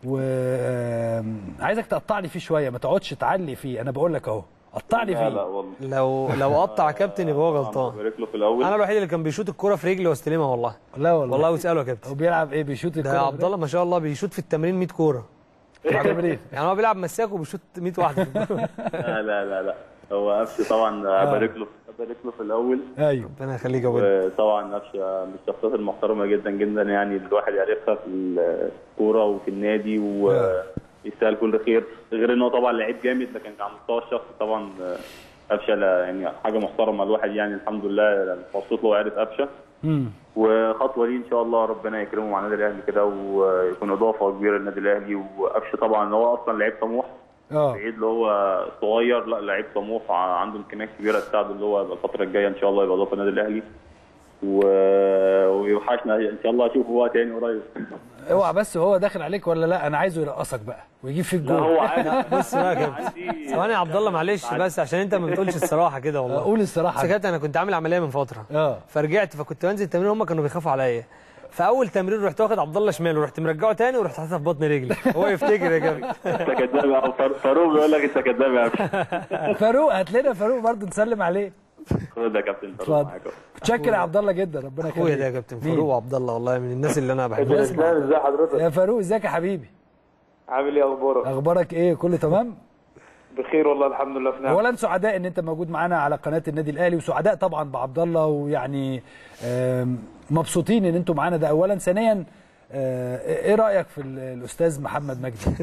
Speaker 1: وعايزك تقطع لي فيه شويه ما تقعدش تعلي فيه انا بقول لك اهو قطع لي
Speaker 5: لا لا
Speaker 1: فيه
Speaker 5: والله
Speaker 3: لو لو قطع كابتن يبقى هو
Speaker 5: أنا
Speaker 3: غلطان
Speaker 5: ببارك له في الاول
Speaker 3: انا الوحيد اللي كان بيشوط الكرة في رجلي واستلمها والله
Speaker 1: لا والله
Speaker 3: والله واساله يا
Speaker 1: هو
Speaker 3: كابتن
Speaker 1: بيلعب ايه بيشوط
Speaker 3: ده
Speaker 1: الكرة
Speaker 3: عبد الله ما شاء الله بيشوط في التمرين 100 كوره
Speaker 1: التمرين
Speaker 3: يعني هو بيلعب مساك وبيشوط 100 واحده
Speaker 5: لا لا لا لا هو قفشه طبعا ابارك له ابارك له في الاول
Speaker 1: ايوه
Speaker 3: ربنا يخليك يا ابو
Speaker 5: وطبعا قفشه من الشخصيات المحترمه جدا جدا يعني الواحد يعرفها في الكوره وفي النادي ويستاهل كل خير غير ان هو طبعا لعيب جامد لكن على المستوى الشخصي طبعا قفشه لا- يعني حاجه محترمه الواحد يعني الحمد لله مبسوط له وعرف قفشه
Speaker 1: امم
Speaker 5: وخطوه ليه ان شاء الله ربنا يكرمه مع النادي الاهلي كده ويكون اضافه كبيره للنادي الاهلي وقفشه طبعا هو اصلا لعيب طموح
Speaker 1: اه
Speaker 5: بعيد اللي هو صغير لا لعيب طموح ع- عنده امكانيات كبيره تساعده اللي هو يبقى الفتره الجايه ان شاء الله يبقى اضافه النادي الاهلي و... ويوحشنا ان شاء الله اشوفه بقى تاني قريب
Speaker 1: اوعى بس هو داخل عليك ولا لا انا عايزه يرقصك بقى ويجيب فيك
Speaker 5: لا
Speaker 1: جول
Speaker 5: هو عارف
Speaker 3: بص بقى يا كابتن
Speaker 5: عندي
Speaker 3: ثواني يا عبد الله معلش بس عشان انت ما بتقولش الصراحه كده والله
Speaker 1: قول الصراحه
Speaker 3: بس يا كابتن انا كنت عامل عمليه من فتره
Speaker 1: اه
Speaker 3: فرجعت فكنت بنزل التمرين هم كانوا بيخافوا عليا فاول تمرين رحت واخد عبد الله شمال ورحت مرجعه تاني ورحت حاططها في بطن رجلي هو يفتكر يا كابتن
Speaker 5: انت كداب يا فار- فاروق بيقول لك انت كداب يا عم
Speaker 1: فاروق هات لنا فاروق برضه نسلم عليه
Speaker 5: خد يا كابتن فاروق
Speaker 1: اتفضل
Speaker 5: معاك اهو.
Speaker 1: متشكر يا عبد الله جدا ربنا
Speaker 3: اخويا
Speaker 1: يخليك
Speaker 3: ده يا كابتن
Speaker 1: مين؟
Speaker 3: فاروق وعبد الله والله من الناس اللي انا بحبهم
Speaker 2: اسلام ازي حضرتك
Speaker 1: يا فاروق ازيك يا حبيبي
Speaker 2: عامل ايه اخبارك
Speaker 1: اخبارك ايه كله تمام
Speaker 2: بخير والله الحمد لله في نعم
Speaker 1: اولا سعداء ان انت موجود معانا على قناه النادي الاهلي وسعداء طبعا بعبد الله ويعني آم، مبسوطين ان انتم معانا ده اولا ثانيا آه، ايه رايك في ال- الاستاذ محمد مجدي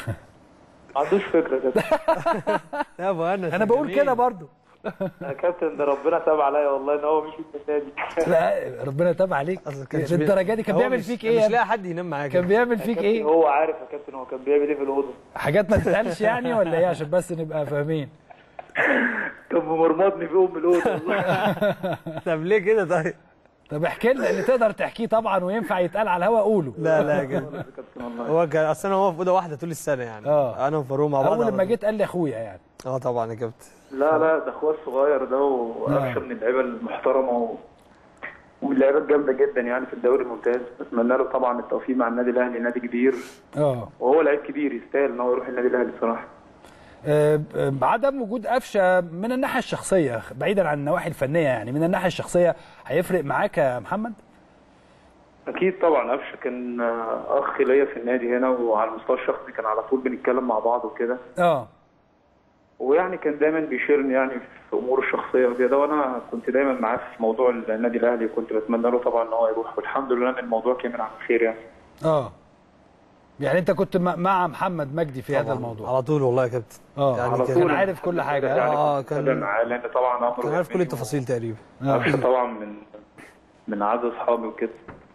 Speaker 2: ما عندوش فكره كده
Speaker 3: يا ابو انس
Speaker 1: انا بقول كده برضو
Speaker 2: يا كابتن ده ربنا تاب عليا والله ان هو مشي من النادي
Speaker 1: لا ربنا تاب عليك
Speaker 3: أصل كانش بي-
Speaker 1: للدرجه دي كان
Speaker 3: هو
Speaker 1: بيعمل
Speaker 3: مش-
Speaker 1: فيك
Speaker 3: مش
Speaker 1: ايه يا ابني؟
Speaker 3: لاقي حد ينام معاه
Speaker 1: كان
Speaker 3: كده.
Speaker 1: بيعمل فيك
Speaker 2: كابتن
Speaker 1: ايه
Speaker 2: هو عارف يا كابتن هو كان بيعمل ايه في الاوضه
Speaker 1: حاجات ما تتقالش يعني ولا ايه عشان بس نبقى فاهمين
Speaker 2: كان مرمطني في ام الاوضه والله
Speaker 3: طب ليه كده طيب
Speaker 1: طب احكي لنا اللي تقدر تحكيه طبعا وينفع يتقال على الهوا قوله
Speaker 3: لا لا يا كابتن
Speaker 2: يا كابتن والله
Speaker 3: هو كان اصل انا هو في اوضه واحده طول السنه يعني
Speaker 1: آه.
Speaker 3: انا وفاروق مع بعض
Speaker 1: اول
Speaker 3: على
Speaker 1: لما
Speaker 3: طول.
Speaker 1: جيت قال لي اخويا يعني
Speaker 3: اه طبعا يا كابتن
Speaker 2: لا لا ده اخويا الصغير ده وقفشه من اللعيبه المحترمه و... ومن اللعيبه الجامده جدا يعني في الدوري الممتاز بتمنى له طبعا التوفيق مع النادي الاهلي نادي كبير
Speaker 1: اه
Speaker 2: وهو لعيب كبير يستاهل ان هو يروح النادي الاهلي بصراحه
Speaker 1: آه، آه، عدم وجود قفشه من الناحيه الشخصيه بعيدا عن النواحي الفنيه يعني من الناحيه الشخصيه هيفرق معاك يا محمد؟
Speaker 2: اكيد طبعا قفشه كان آه، اخ ليا في النادي هنا وعلى المستوى الشخصي كان على طول بنتكلم مع بعض وكده
Speaker 1: اه
Speaker 2: ويعني كان دايما بيشيرني يعني في اموره الشخصيه وكده وانا كنت دايما معاه في موضوع النادي الاهلي وكنت بتمنى له طبعا ان هو يروح والحمد لله ان الموضوع كمل على خير يعني
Speaker 1: اه يعني انت كنت م- مع محمد مجدي في هذا
Speaker 3: طبعاً.
Speaker 1: الموضوع
Speaker 3: على طول والله يا كابتن
Speaker 1: اه
Speaker 3: يعني
Speaker 1: على
Speaker 3: كان-
Speaker 1: طول عارف كل حاجه
Speaker 2: يعني
Speaker 3: آه،
Speaker 2: كنت
Speaker 3: كان-
Speaker 2: بتابع معاه لان طبعا امره
Speaker 3: كان عارف كل
Speaker 2: يهمني
Speaker 3: التفاصيل تقريبا
Speaker 1: آه.
Speaker 2: وقفشه طبعا من من اعز اصحابي وكده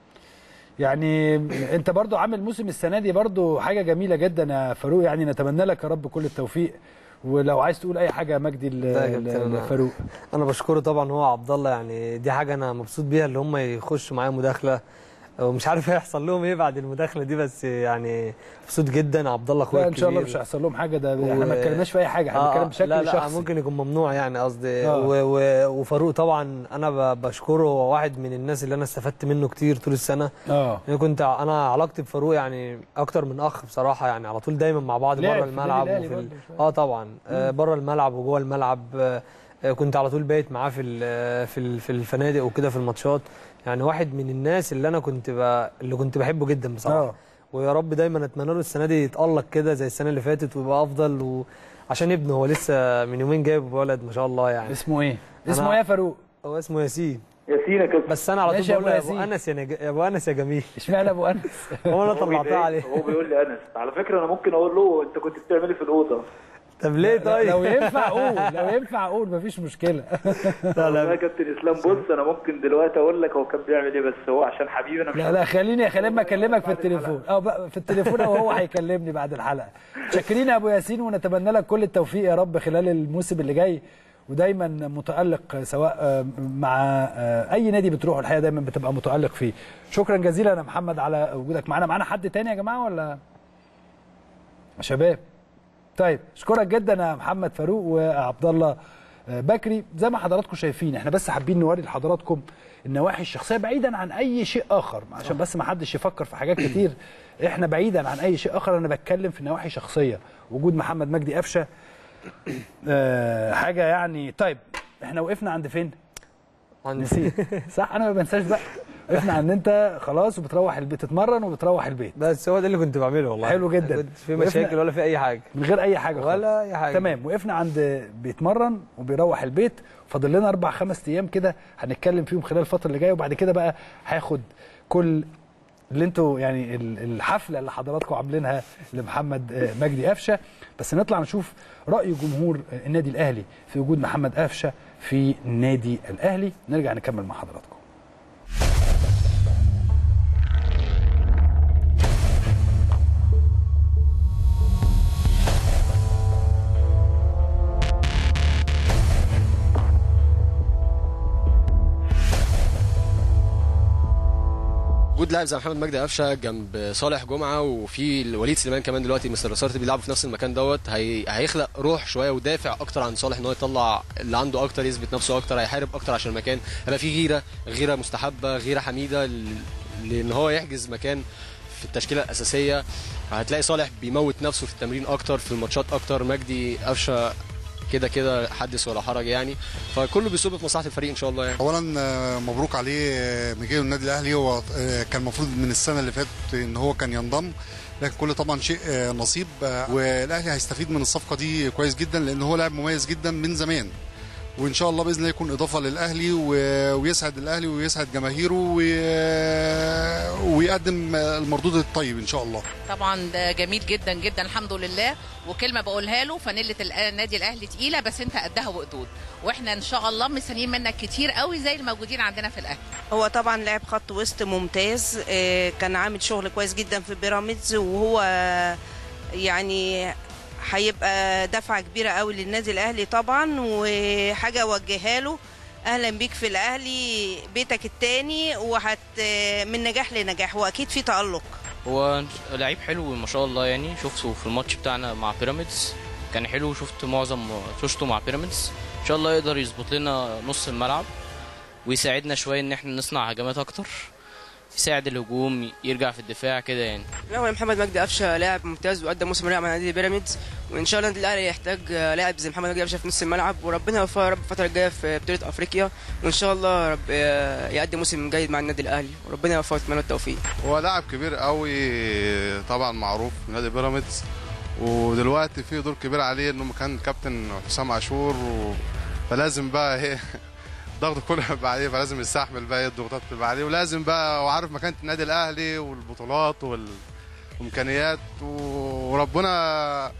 Speaker 1: يعني انت برضو عامل موسم السنه دي برضو حاجه جميله جدا يا فاروق يعني نتمنى لك يا رب كل التوفيق ولو عايز تقول اي حاجه يا مجدي ل-
Speaker 3: لا يا كابتن،
Speaker 1: ل-
Speaker 3: أنا-
Speaker 1: لفاروق
Speaker 3: انا بشكره طبعا هو عبد الله يعني دي حاجه انا مبسوط بيها اللي هم يخشوا معايا مداخله ومش عارف هيحصل لهم ايه بعد المداخله دي بس يعني مبسوط جدا عبد الله اخويا
Speaker 1: لا ان شاء الله
Speaker 3: الكبير.
Speaker 1: مش هيحصل لهم حاجه ده احنا ما اتكلمناش في اي حاجه احنا
Speaker 3: آه،
Speaker 1: بنتكلم
Speaker 3: آه،
Speaker 1: بشكل
Speaker 3: لا لا
Speaker 1: شخصي
Speaker 3: ممكن يكون ممنوع يعني قصدي
Speaker 1: آه.
Speaker 3: و- و- وفاروق طبعا انا ب- بشكره هو واحد من الناس اللي انا استفدت منه كتير طول السنه
Speaker 1: اه
Speaker 3: انا كنت انا علاقتي بفاروق يعني اكتر من اخ بصراحه يعني على طول دايما مع بعض
Speaker 1: لعب
Speaker 3: بره
Speaker 1: في
Speaker 3: الملعب
Speaker 1: النادي
Speaker 3: وفي
Speaker 1: الأهلي
Speaker 3: ال...
Speaker 1: برضه شوية.
Speaker 3: اه طبعا آه بره الملعب وجوه الملعب آه آه، كنت على طول بايت معاه في ال- في ال- في الفنادق وكده في الماتشات يعني واحد من الناس اللي انا كنت ب... اللي كنت بحبه جدا بصراحه
Speaker 1: اه
Speaker 3: ويا رب دايما اتمنى له السنه دي يتالق كده زي السنه اللي فاتت ويبقى افضل وعشان ابنه هو لسه من يومين جايب ولد ما شاء الله يعني
Speaker 1: اسمه ايه
Speaker 3: أنا-
Speaker 1: اسمه ايه يا فاروق
Speaker 3: هو اسمه ياسين
Speaker 2: ياسين يا كابتن
Speaker 3: بس انا على
Speaker 1: ماشي
Speaker 3: طول
Speaker 1: يا
Speaker 3: بقول
Speaker 1: أبو
Speaker 3: له يا ابو
Speaker 1: ياسين.
Speaker 3: انس يا, نج... يا ابو انس يا جميل
Speaker 1: اشمعنى ابو انس
Speaker 3: هو انا
Speaker 2: هو
Speaker 3: طلعتها
Speaker 2: بيضايق-
Speaker 3: عليه
Speaker 2: هو بيقول لي انس على فكره انا ممكن اقول له انت كنت بتعمل ايه في الاوضه
Speaker 3: طب ليه طيب
Speaker 1: لو ينفع اقول لو ينفع اقول مفيش مشكله
Speaker 3: لا
Speaker 2: والله يا
Speaker 3: لا
Speaker 2: كابتن اسلام بص انا ممكن دلوقتي اقول لك هو كان بيعمل ايه بس هو عشان حبيبي انا مش
Speaker 1: لا لا خليني خليني ما اكلمك في التليفون اه بقى في التليفون او هو هيكلمني بعد الحلقه شاكرين يا ابو ياسين ونتمنى لك كل التوفيق يا رب خلال الموسم اللي جاي ودايما متالق سواء آه، مع آه، اي نادي بتروحه الحقيقه دايما بتبقى متالق فيه شكرا جزيلا يا محمد على وجودك معانا معانا حد تاني يا جماعه ولا يا شباب طيب اشكرك جدا يا محمد فاروق وعبد الله آه، بكري زي ما حضراتكم شايفين احنا بس حابين نوري لحضراتكم النواحي الشخصيه بعيدا عن اي شيء اخر عشان بس ما حدش يفكر في حاجات كتير احنا بعيدا عن اي شيء اخر انا بتكلم في نواحي شخصيه وجود محمد مجدي قفشه آه، حاجه يعني طيب احنا وقفنا عند فين نسيت صح انا ما بنساش بقى وقفنا عند انت خلاص وبتروح البيت تتمرن وبتروح البيت
Speaker 3: بس هو ده اللي كنت بعمله والله
Speaker 1: حلو جدا.
Speaker 3: ما كنتش في
Speaker 1: وقفنا-
Speaker 3: مشاكل ولا في اي حاجه
Speaker 1: من غير اي حاجه خالص.
Speaker 3: ولا اي حاجه
Speaker 1: تمام وقفنا عند بيتمرن وبيروح البيت فاضل لنا اربع خمس ايام كده هنتكلم فيهم خلال الفتره اللي جايه وبعد كده بقى هاخد كل اللي انتوا يعني ال- الحفله اللي حضراتكم عاملينها لمحمد آه، مجدي قفشه بس نطلع نشوف راي جمهور آه، النادي الاهلي في وجود محمد قفشه في النادي الاهلي نرجع نكمل مع حضراتكم
Speaker 6: وجود لاعب زي محمد مجدي قفشه جنب صالح جمعه وفي وليد سليمان كمان دلوقتي مستر رسارتي بيلعبوا في نفس المكان دوت هي... هيخلق روح شويه ودافع اكتر عن صالح ان هو يطلع اللي عنده اكتر يثبت نفسه اكتر هيحارب اكتر عشان المكان هيبقى في غيره غيره مستحبه غيره حميده ل... لان هو يحجز مكان في التشكيله الاساسيه هتلاقي صالح بيموت نفسه في التمرين اكتر في الماتشات اكتر مجدي قفشه كده كده حدث ولا حرج يعني فكله بيصب في مصلحه الفريق ان شاء الله يعني
Speaker 7: اولا آه، مبروك عليه آه، مجيء النادي الاهلي هو آه، كان المفروض من السنه اللي فاتت ان هو كان ينضم لكن كل طبعا شيء آه، نصيب آه، والاهلي هيستفيد من الصفقه دي كويس جدا لان هو لاعب مميز جدا من زمان وان شاء الله باذن الله يكون اضافه للاهلي و- ويسعد الاهلي ويسعد جماهيره و- ويقدم المردود الطيب ان شاء الله
Speaker 8: طبعا ده جميل جدا جدا الحمد لله وكلمه بقولها له فانيله الأ- النادي الاهلي تقيله بس انت قدها وقدود واحنا ان شاء الله مستنيين منك كتير قوي زي الموجودين عندنا في الاهلي
Speaker 9: هو طبعا لاعب خط وسط ممتاز آه، كان عامل شغل كويس جدا في بيراميدز وهو آه، يعني هيبقى دفعه كبيره قوي للنادي الاهلي طبعا وحاجه اوجهها له اهلا بيك في الاهلي بيتك التاني وهت آه، من نجاح لنجاح واكيد في تالق
Speaker 10: هو لعيب حلو ما شاء الله يعني شفته في الماتش بتاعنا مع بيراميدز كان حلو شفت معظم شفته مع بيراميدز ان شاء الله يقدر يظبط لنا نص الملعب ويساعدنا شويه ان احنا نصنع هجمات اكتر يساعد الهجوم يرجع في الدفاع كده يعني
Speaker 11: لا هو محمد مجدي قفشه لاعب ممتاز وقدم موسم رائع مع نادي بيراميدز وان شاء الله النادي الاهلي يحتاج لاعب زي محمد مجدي قفشه في نص الملعب وربنا يوفقه يا رب الفتره الجايه في بطوله افريقيا وان شاء الله رب يقدم موسم جيد مع النادي الاهلي وربنا يوفقه اتمنى التوفيق
Speaker 12: هو لاعب كبير قوي طبعا معروف في نادي بيراميدز ودلوقتي في دور كبير عليه انه كان كابتن حسام عاشور و... فلازم بقى ايه الضغط كله هيبقى عليه فلازم يستحمل بقى ايه الضغوطات تبقى عليه ولازم بقى وعارف مكانه النادي الاهلي والبطولات وال- والامكانيات وربنا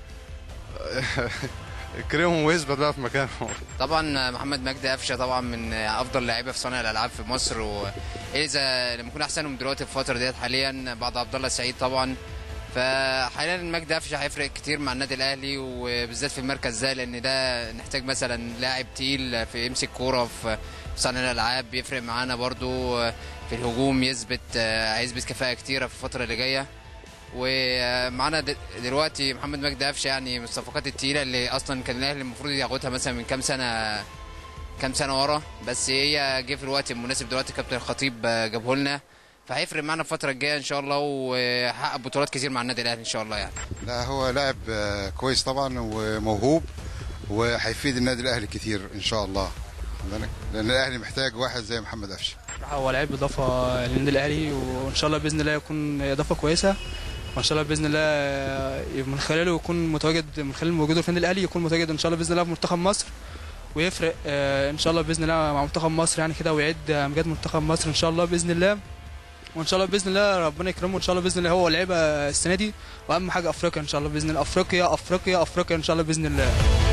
Speaker 12: يكرمهم ويثبت بقى في مكانه
Speaker 13: طبعا محمد مجدي قفشه طبعا من افضل لعيبه في صانع الالعاب في مصر واذا لما يكون احسنهم دلوقتي في الفتره ديت حاليا بعد عبد الله السعيد طبعا فحاليا مجدي قفشه هيفرق كتير مع النادي الاهلي وبالذات في المركز ده لان ده نحتاج مثلا لاعب تقيل في يمسك كوره في صانع الالعاب بيفرق معانا برضو في الهجوم يثبت هيثبت كفاءه كتيره في الفتره اللي جايه ومعانا د- دلوقتي محمد مجدي قفشه يعني من الصفقات التقيله اللي اصلا كان الاهلي المفروض ياخدها مثلا من كام سنه كام سنه ورا بس هي جه في الوقت المناسب دلوقتي كابتن الخطيب جابه لنا فهيفرق معانا الفتره الجايه ان شاء الله وحقق بطولات كتير مع النادي الاهلي ان شاء الله يعني
Speaker 7: لا هو لاعب آه، كويس طبعا وموهوب وهيفيد النادي الاهلي كتير ان شاء الله بالك؟ لان الاهلي محتاج واحد زي محمد قفشه
Speaker 14: هو لعيب اضافه للنادي الاهلي وان شاء الله باذن الله يكون اضافه كويسه وان شاء الله باذن الله من خلاله يكون متواجد من خلال وجوده في النادي الاهلي يكون متواجد ان شاء الله باذن الله في منتخب مصر ويفرق آه، ان شاء الله باذن الله مع منتخب مصر يعني كده ويعد امجاد منتخب مصر ان شاء الله باذن الله وان شاء الله باذن الله ربنا يكرمه ان شاء الله باذن الله هو لعيبه السنه دي واهم حاجه افريقيا ان شاء الله باذن الله افريقيا افريقيا افريقيا ان شاء الله باذن الله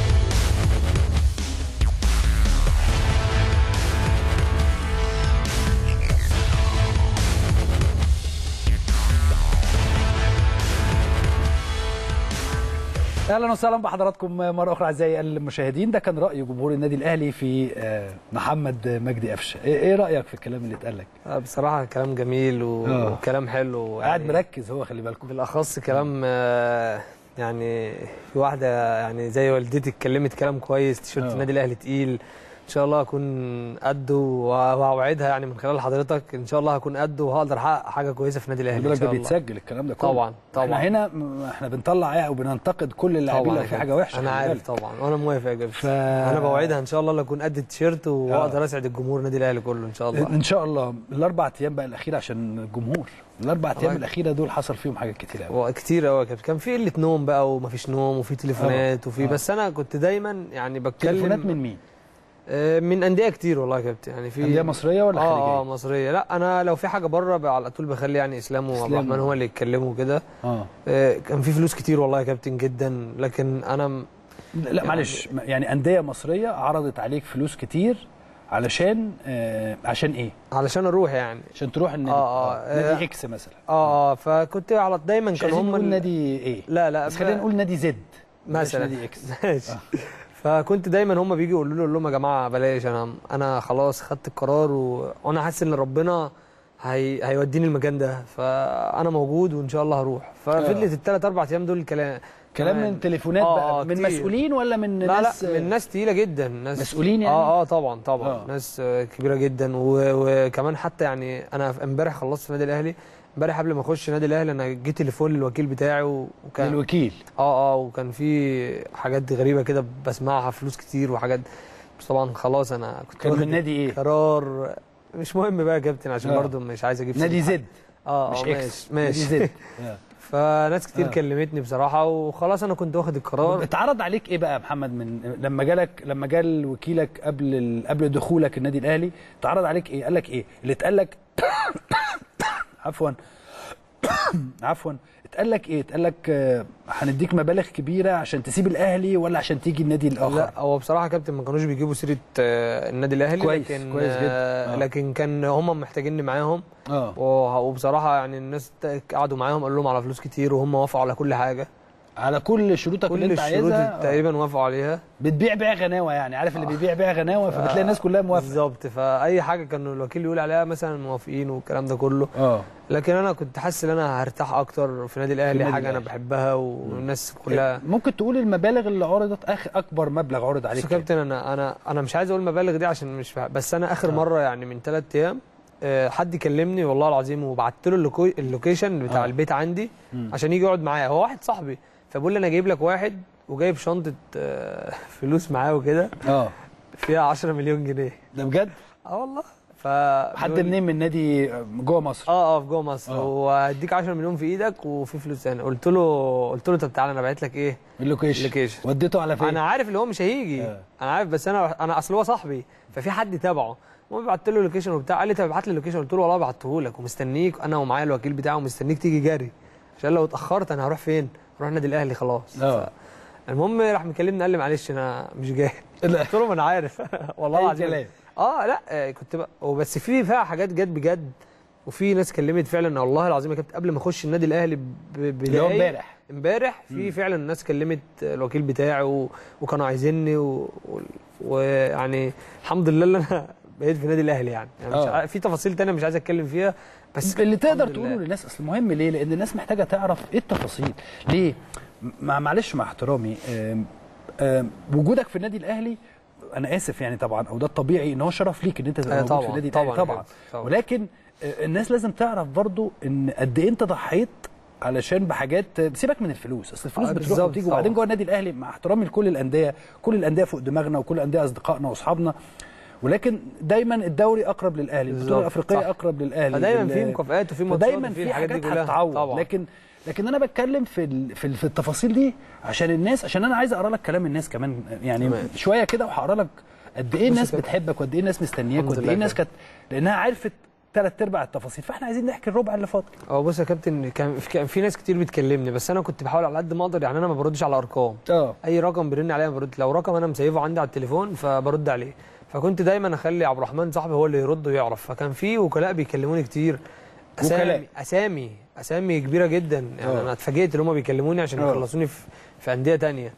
Speaker 1: اهلا وسهلا بحضراتكم مره اخرى اعزائي المشاهدين ده كان راي جمهور النادي الاهلي في آه، محمد مجدي قفشه ايه إيه رايك في الكلام اللي اتقال لك
Speaker 3: آه، بصراحه كلام جميل و-
Speaker 1: آه.
Speaker 3: وكلام حلو
Speaker 1: قاعد
Speaker 3: يعني
Speaker 1: مركز هو خلي بالكم
Speaker 3: بالاخص كلام آه، يعني في واحده يعني زي والدتي اتكلمت كلام كويس تيشيرت
Speaker 1: آه.
Speaker 3: النادي الاهلي تقيل ان شاء الله اكون قده وهوعدها يعني من خلال حضرتك ان شاء الله هكون قده وهقدر احقق حاجه كويسه في النادي الاهلي
Speaker 1: خلي
Speaker 3: ان
Speaker 1: بالك ده
Speaker 3: شاء الله
Speaker 1: بيتسجل الكلام ده كله
Speaker 3: طبعا طبعا
Speaker 1: احنا هنا م- احنا بنطلع ايه وبننتقد كل اللاعبين
Speaker 3: طبعا
Speaker 1: لو
Speaker 3: يا
Speaker 1: في حاجه
Speaker 3: كابتن.
Speaker 1: وحشه
Speaker 3: انا
Speaker 1: خلي
Speaker 3: عارف
Speaker 1: بالك.
Speaker 3: طبعا وانا موافق يا كابتن
Speaker 1: ف...
Speaker 3: انا بوعدها ان شاء الله اكون قد التيشيرت واقدر اسعد الجمهور النادي الاهلي كله ان شاء الله
Speaker 1: ان شاء الله الاربع ايام بقى الاخيره عشان الجمهور الاربع ايام
Speaker 3: طبعا.
Speaker 1: الاخيره دول حصل فيهم حاجات كتير قوي
Speaker 3: وكتير قوي يا كابتن كان في قله نوم بقى ومفيش نوم وفي تليفونات وفي
Speaker 1: آه.
Speaker 3: بس انا كنت دايما يعني بتكلم
Speaker 1: تليفونات من مين؟
Speaker 3: آه، من انديه كتير والله يا كابتن يعني في
Speaker 1: أندية مصرية ولا
Speaker 3: اه
Speaker 1: خارجية؟
Speaker 3: اه مصريه لا انا لو في حاجه بره بقى على طول بخلي يعني اسلام وعبد
Speaker 1: إسلام.
Speaker 3: الرحمن هو اللي يتكلموا كده
Speaker 1: اه
Speaker 3: آه، كان في فلوس كتير والله يا كابتن جدا لكن انا م-
Speaker 1: لا
Speaker 3: يعني-
Speaker 1: معلش يعني انديه مصريه عرضت عليك فلوس كتير علشان آه عشان ايه؟
Speaker 3: علشان اروح يعني
Speaker 1: عشان تروح النادي
Speaker 3: اه اه
Speaker 1: نادي
Speaker 3: آه،
Speaker 1: اكس مثلا
Speaker 3: اه اه فكنت على دايما
Speaker 1: مش
Speaker 3: كان
Speaker 1: عايزين
Speaker 3: هم
Speaker 1: نقول
Speaker 3: ال-
Speaker 1: نادي ايه؟
Speaker 3: لا لا
Speaker 1: بس خلينا نقول نادي زد بلاش
Speaker 3: مثلا
Speaker 1: نادي اكس
Speaker 3: ماشي فكنت دايما هم بيجوا يقولوا له لهم يا جماعه بلاش انا انا خلاص خدت القرار و... وانا حاسس ان ربنا هي... هيوديني المكان ده فانا موجود وان شاء الله هروح ففضلت الثلاث اربع ايام دول كلام
Speaker 1: كلام من تليفونات بقى من
Speaker 3: كتير.
Speaker 1: مسؤولين ولا من
Speaker 3: لا
Speaker 1: ناس
Speaker 3: لا من ناس تقيله جدا ناس
Speaker 1: مسؤولين يعني؟
Speaker 3: اه اه طبعا طبعا
Speaker 1: آه.
Speaker 3: آه. ناس آه، كبيره جدا و... وكمان حتى يعني انا امبارح خلصت في النادي الاهلي امبارح قبل ما اخش النادي الاهلي انا جيت تليفون للوكيل بتاعي و- وكان
Speaker 1: الوكيل
Speaker 3: اه اه وكان في حاجات غريبه كده بسمعها فلوس كتير وحاجات بس طبعا خلاص انا كنت
Speaker 1: كان
Speaker 3: واخد
Speaker 1: من نادي ايه؟
Speaker 3: قرار مش مهم بقى يا كابتن عشان
Speaker 1: آه.
Speaker 3: برضه مش عايز اجيب
Speaker 1: نادي
Speaker 3: سيرة
Speaker 1: زد
Speaker 3: اه
Speaker 1: مش
Speaker 3: اه
Speaker 1: اكس
Speaker 3: ماشي ماشي
Speaker 1: نادي زد آه.
Speaker 3: فناس كتير
Speaker 1: آه.
Speaker 3: آه. كلمتني بصراحه وخلاص انا كنت واخد القرار
Speaker 1: اتعرض عليك ايه بقى يا محمد من لما جالك لما جال وكيلك قبل ال... قبل دخولك النادي الاهلي اتعرض عليك ايه؟ قال لك ايه؟ اللي اتقال لك عفوا عفوا اتقال لك ايه؟ اتقال لك آه، هنديك مبالغ كبيره عشان تسيب الاهلي ولا عشان تيجي النادي الاخر؟
Speaker 3: لا هو بصراحه يا كابتن ما كانوش بيجيبوا سيره آه، النادي الاهلي
Speaker 1: كويس،
Speaker 3: لكن
Speaker 1: كويس جدا.
Speaker 3: آه.
Speaker 1: آه.
Speaker 3: لكن كان هم محتاجيني معاهم
Speaker 1: اه
Speaker 3: وه- وبصراحه يعني الناس قعدوا معاهم قالوا لهم على فلوس كتير وهم وافقوا على كل حاجه
Speaker 1: على كل شروطك اللي
Speaker 3: كل
Speaker 1: انت
Speaker 3: الشروط
Speaker 1: عايزها آه.
Speaker 3: تقريبا وافقوا عليها
Speaker 1: بتبيع بيع غناوه يعني عارف اللي بيبيع بيع غناوه فبتلاقي الناس كلها موافقه
Speaker 3: بالظبط فاي حاجه كانوا الوكيل يقول عليها مثلا موافقين والكلام ده كله
Speaker 1: اه
Speaker 3: لكن انا كنت حاسس ان انا هرتاح اكتر في نادي الاهلي
Speaker 1: النادي
Speaker 3: حاجه انا
Speaker 1: الأهلي.
Speaker 3: بحبها والناس كلها
Speaker 1: ممكن تقول المبالغ اللي عرضت اخ اكبر مبلغ عرض عليك
Speaker 3: بص يا كابتن انا انا انا مش عايز اقول المبالغ دي عشان مش فا... بس انا اخر
Speaker 1: آه.
Speaker 3: مره يعني من ثلاث ايام آه، حد كلمني والله العظيم وبعت له اللوكو... اللوكيشن بتاع
Speaker 1: آه.
Speaker 3: آه. البيت عندي
Speaker 1: مم.
Speaker 3: عشان يجي يقعد معايا هو واحد صاحبي فبقول لي انا جايب لك واحد وجايب شنطه آه، فلوس معاه وكده
Speaker 1: اه
Speaker 3: فيها 10 مليون جنيه
Speaker 1: ده بجد
Speaker 3: اه والله ف
Speaker 1: حد
Speaker 3: بيقول-
Speaker 1: منين من نادي جوه مصر
Speaker 3: اه اه في جوه مصر
Speaker 1: آه.
Speaker 3: وهديك 10 مليون في ايدك وفي فلوس هنا قلت له قلت له طب تعالى انا باعت لك ايه
Speaker 1: اللوكيشن
Speaker 3: اللوكيشن
Speaker 1: وديته على فين
Speaker 3: انا عارف اللي هو مش هيجي
Speaker 1: آه.
Speaker 3: انا عارف بس انا انا اصل هو صاحبي ففي حد تابعه المهم بعت له اللوكيشن وبتاع قال لي طب ابعت لي اللوكيشن قلت له والله بعته لك ومستنيك انا ومعايا الوكيل بتاعه مستنيك تيجي جري عشان لو اتاخرت انا هروح فين؟ هروح النادي الاهلي خلاص
Speaker 1: اه
Speaker 3: المهم راح مكلمني قال لي معلش انا مش جاي
Speaker 1: لا.
Speaker 3: قلت له ما انا عارف والله
Speaker 1: أي
Speaker 3: العظيم
Speaker 1: كلام.
Speaker 3: اه لا آه، كنت بقى وبس في فيها حاجات جت بجد وفي ناس كلمت فعلا والله العظيم يا كابتن قبل ما اخش النادي الاهلي ب-
Speaker 1: اللي هو
Speaker 3: بدقايق
Speaker 1: امبارح
Speaker 3: امبارح في فعلا ناس كلمت الوكيل بتاعي و... وكانوا عايزيني و- و- ويعني الحمد لله اللي انا بقيت في النادي الاهلي يعني, يعني مش
Speaker 1: آه.
Speaker 3: ع... في تفاصيل تانية مش عايز اتكلم فيها بس
Speaker 1: اللي تقدر
Speaker 3: الحمد
Speaker 1: تقوله
Speaker 3: لله.
Speaker 1: للناس اصل مهم ليه؟ لان الناس محتاجه تعرف ايه التفاصيل ليه؟ مع معلش مع احترامي آم، آم، وجودك في النادي الاهلي انا اسف يعني طبعا او ده الطبيعي ان هو شرف ليك ان انت تبقى
Speaker 3: آه،
Speaker 1: موجود في
Speaker 3: طبعاً،
Speaker 1: النادي الاهلي
Speaker 3: طبعاً يا
Speaker 1: طبعا
Speaker 3: كابتن، طبعاً.
Speaker 1: ولكن آه، الناس لازم تعرف برضو ان قد ايه انت ضحيت علشان بحاجات سيبك من الفلوس اصل الفلوس
Speaker 3: آه،
Speaker 1: بتروح
Speaker 3: بالظبط،
Speaker 1: وتيجي
Speaker 3: طبعاً.
Speaker 1: وبعدين جوه النادي الاهلي مع احترامي لكل الانديه كل الانديه فوق دماغنا وكل الانديه اصدقائنا واصحابنا ولكن دايما الدوري اقرب للاهلي البطوله
Speaker 3: بالظبط،
Speaker 1: الافريقيه
Speaker 3: صح.
Speaker 1: اقرب للاهلي
Speaker 3: فدايما
Speaker 1: ال-
Speaker 3: في مكافآت وفي ماتشات
Speaker 1: فدايما
Speaker 3: وفي
Speaker 1: في
Speaker 3: الحاجات
Speaker 1: حاجات
Speaker 3: دي كلها.
Speaker 1: هتتعوض
Speaker 3: طبعاً.
Speaker 1: لكن لكن انا بتكلم في ال- في ال- في التفاصيل دي عشان الناس عشان انا عايز اقرا لك كلام الناس كمان يعني
Speaker 3: تمام.
Speaker 1: شويه كده وهقرا لك قد ايه
Speaker 3: بص
Speaker 1: الناس
Speaker 3: كده.
Speaker 1: بتحبك وقد ايه الناس مستنياك
Speaker 3: الحمد
Speaker 1: وقد
Speaker 3: لله
Speaker 1: ايه الناس
Speaker 3: كده.
Speaker 1: كانت لانها عرفت ثلاث ارباع التفاصيل فاحنا عايزين نحكي الربع اللي فاضل
Speaker 3: اه بص يا كابتن كان في, كان في ناس كتير بتكلمني بس انا كنت بحاول على قد ما اقدر يعني انا ما بردش على ارقام
Speaker 1: اه
Speaker 3: اي رقم بيرن عليا برد لو رقم انا مسيفه عندي على التليفون فبرد عليه فكنت دايما اخلي عبد الرحمن صاحبي هو اللي يرد ويعرف فكان في وكلاء بيكلموني كتير اسامي
Speaker 1: وكلاء.
Speaker 3: اسامي اسامي كبيره جدا يعني
Speaker 1: آه.
Speaker 3: انا اتفاجئت ان هم بيكلموني عشان
Speaker 1: آه.
Speaker 3: يخلصوني في, في انديه تانية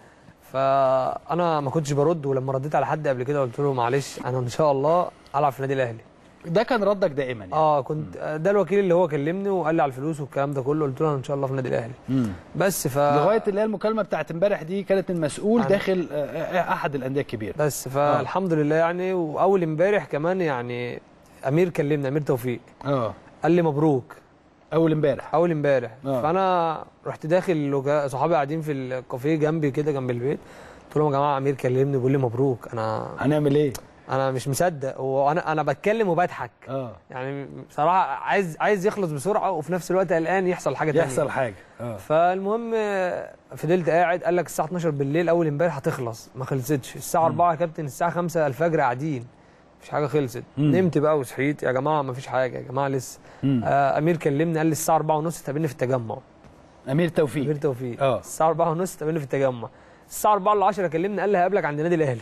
Speaker 3: فانا ما كنتش برد ولما رديت على حد قبل كده قلت له معلش انا ان شاء الله العب في النادي الاهلي
Speaker 1: ده كان ردك دائما يعني
Speaker 3: اه كنت ده الوكيل اللي هو كلمني وقال لي على الفلوس والكلام ده كله قلت له أنا ان شاء الله في النادي الاهلي
Speaker 1: مم.
Speaker 3: بس ف
Speaker 1: لغايه اللي هي المكالمه بتاعت امبارح دي كانت من مسؤول
Speaker 3: عن-
Speaker 1: داخل آه، آه، احد الانديه الكبيره
Speaker 3: بس فالحمد لله يعني واول امبارح كمان يعني امير كلمني امير توفيق
Speaker 1: اه
Speaker 3: قال لي مبروك
Speaker 1: اول امبارح
Speaker 3: اول امبارح
Speaker 1: آه.
Speaker 3: فانا رحت داخل وجا- صحابي قاعدين في الكافيه جنبي كده جنب البيت قلت لهم يا جماعه امير كلمني بيقول لي مبروك انا
Speaker 1: هنعمل ايه
Speaker 3: انا مش مصدق وانا انا بتكلم وبضحك
Speaker 1: اه
Speaker 3: يعني بصراحه عايز عايز يخلص بسرعه وفي نفس الوقت قلقان يحصل حاجه تانية
Speaker 1: يحصل حاجه اه
Speaker 3: فالمهم آه، فضلت قاعد قال لك الساعه 12 بالليل اول امبارح هتخلص ما خلصتش الساعه 4 يا كابتن الساعه 5 الفجر قاعدين مفيش حاجه خلصت
Speaker 1: مم.
Speaker 3: نمت بقى وصحيت يا جماعه مفيش حاجه يا جماعه لسه
Speaker 1: مم.
Speaker 3: آه امير كلمني قال لي الساعه 4 ونص تقابلني في التجمع
Speaker 1: امير توفيق
Speaker 3: امير توفيق
Speaker 1: اه
Speaker 3: الساعه 4 ونص تقابلني في التجمع الساعه 4 ل 10 كلمني قال لي هقابلك عند النادي الاهلي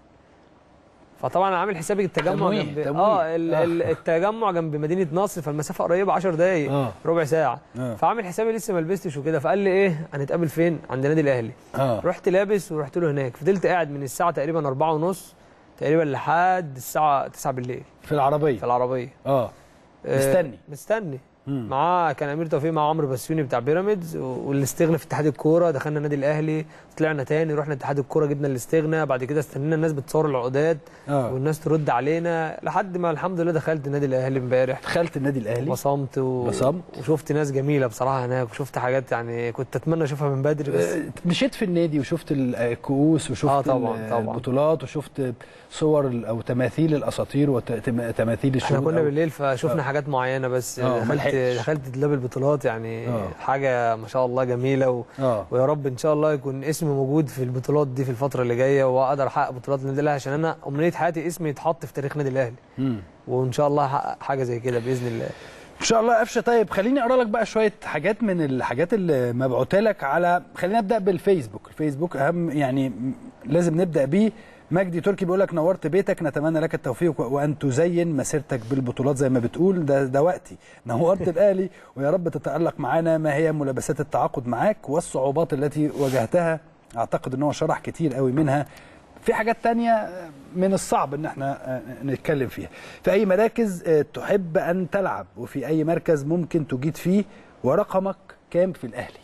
Speaker 3: فطبعا انا عامل حسابي التجمع
Speaker 1: تمويه،
Speaker 3: جنب
Speaker 1: تمويه.
Speaker 3: اه ال-
Speaker 1: آه.
Speaker 3: ال- التجمع جنب مدينه نصر فالمسافه قريبه 10 دقائق
Speaker 1: اه
Speaker 3: ربع ساعه
Speaker 1: اه
Speaker 3: فعامل حسابي لسه ما لبستش وكده فقال لي ايه هنتقابل فين عند النادي الاهلي
Speaker 1: اه
Speaker 3: رحت لابس ورحت له هناك فضلت قاعد من الساعه تقريبا 4 ونص تقريبا لحد الساعه 9 بالليل
Speaker 1: في العربيه
Speaker 3: في العربيه
Speaker 1: اه
Speaker 3: آه،
Speaker 1: مستني.
Speaker 3: مستني
Speaker 1: مم.
Speaker 3: معاه كان امير توفيق مع عمرو بسيوني بتاع بيراميدز و- والاستغنى في اتحاد الكوره دخلنا النادي الاهلي طلعنا تاني رحنا اتحاد الكوره جبنا الاستغنى بعد كده استنينا الناس بتصور العقودات
Speaker 1: اه
Speaker 3: والناس ترد علينا لحد ما الحمد لله دخلت النادي الاهلي امبارح
Speaker 1: دخلت النادي الاهلي
Speaker 3: بصمت و...
Speaker 1: بصمت.
Speaker 3: وشفت ناس جميله بصراحه هناك وشفت حاجات يعني كنت اتمنى اشوفها من بدري بس
Speaker 1: آه، مشيت في النادي وشفت الكؤوس وشفت
Speaker 3: آه، طبعاً،
Speaker 1: ال-
Speaker 3: طبعاً.
Speaker 1: البطولات وشفت صور ال- او تماثيل الاساطير وتماثيل
Speaker 3: احنا
Speaker 1: الشهود
Speaker 3: كنا
Speaker 1: أو-
Speaker 3: بالليل فشفنا
Speaker 1: آه.
Speaker 3: حاجات معينه بس
Speaker 1: آه، ما
Speaker 3: دخلت
Speaker 1: لحقتش.
Speaker 3: دخلت دولاب البطولات يعني
Speaker 1: آه.
Speaker 3: حاجه ما شاء الله جميله و...
Speaker 1: اه
Speaker 3: ويا رب ان شاء الله يكون اسمي موجود في البطولات دي في الفتره اللي جايه واقدر احقق بطولات النادي الاهلي عشان انا امنيه حياتي اسمي يتحط في تاريخ النادي الاهلي
Speaker 1: مم.
Speaker 3: وان شاء الله احقق حاجه زي كده باذن الله
Speaker 1: ان شاء الله قفشه طيب خليني اقرا لك بقى شويه حاجات من الحاجات اللي مبعوته لك على خلينا نبدا بالفيسبوك الفيسبوك اهم يعني م- لازم نبدا بيه مجدي تركي بيقول لك نورت بيتك نتمنى لك التوفيق وان تزين مسيرتك بالبطولات زي ما بتقول ده ده وقتي نورت الاهلي ويا رب تتالق معانا ما هي ملابسات التعاقد معاك والصعوبات التي واجهتها اعتقد ان هو شرح كتير قوي منها في حاجات تانية من الصعب ان احنا آه، نتكلم فيها في اي مراكز آه، تحب ان تلعب وفي اي مركز ممكن تجيد فيه ورقمك كام في الاهلي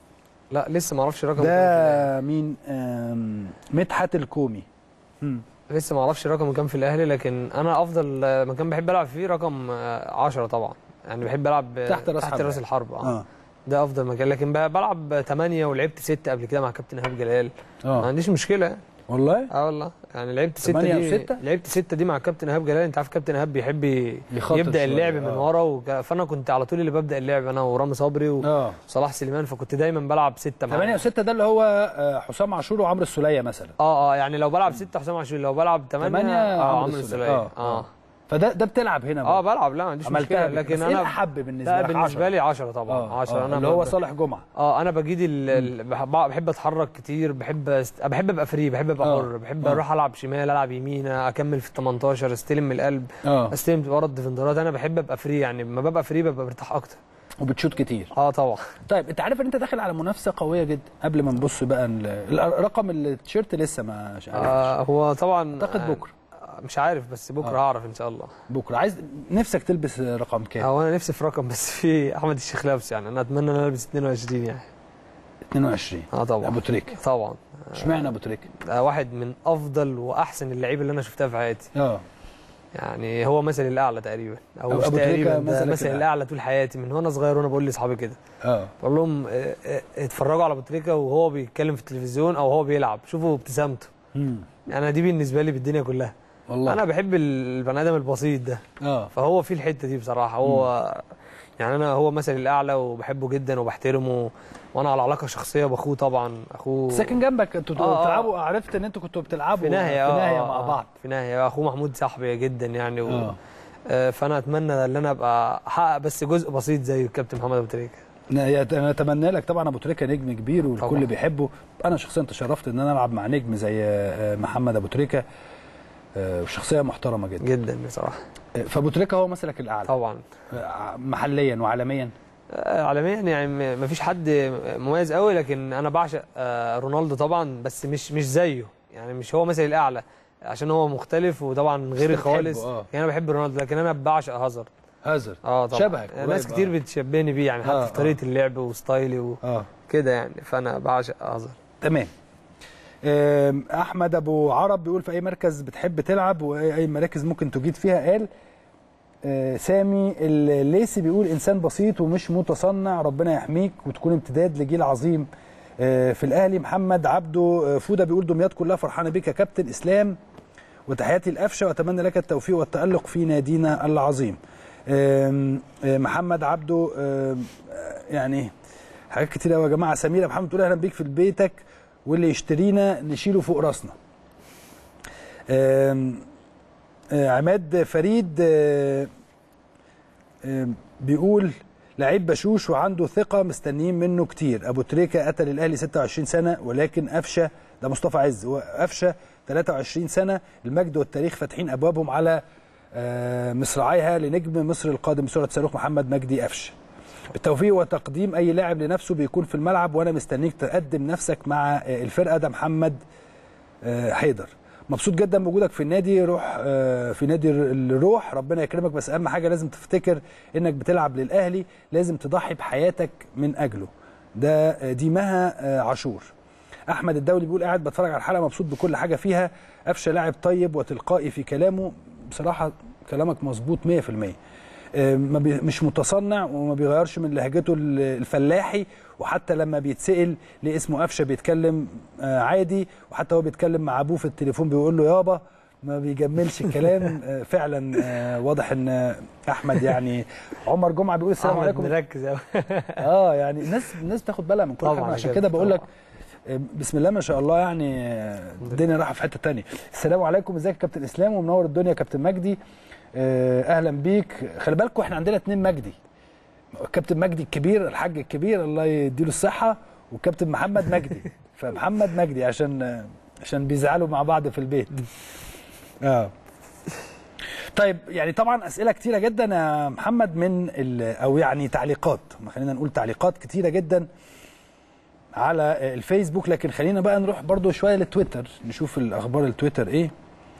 Speaker 3: لا لسه ما اعرفش رقم
Speaker 1: ده مين آم، مدحت الكومي مم.
Speaker 3: لسه ما اعرفش رقم كام في الاهلي لكن انا افضل آه، مكان بحب العب فيه رقم 10 طبعا يعني بحب العب آه،
Speaker 1: تحت راس
Speaker 3: تحت
Speaker 1: حربة
Speaker 3: راس
Speaker 1: يعني.
Speaker 3: الحرب اه
Speaker 1: اه
Speaker 3: ده افضل مكان لكن ب- بلعب 8 ولعبت 6 قبل كده مع كابتن ايهاب جلال ما
Speaker 1: اه
Speaker 3: عنديش مشكله
Speaker 1: والله
Speaker 3: اه والله يعني لعبت 6
Speaker 1: تمانية
Speaker 3: دي
Speaker 1: وستة؟
Speaker 3: لعبت 6 دي مع كابتن ايهاب جلال انت عارف كابتن ايهاب بيحب ي-
Speaker 1: يخطط
Speaker 3: يبدا
Speaker 1: شوية،
Speaker 3: اللعب من
Speaker 1: آه.
Speaker 3: ورا وك... فانا كنت على طول اللي ببدا اللعب انا ورامي صبري
Speaker 1: اه
Speaker 3: وصلاح سليمان فكنت دايما بلعب 6 مع
Speaker 1: 8 و6 ده اللي هو آه، حسام عاشور وعمرو السوليه مثلا
Speaker 3: اه اه يعني لو بلعب 6 حسام عاشور لو بلعب 8
Speaker 1: تمانية
Speaker 3: اه
Speaker 1: عمرو
Speaker 3: عمرو
Speaker 1: السولية.
Speaker 3: السوليه
Speaker 1: آه،
Speaker 3: اه
Speaker 1: آه. فده ده بتلعب هنا
Speaker 3: اه
Speaker 1: برضه.
Speaker 3: بلعب لا ما عنديش
Speaker 1: عملتها
Speaker 3: مشكله
Speaker 1: قبل كده.
Speaker 3: لكن
Speaker 1: بس ايه
Speaker 3: انا
Speaker 1: الحب بالنسبه
Speaker 3: لا
Speaker 1: لك
Speaker 3: بالنسبه
Speaker 1: 10
Speaker 3: لي 10 طبعا
Speaker 1: آه،
Speaker 3: 10
Speaker 1: آه،
Speaker 3: انا
Speaker 1: اللي هو
Speaker 3: ب-
Speaker 1: صالح جمعه
Speaker 3: اه انا بجيد ال... ال... بحب بحب اتحرك كتير بحب است... بحب ابقى فري بحب ابقى
Speaker 1: آه،
Speaker 3: حر بحب
Speaker 1: آه.
Speaker 3: اروح العب شمال العب يمين اكمل في ال 18 استلم من القلب
Speaker 1: اه
Speaker 3: استلم ورا الديفندرات انا بحب ابقى فري يعني لما ببقى فري ببقى مرتاح اكتر
Speaker 1: وبتشوت كتير
Speaker 3: اه طبعا
Speaker 1: طيب انت عارف ان انت داخل على منافسه قويه جدا قبل ما نبص بقى ال- ال- رقم التيشيرت لسه ما مش عارف
Speaker 3: آه هو طبعا
Speaker 1: اعتقد
Speaker 3: آه،
Speaker 1: بكره
Speaker 3: مش عارف بس بكره
Speaker 1: آه.
Speaker 3: هعرف ان شاء الله
Speaker 1: بكره عايز نفسك تلبس رقم كام
Speaker 3: هو انا نفسي في رقم بس في احمد الشيخ لابس يعني انا اتمنى ان انا البس 22 يعني
Speaker 1: 22
Speaker 3: اه طبعا
Speaker 1: ابو تريكه
Speaker 3: طبعا
Speaker 1: اشمعنى ابو تريكه
Speaker 3: آه واحد من افضل واحسن اللعيبه اللي انا شفتها في حياتي
Speaker 1: اه
Speaker 3: يعني هو مثلي الاعلى تقريبا او
Speaker 1: أبو-
Speaker 3: مش
Speaker 1: أبو تريكة
Speaker 3: تقريبا ده
Speaker 1: مثلك
Speaker 3: مثلي
Speaker 1: الأعلى.
Speaker 3: الاعلى طول حياتي من وانا صغير وانا بقول لاصحابي كده
Speaker 1: اه
Speaker 3: بقول لهم آه، آه، اتفرجوا على ابو تريكه وهو بيتكلم في التلفزيون او هو بيلعب شوفوا ابتسامته
Speaker 1: امم
Speaker 3: انا دي بالنسبه لي بالدنيا كلها
Speaker 1: والله
Speaker 3: انا بحب البني ادم البسيط ده
Speaker 1: اه
Speaker 3: فهو في الحته دي بصراحه هو يعني انا هو مثلي الاعلى وبحبه جدا وبحترمه وانا على علاقه شخصيه باخوه طبعا اخوه
Speaker 1: ساكن جنبك انتوا
Speaker 3: آه، آه.
Speaker 1: بتلعبوا عرفت ان انتوا كنتوا بتلعبوا
Speaker 3: في ناهيه
Speaker 1: في ناهيه
Speaker 3: آه،
Speaker 1: مع
Speaker 3: آه،
Speaker 1: بعض
Speaker 3: في ناهيه اخوه محمود صاحبي جدا يعني و...
Speaker 1: آه.
Speaker 3: آه، فانا اتمنى ان انا ابقى احقق بس جزء بسيط زي الكابتن محمد ابو تريكه
Speaker 1: انا اتمنى لك طبعا ابو تريكه نجم كبير والكل
Speaker 3: طبعا.
Speaker 1: بيحبه انا شخصيا تشرفت ان انا العب مع نجم زي آه، محمد ابو تريكه آه، وشخصيه محترمه جدا
Speaker 3: جدا بصراحه
Speaker 1: آه، فابو تريكه هو مثلك الاعلى
Speaker 3: طبعا
Speaker 1: آه، محليا وعالميا
Speaker 3: آه، عالميا يعني ما فيش حد مميز قوي لكن انا بعشق آه، رونالدو طبعا بس مش مش زيه يعني مش هو مثلي الاعلى عشان هو مختلف وطبعا غيري
Speaker 1: بتحبه،
Speaker 3: خالص
Speaker 1: آه.
Speaker 3: يعني انا بحب رونالدو لكن انا بعشق هازارد
Speaker 1: هازارد
Speaker 3: اه طبعا
Speaker 1: شبهك
Speaker 3: ناس
Speaker 1: قريب،
Speaker 3: كتير
Speaker 1: آه.
Speaker 3: بتشبهني بيه يعني حتى
Speaker 1: آه،
Speaker 3: في طريقه اللعب وستايلي وكده يعني فانا بعشق هازارد
Speaker 1: تمام آم، احمد ابو عرب بيقول في اي مركز بتحب تلعب واي مراكز ممكن تجيد فيها قال آه، سامي الليسي بيقول انسان بسيط ومش متصنع ربنا يحميك وتكون امتداد لجيل عظيم آه، في الاهلي محمد عبده آه، فوده بيقول دمياط كلها فرحانه بيك يا كابتن اسلام وتحياتي الافشه واتمنى لك التوفيق والتالق في نادينا العظيم آم، آه، محمد عبده آم، آه، يعني حاجات كتير قوي يا جماعه سميره محمد بتقول اهلا بيك في بيتك واللي يشترينا نشيله فوق راسنا آم، آه، عماد فريد آه، آم، بيقول لعيب بشوش وعنده ثقه مستنيين منه كتير ابو تريكه قتل الاهلي 26 سنه ولكن قفشه ده مصطفى عز وقفشه 23 سنه المجد والتاريخ فاتحين ابوابهم على آه، مصراعيها لنجم مصر القادم بسرعه صاروخ محمد مجدي قفشه بالتوفيق وتقديم اي لاعب لنفسه بيكون في الملعب وانا مستنيك تقدم نفسك مع آه، الفرقه ده محمد آه، حيدر مبسوط جدا بوجودك في النادي روح آه، في نادي الروح ربنا يكرمك بس اهم حاجه لازم تفتكر انك بتلعب للاهلي لازم تضحي بحياتك من اجله ده آه، دي مها آه، عاشور احمد الدولي بيقول قاعد بتفرج على الحلقه مبسوط بكل حاجه فيها قفشه لاعب طيب وتلقائي في كلامه بصراحه كلامك مظبوط 100% آه، ما بي- مش متصنع وما بيغيرش من لهجته ال- الفلاحي وحتى لما بيتسأل ليه اسمه قفشه بيتكلم آه، عادي وحتى هو بيتكلم مع ابوه في التليفون بيقول له يابا ما بيجملش الكلام آه، فعلا آه، واضح ان آه، احمد يعني عمر جمعه بيقول السلام
Speaker 3: أحمد
Speaker 1: عليكم
Speaker 3: مركز أوي.
Speaker 1: اه يعني الناس الناس بتاخد بالها من كل
Speaker 3: طبعاً
Speaker 1: حاجه عشان
Speaker 3: كده،
Speaker 1: كده بقول لك
Speaker 3: طبعاً.
Speaker 1: آه، بسم الله ما شاء الله يعني آه، الدنيا رايحه في حته تانية السلام عليكم ازيك يا كابتن اسلام ومنور الدنيا يا كابتن مجدي آه، اهلا بيك خلي بالكم احنا عندنا اتنين مجدي الكابتن مجدي الكبير الحاج الكبير الله يديله الصحه والكابتن محمد مجدي فمحمد مجدي عشان آه، عشان بيزعلوا مع بعض في البيت اه طيب يعني طبعا اسئله كتيره جدا يا محمد من ال- او يعني تعليقات ما خلينا نقول تعليقات كتيره جدا على الفيسبوك لكن خلينا بقى نروح برضو شويه للتويتر نشوف الاخبار التويتر ايه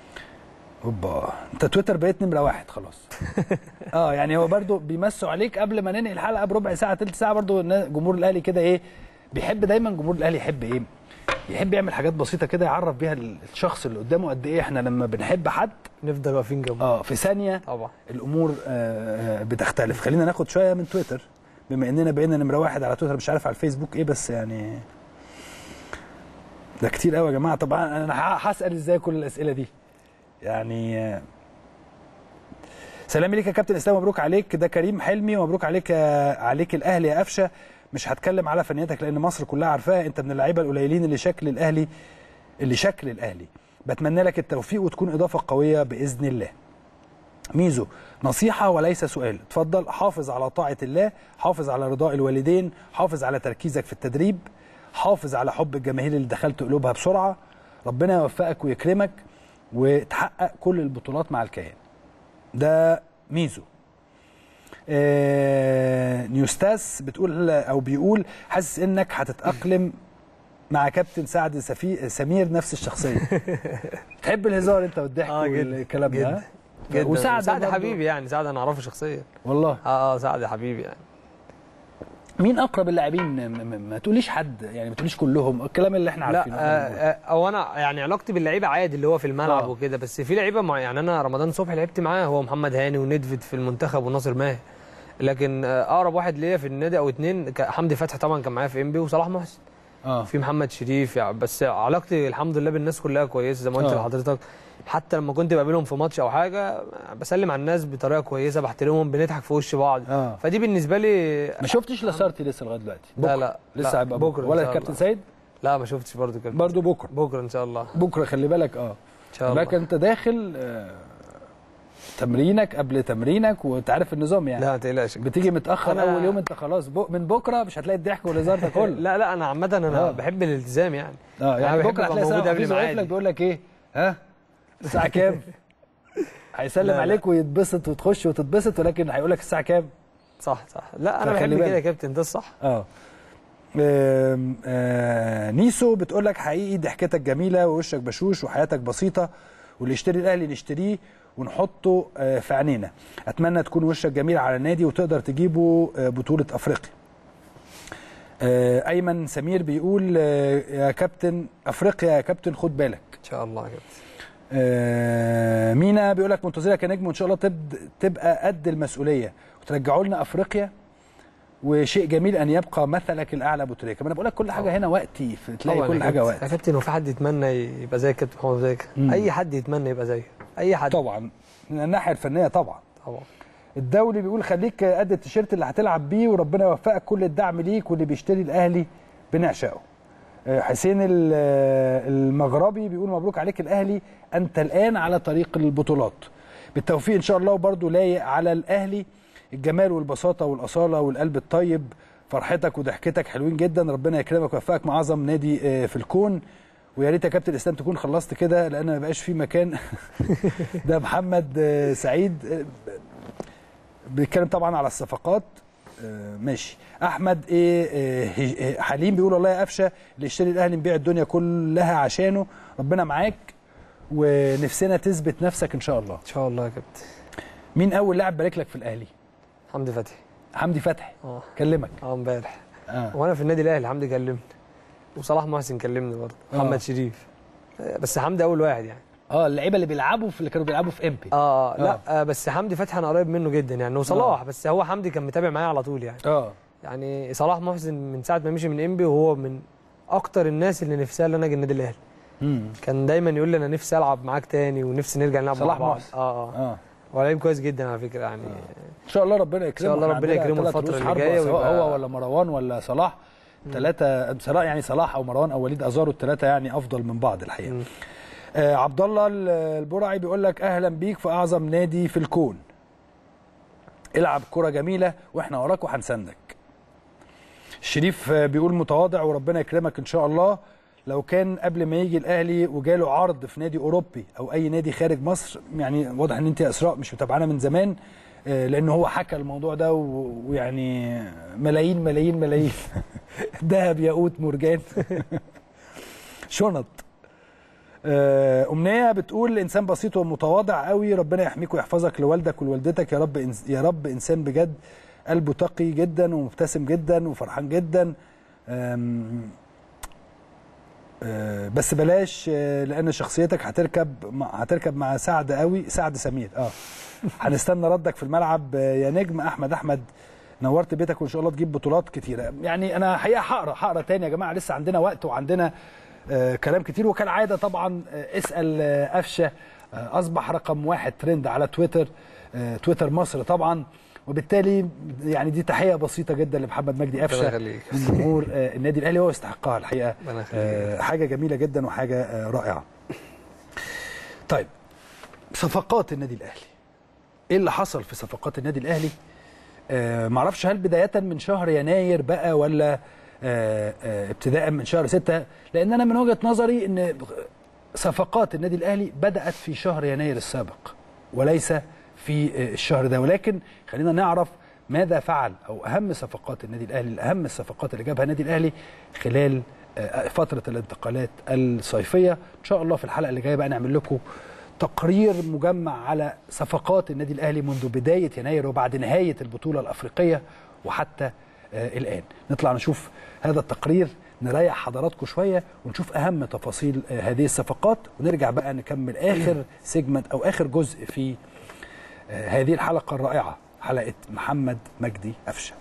Speaker 1: اوبا انت تويتر بقيت نمره واحد خلاص اه يعني هو برضو بيمسوا عليك قبل ما ننهي الحلقه بربع ساعه تلت ساعه برضو النا- جمهور الاهلي كده ايه بيحب دايما جمهور الاهلي يحب ايه يحب يعمل حاجات بسيطه كده يعرف بيها الشخص اللي قدامه قد ايه احنا لما بنحب حد
Speaker 3: نفضل واقفين جنبه
Speaker 1: اه في ثانيه
Speaker 3: طبعا
Speaker 1: الامور آه، آه، بتختلف خلينا ناخد شويه من تويتر بما اننا بقينا نمره واحد على تويتر مش عارف على الفيسبوك ايه بس يعني ده كتير قوي يا جماعه طبعا انا ه- هسال ازاي كل الاسئله دي يعني آه، سلام ليك يا كابتن اسلام مبروك عليك ده كريم حلمي ومبروك عليك يا- عليك الاهلي يا قفشه مش هتكلم على فنياتك لان مصر كلها عارفاها انت من اللعيبه القليلين اللي شكل الاهلي اللي شكل الاهلي بتمنى لك التوفيق وتكون اضافه قويه باذن الله ميزو نصيحة وليس سؤال اتفضل حافظ على طاعة الله حافظ على رضاء الوالدين حافظ على تركيزك في التدريب حافظ على حب الجماهير اللي دخلت قلوبها بسرعة ربنا يوفقك ويكرمك وتحقق كل البطولات مع الكيان ده ميزو آه نيوستاس بتقول او بيقول حاسس انك هتتأقلم مع كابتن سعد سفي... سمير نفس الشخصية تحب الهزار انت والضحك
Speaker 3: آه، جدا،
Speaker 1: والكلام ده
Speaker 3: جدا.
Speaker 1: ها؟
Speaker 3: جدا
Speaker 1: وسعد
Speaker 3: سعد
Speaker 1: برضه.
Speaker 3: حبيبي يعني سعد انا اعرفه شخصيا
Speaker 1: والله
Speaker 3: اه اه سعد حبيبي يعني
Speaker 1: مين اقرب اللاعبين م- م- ما تقوليش حد يعني ما تقوليش كلهم الكلام اللي احنا
Speaker 3: لا
Speaker 1: عارفينه
Speaker 3: آه آه او انا يعني علاقتي باللعيبه عادي اللي هو في الملعب
Speaker 1: آه.
Speaker 3: وكده بس في لعيبه مع يعني انا رمضان صبحي لعبت معاه هو محمد هاني وندفد في المنتخب وناصر ماهر لكن آه اقرب واحد ليا في النادي او اتنين ك- حمدي فتحي طبعا كان معايا في انبي وصلاح محسن
Speaker 1: اه
Speaker 3: في محمد شريف يعني بس علاقتي الحمد لله بالناس كلها كويسه زي ما قلت
Speaker 1: آه.
Speaker 3: لحضرتك حتى لما كنت بقابلهم في ماتش او حاجه بسلم على الناس بطريقه كويسه بحترمهم بنضحك في وش بعض
Speaker 1: آه.
Speaker 3: فدي بالنسبه لي
Speaker 1: ما شفتش لاسارتي لسه لغايه دلوقتي
Speaker 3: لا
Speaker 1: بكرة.
Speaker 3: لا
Speaker 1: لسه
Speaker 3: لا،
Speaker 1: هيبقى
Speaker 3: بكرة
Speaker 1: بكره
Speaker 3: إن
Speaker 1: ولا
Speaker 3: شاء
Speaker 1: الكابتن
Speaker 3: الله.
Speaker 1: سيد
Speaker 3: لا ما شفتش برضو كده
Speaker 1: برضه بكره
Speaker 3: بكره ان شاء الله
Speaker 1: بكره خلي بالك اه
Speaker 3: ان شاء الله
Speaker 1: بالك انت داخل آه تمرينك قبل تمرينك وانت عارف النظام يعني
Speaker 3: لا ما تقلقش
Speaker 1: بتيجي متاخر
Speaker 3: أنا-
Speaker 1: اول يوم انت خلاص بو من بكره مش هتلاقي الضحك والهزار ده كله
Speaker 3: لا لا انا عامه انا
Speaker 1: آه.
Speaker 3: بحب الالتزام يعني
Speaker 1: اه
Speaker 3: أنا
Speaker 1: يعني
Speaker 3: بحب
Speaker 1: بكره
Speaker 3: أبقى
Speaker 1: هتلاقي
Speaker 3: موجود
Speaker 1: سامع
Speaker 3: قبل
Speaker 1: حفيظ واقف لك
Speaker 3: ميعادي.
Speaker 1: بيقول لك ايه ها الساعه كام هيسلم
Speaker 3: لا، لا.
Speaker 1: عليك ويتبسط وتخش وتتبسط ولكن هيقول لك الساعه كام
Speaker 3: صح صح لا انا
Speaker 1: فخلي
Speaker 3: بحب كده يا
Speaker 1: بالك.
Speaker 3: كابتن ده الصح
Speaker 1: اه آم، آه، نيسو بتقول لك حقيقي ضحكتك جميله ووشك بشوش وحياتك بسيطه واللي يشتري الاهلي نشتريه ونحطه آه، في عينينا اتمنى تكون وشك جميل على النادي وتقدر تجيبه آه، بطوله افريقيا آه، ايمن سمير بيقول آه، يا كابتن افريقيا يا كابتن خد بالك
Speaker 3: ان شاء الله يا كابتن
Speaker 1: آه، مينا بيقول لك منتظرك يا نجم وان شاء الله تبد تبقى قد المسؤوليه وترجعوا لنا افريقيا وشيء جميل ان يبقى مثلك الاعلى ابو تريكه ما انا بقول لك كل حاجه هنا وقتي تلاقي
Speaker 3: طبعاً
Speaker 1: كل
Speaker 3: يا
Speaker 1: حاجه
Speaker 3: كابتن.
Speaker 1: وقت
Speaker 3: يا كابتن هو في حد يتمنى يبقى زي كابتن محمد زيك
Speaker 1: مم.
Speaker 3: اي حد يتمنى يبقى زيه اي حد
Speaker 1: طبعا من الناحيه الفنيه طبعا
Speaker 3: طبعا
Speaker 1: الدولي بيقول خليك قد التيشيرت اللي هتلعب بيه وربنا يوفقك كل الدعم ليك واللي بيشتري الاهلي بنعشقه آه، حسين ال- آه، المغربي بيقول مبروك عليك الاهلي انت الان على طريق البطولات بالتوفيق ان شاء الله وبرده لايق على الاهلي الجمال والبساطه والاصاله والقلب الطيب فرحتك وضحكتك حلوين جدا ربنا يكرمك ويوفقك مع اعظم نادي آه، في الكون ويا ريت يا كابتن اسلام تكون خلصت كده لان ما بقاش في مكان ده محمد آه، سعيد آه، بيتكلم طبعا على الصفقات آه، ماشي احمد ايه آه، هج- آه، حليم بيقول والله يا قفشه اللي يشتري الاهلي نبيع الدنيا كلها عشانه ربنا معاك ونفسنا تثبت نفسك ان شاء الله
Speaker 3: ان شاء الله يا كابتن
Speaker 1: مين اول لاعب بارك لك في الاهلي
Speaker 3: حمدي فتحي
Speaker 1: حمدي فتحي
Speaker 3: اه
Speaker 1: كلمك
Speaker 3: اه امبارح
Speaker 1: آه.
Speaker 3: وانا في النادي الاهلي حمدي كلمني وصلاح محسن كلمني برضه
Speaker 1: آه.
Speaker 3: محمد شريف آه، بس حمدي اول واحد يعني
Speaker 1: اه اللعيبه اللي بيلعبوا في اللي كانوا بيلعبوا في امبي
Speaker 3: اه لا آه بس حمدي فتحي انا قريب منه جدا يعني وصلاح بس هو حمدي كان متابع معايا على طول يعني
Speaker 1: اه
Speaker 3: يعني صلاح محسن من ساعه ما مشي من انبي وهو من اكتر الناس اللي نفسها ان انا اجي النادي الاهلي
Speaker 1: مم.
Speaker 3: كان دايما يقول لي انا نفسي العب معاك تاني ونفسي نرجع نلعب
Speaker 1: صلاح
Speaker 3: مع بعض
Speaker 1: محسن.
Speaker 3: اه اه
Speaker 1: اه
Speaker 3: هو لعيب كويس جدا على فكره يعني
Speaker 1: ان شاء الله ربنا يكرمه
Speaker 3: شاء الله
Speaker 1: إحنا
Speaker 3: ربنا
Speaker 1: عندنا
Speaker 3: يكرمه
Speaker 1: تلات
Speaker 3: الفترة
Speaker 1: رؤوس
Speaker 3: اللي
Speaker 1: حربة،
Speaker 3: جاية
Speaker 1: سواء
Speaker 3: ويبقى-
Speaker 1: هو ولا مروان ولا صلاح ثلاثة صلاح يعني صلاح او مروان او وليد ازارو الثلاثة يعني افضل من بعض الحقيقة. آه عبد الله ال- البرعي بيقول لك اهلا بيك في اعظم نادي في الكون. العب كرة جميلة واحنا وراك وهنساندك. شريف آه، بيقول متواضع وربنا يكرمك ان شاء الله لو كان قبل ما يجي الاهلي وجاله عرض في نادي اوروبي او اي نادي خارج مصر يعني واضح ان انت يا اسراء مش متابعانا من زمان آه، لان هو حكى الموضوع ده و- ويعني ملايين ملايين ملايين ذهب ياقوت مرجان شنط آه، أمنية بتقول إنسان بسيط ومتواضع قوي ربنا يحميك ويحفظك لوالدك ولوالدتك يا رب إنس- يا رب إنسان بجد قلبه تقي جدا ومبتسم جدا وفرحان جدا آم، آه، بس بلاش آه، لأن شخصيتك هتركب مع هتركب مع سعد قوي سعد سمير اه هنستنى ردك في الملعب آه، يا نجم أحمد أحمد نورت بيتك وان شاء الله تجيب بطولات كتيره يعني انا حقيقه هقرا هقرا تاني يا جماعه لسه عندنا وقت وعندنا آه كلام كتير وكالعاده طبعا آه اسال آه قفشه آه اصبح رقم واحد ترند على تويتر آه تويتر مصر طبعا وبالتالي يعني دي تحيه بسيطه جدا لمحمد مجدي
Speaker 3: ربنا
Speaker 1: قفشه
Speaker 3: يخليك.
Speaker 1: من جمهور آه النادي الاهلي هو يستحقها الحقيقه
Speaker 3: ربنا يخليك.
Speaker 1: آه حاجه جميله جدا وحاجه آه رائعه طيب صفقات النادي الاهلي ايه اللي حصل في صفقات النادي الاهلي آه معرفش هل بدايه من شهر يناير بقى ولا آه آه ابتداء من شهر ستة لان انا من وجهه نظري ان صفقات النادي الاهلي بدات في شهر يناير السابق وليس في آه الشهر ده ولكن خلينا نعرف ماذا فعل او اهم صفقات النادي الاهلي اهم الصفقات اللي جابها النادي الاهلي خلال آه، فتره الانتقالات الصيفيه ان شاء الله في الحلقه اللي جايه بقى نعمل لكم تقرير مجمع على صفقات النادي الاهلي منذ بدايه يناير وبعد نهايه البطوله الافريقيه وحتى آه الان نطلع نشوف هذا التقرير نريح حضراتكم شويه ونشوف اهم تفاصيل آه هذه الصفقات ونرجع بقى نكمل اخر سيجمنت او اخر جزء في آه هذه الحلقه الرائعه حلقه محمد مجدي قفشه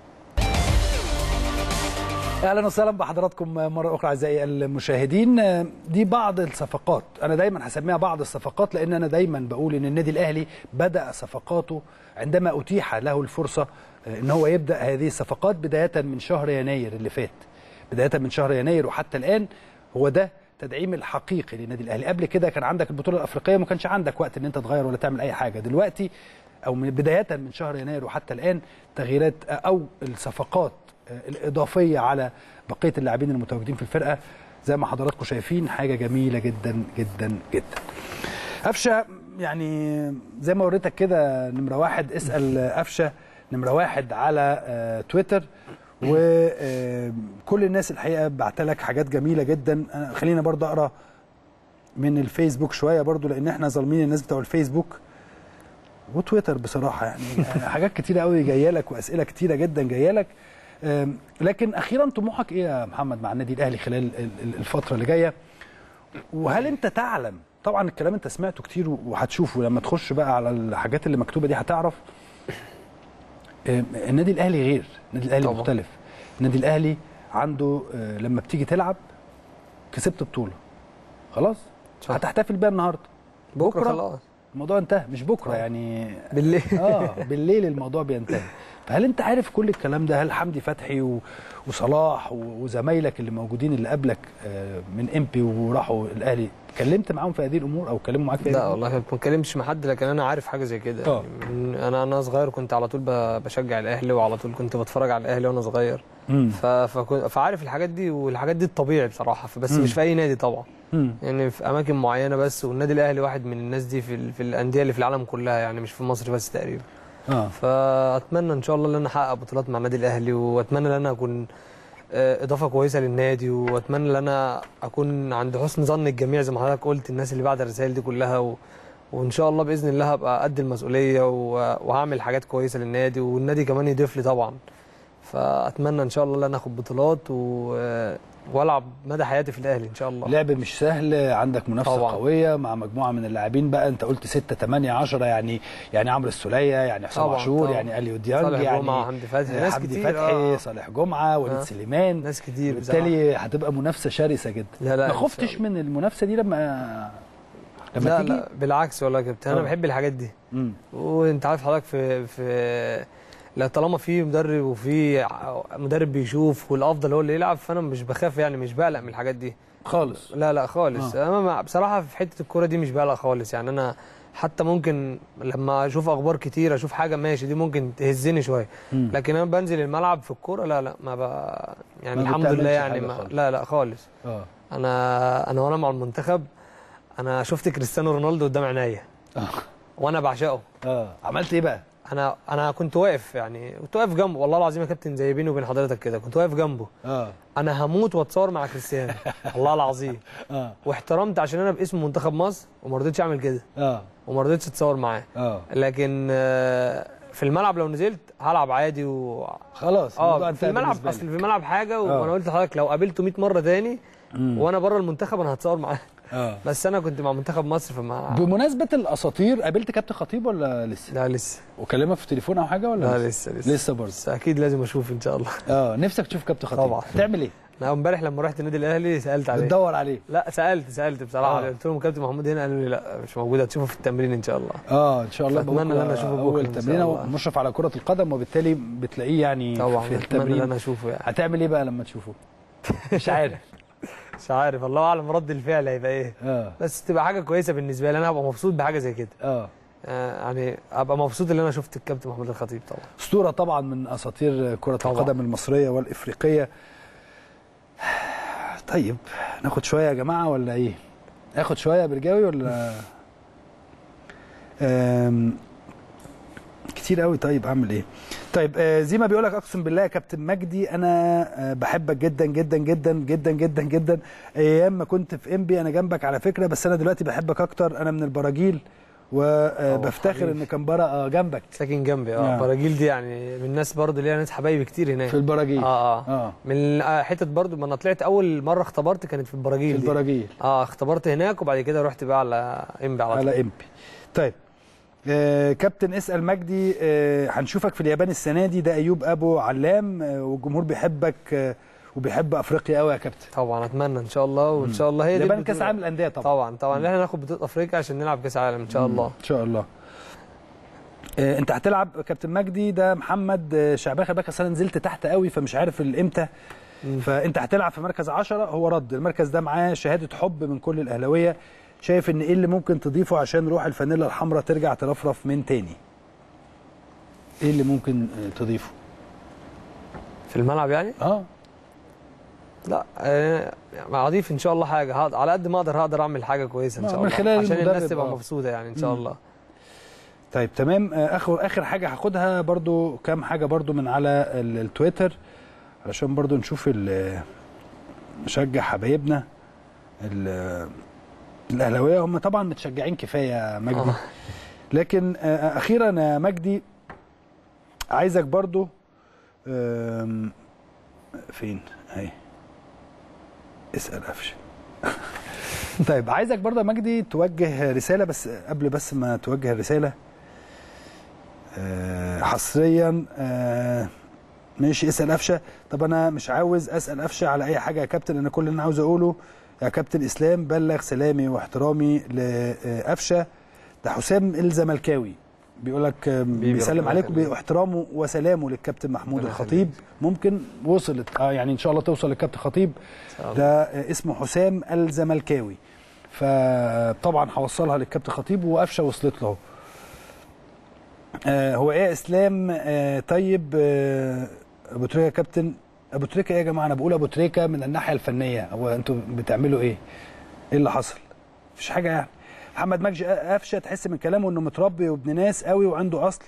Speaker 1: اهلا وسهلا بحضراتكم مره اخرى اعزائي المشاهدين دي بعض الصفقات انا دايما هسميها بعض الصفقات لان انا دايما بقول ان النادي الاهلي بدا صفقاته عندما اتيح له الفرصه ان هو يبدا هذه الصفقات بدايه من شهر يناير اللي فات بدايه من شهر يناير وحتى الان هو ده تدعيم الحقيقي للنادي الاهلي قبل كده كان عندك البطوله الافريقيه ما كانش عندك وقت ان انت تغير ولا تعمل اي حاجه دلوقتي او من بدايه من شهر يناير وحتى الان تغييرات او الصفقات الاضافيه على بقيه اللاعبين المتواجدين في الفرقه زي ما حضراتكم شايفين حاجه جميله جدا جدا جدا قفشه يعني زي ما وريتك كده نمره واحد اسال قفشه نمره واحد على آه، تويتر وكل الناس الحقيقه بعت لك حاجات جميله جدا أنا- خلينا برضه اقرا من الفيسبوك شويه برضو لان احنا ظالمين الناس بتوع الفيسبوك وتويتر بصراحه يعني حاجات كتيره قوي جايه لك واسئله كتيره جدا جايه لك أم، لكن اخيرا طموحك ايه يا محمد مع النادي الاهلي خلال ال- ال- الفتره اللي جايه وهل انت تعلم طبعا الكلام انت سمعته كتير وهتشوفه لما تخش بقى على الحاجات اللي مكتوبه دي هتعرف أم، النادي الاهلي غير النادي الاهلي
Speaker 3: طبعا.
Speaker 1: مختلف النادي الاهلي عنده آه، لما بتيجي تلعب كسبت بطوله خلاص هتحتفل بيها النهارده
Speaker 3: بكره خلاص
Speaker 1: الموضوع انتهى مش بكره يعني
Speaker 3: بالليل
Speaker 1: اه بالليل الموضوع بينتهي فهل انت عارف كل الكلام ده هل حمدي فتحي و... وصلاح و... وزمايلك اللي موجودين اللي قبلك آه، من امبي وراحوا الاهلي اتكلمت معاهم في هذه الامور او اتكلموا معاك في هذه
Speaker 3: لا
Speaker 1: الأمور؟
Speaker 3: والله ما بتكلمش مع حد لكن انا عارف حاجه زي كده
Speaker 1: آه.
Speaker 3: يعني من- انا انا صغير كنت على طول ب- بشجع الاهلي وعلى طول كنت بتفرج على الاهلي وانا صغير
Speaker 1: مم.
Speaker 3: ف... فكنت... فعارف الحاجات دي والحاجات دي الطبيعي بصراحه بس
Speaker 1: مم.
Speaker 3: مش في اي نادي طبعا
Speaker 1: مم.
Speaker 3: يعني في اماكن معينه بس والنادي الاهلي واحد من الناس دي في, ال... في الانديه اللي في العالم كلها يعني مش في مصر بس تقريبا
Speaker 1: اه
Speaker 3: فاتمنى ان شاء الله ان انا احقق بطولات مع النادي الاهلي واتمنى ان انا اكون آه، اضافه كويسه للنادي واتمنى ان انا اكون عند حسن ظن الجميع زي ما حضرتك قلت الناس اللي بعد الرسائل دي كلها و... وان شاء الله باذن الله هبقى قد المسؤوليه و... وهعمل حاجات كويسه للنادي والنادي كمان يضيف لي طبعا فاتمنى ان شاء الله ان انا اخد بطولات و... والعب مدى حياتي في الاهلي ان شاء الله
Speaker 1: لعب مش سهل عندك منافسه
Speaker 3: طبعاً.
Speaker 1: قويه مع مجموعه من اللاعبين بقى انت قلت 6 8 10 يعني يعني عمرو السوليه يعني حسام
Speaker 3: طبعاً،
Speaker 1: عاشور
Speaker 3: طبعاً.
Speaker 1: يعني اليو ديانج
Speaker 3: صالح
Speaker 1: يعني
Speaker 3: جمعة، حمدي فتحي، ناس
Speaker 1: حمدي
Speaker 3: كتير،
Speaker 1: فتحي
Speaker 3: آه.
Speaker 1: صالح جمعه وليد
Speaker 3: آه.
Speaker 1: سليمان
Speaker 3: ناس كتير
Speaker 1: بالتالي هتبقى منافسه شرسه جدا
Speaker 3: لا لا
Speaker 1: ما
Speaker 3: إن
Speaker 1: خفتش
Speaker 3: شاء
Speaker 1: من المنافسه دي لما لما
Speaker 3: لا
Speaker 1: تيجي
Speaker 3: لا بالعكس والله يا كابتن انا
Speaker 1: آه.
Speaker 3: بحب الحاجات دي
Speaker 1: مم.
Speaker 3: وانت عارف حضرتك في في لا طالما في مدرب وفي ع- مدرب بيشوف والافضل هو اللي يلعب فانا مش بخاف يعني مش بقلق من الحاجات دي
Speaker 1: خالص
Speaker 3: لا لا خالص
Speaker 1: آه.
Speaker 3: انا مع- بصراحه في حته الكوره دي مش بقلق خالص يعني انا حتى ممكن لما اشوف اخبار كتير اشوف حاجه ماشي دي ممكن تهزني شويه
Speaker 1: مم.
Speaker 3: لكن انا بنزل الملعب في الكوره لا لا ما ب... يعني
Speaker 1: ما
Speaker 3: الحمد
Speaker 1: بتعملش
Speaker 3: لله يعني
Speaker 1: حاجة
Speaker 3: ما...
Speaker 1: خالص.
Speaker 3: لا لا خالص
Speaker 1: اه
Speaker 3: انا انا وانا مع المنتخب انا شفت كريستيانو رونالدو قدام عينيا
Speaker 1: اه
Speaker 3: وانا بعشقه
Speaker 1: اه عملت ايه بقى
Speaker 3: انا انا كنت واقف يعني كنت واقف جنبه والله العظيم يا كابتن زي بيني وبين حضرتك كده كنت واقف جنبه
Speaker 1: اه
Speaker 3: انا هموت واتصور مع كريستيانو والله العظيم
Speaker 1: اه
Speaker 3: واحترمت عشان انا باسم منتخب مصر وما رضيتش اعمل كده
Speaker 1: اه
Speaker 3: وما رضيتش اتصور معاه
Speaker 1: اه
Speaker 3: لكن آه، في الملعب لو نزلت هلعب عادي و
Speaker 1: خلاص الموضوع
Speaker 3: اه في
Speaker 1: انتهى
Speaker 3: الملعب
Speaker 1: بالنسبة
Speaker 3: اصل
Speaker 1: لك.
Speaker 3: في الملعب حاجه
Speaker 1: آه.
Speaker 3: وانا قلت لحضرتك لو قابلته 100 مره تاني
Speaker 1: مم.
Speaker 3: وانا بره المنتخب انا هتصور معاه
Speaker 1: اه
Speaker 3: بس انا كنت مع منتخب مصر فما
Speaker 1: بمناسبه الاساطير قابلت كابتن خطيب ولا لسه
Speaker 3: لا لسه
Speaker 1: وكلمك في تليفون او حاجه ولا
Speaker 3: لا لسه لسه
Speaker 1: لسه برضه
Speaker 3: بس اكيد لازم اشوف ان شاء الله
Speaker 1: اه نفسك تشوف كابتن خطيب
Speaker 3: طبعا.
Speaker 1: تعمل ايه
Speaker 3: انا امبارح لما رحت النادي الاهلي سالت عليه
Speaker 1: بتدور عليه
Speaker 3: لا سالت سالت بصراحه
Speaker 1: آه.
Speaker 3: قلت لهم كابتن محمود هنا قالوا لي لا مش موجود هتشوفه في التمرين ان شاء الله
Speaker 1: اه ان شاء الله
Speaker 3: فأتمنى
Speaker 1: بكرة
Speaker 3: إن أنا أشوفه بكرة
Speaker 1: اول
Speaker 3: إن شاء
Speaker 1: تمرينه
Speaker 3: الله.
Speaker 1: مشرف على كره القدم وبالتالي بتلاقيه يعني
Speaker 3: طبعا
Speaker 1: في
Speaker 3: اتمنى ان
Speaker 1: التمرين
Speaker 3: انا اشوفه يعني
Speaker 1: هتعمل ايه بقى لما تشوفه مش عارف
Speaker 3: مش عارف الله اعلم رد الفعل هيبقى ايه
Speaker 1: اه
Speaker 3: بس تبقى حاجه كويسه بالنسبه لي انا هبقى مبسوط بحاجه زي كده
Speaker 1: اه
Speaker 3: آه، يعني ابقى مبسوط ان انا شفت الكابتن محمود الخطيب طبعا
Speaker 1: اسطوره طبعا من اساطير كره
Speaker 3: طبعاً.
Speaker 1: القدم المصريه والافريقيه طيب ناخد شويه يا جماعه ولا ايه اخد شويه يا برجاوي ولا أم... كتير قوي طيب اعمل ايه طيب آه، زي ما بيقول لك اقسم بالله يا كابتن مجدي انا آه، بحبك جدا جدا جدا جدا جدا جدا ايام ما كنت في انبي انا جنبك على فكره بس انا دلوقتي بحبك اكتر انا من البراجيل وبفتخر
Speaker 3: حبيبي.
Speaker 1: ان كمبره اه جنبك
Speaker 3: ساكن جنبي
Speaker 1: آه.
Speaker 3: اه براجيل دي يعني من الناس برضه ليها ناس حبايبي كتير هناك
Speaker 1: في البراجيل
Speaker 3: اه اه
Speaker 1: اه
Speaker 3: من آه، حتت برضه ما انا طلعت اول مره اختبرت كانت في البراجيل
Speaker 1: في
Speaker 3: دي.
Speaker 1: البراجيل
Speaker 3: اه اختبرت هناك وبعد كده رحت بقى على انبي على طول
Speaker 1: على امبي طيب آه كابتن اسال مجدي آه هنشوفك في اليابان السنه دي ده ايوب ابو علام آه والجمهور بيحبك آه وبيحب افريقيا قوي يا كابتن
Speaker 3: طبعا اتمنى ان شاء الله وان شاء الله هي دي
Speaker 1: اليابان
Speaker 3: البطولة.
Speaker 1: كاس عالم الانديه طبعا
Speaker 3: طبعا طبعا احنا ناخد بطوله افريقيا عشان نلعب كاس عالم ان شاء الله
Speaker 1: ان شاء الله آه انت هتلعب كابتن مجدي ده محمد آه، شعبان خلي بالك أصل انا نزلت تحت قوي فمش عارف الامتى فانت هتلعب في مركز 10 هو رد المركز ده معاه شهاده حب من كل الاهلاويه شايف ان ايه اللي ممكن تضيفه عشان روح الفانيلا الحمراء ترجع ترفرف من تاني ايه اللي ممكن آه، تضيفه
Speaker 3: في الملعب يعني
Speaker 1: اه
Speaker 3: لا آه، يعني اضيف ان شاء الله حاجه هقدر على قد ما اقدر هقدر اعمل حاجه كويسه ان
Speaker 1: آه،
Speaker 3: شاء
Speaker 1: من
Speaker 3: الله
Speaker 1: خلال
Speaker 3: عشان
Speaker 1: المدرب،
Speaker 3: الناس تبقى
Speaker 1: آه.
Speaker 3: مبسوطه يعني ان شاء
Speaker 1: مم.
Speaker 3: الله
Speaker 1: طيب تمام آه، اخر اخر حاجه هاخدها برضو كام حاجه برضو من على ال- التويتر علشان برضو نشوف ال- نشجع حبايبنا ال- الاهلاويه هم طبعا متشجعين كفايه يا مجدي
Speaker 3: آه.
Speaker 1: لكن آه، اخيرا يا مجدي عايزك برضو آم، فين اهي اسال قفشه طيب عايزك برضه يا مجدي توجه رساله بس قبل بس ما توجه الرساله آه، حصريا آه، ماشي اسال قفشه طب انا مش عاوز اسال قفشه على اي حاجه يا كابتن انا كل اللي انا عاوز اقوله يا كابتن اسلام بلغ سلامي واحترامي لقفشه ده حسام الزملكاوي بيقول لك بيسلم
Speaker 3: ربنا
Speaker 1: عليك
Speaker 3: يخليك.
Speaker 1: واحترامه وسلامه للكابتن محمود
Speaker 3: ربنا
Speaker 1: الخطيب ممكن وصلت اه يعني ان شاء الله توصل للكابتن خطيب
Speaker 3: الله.
Speaker 1: ده آه، اسمه حسام الزملكاوي فطبعا هوصلها للكابتن خطيب وقفشه وصلت له آه هو ايه يا اسلام آه طيب آه ابو تريكه يا كابتن ابو تريكه ايه يا جماعه انا بقول ابو تريكه من الناحيه الفنيه هو انتوا بتعملوا ايه ايه اللي حصل مفيش حاجه يعني محمد مجدي قفشه تحس من كلامه انه متربي وابن ناس قوي وعنده اصل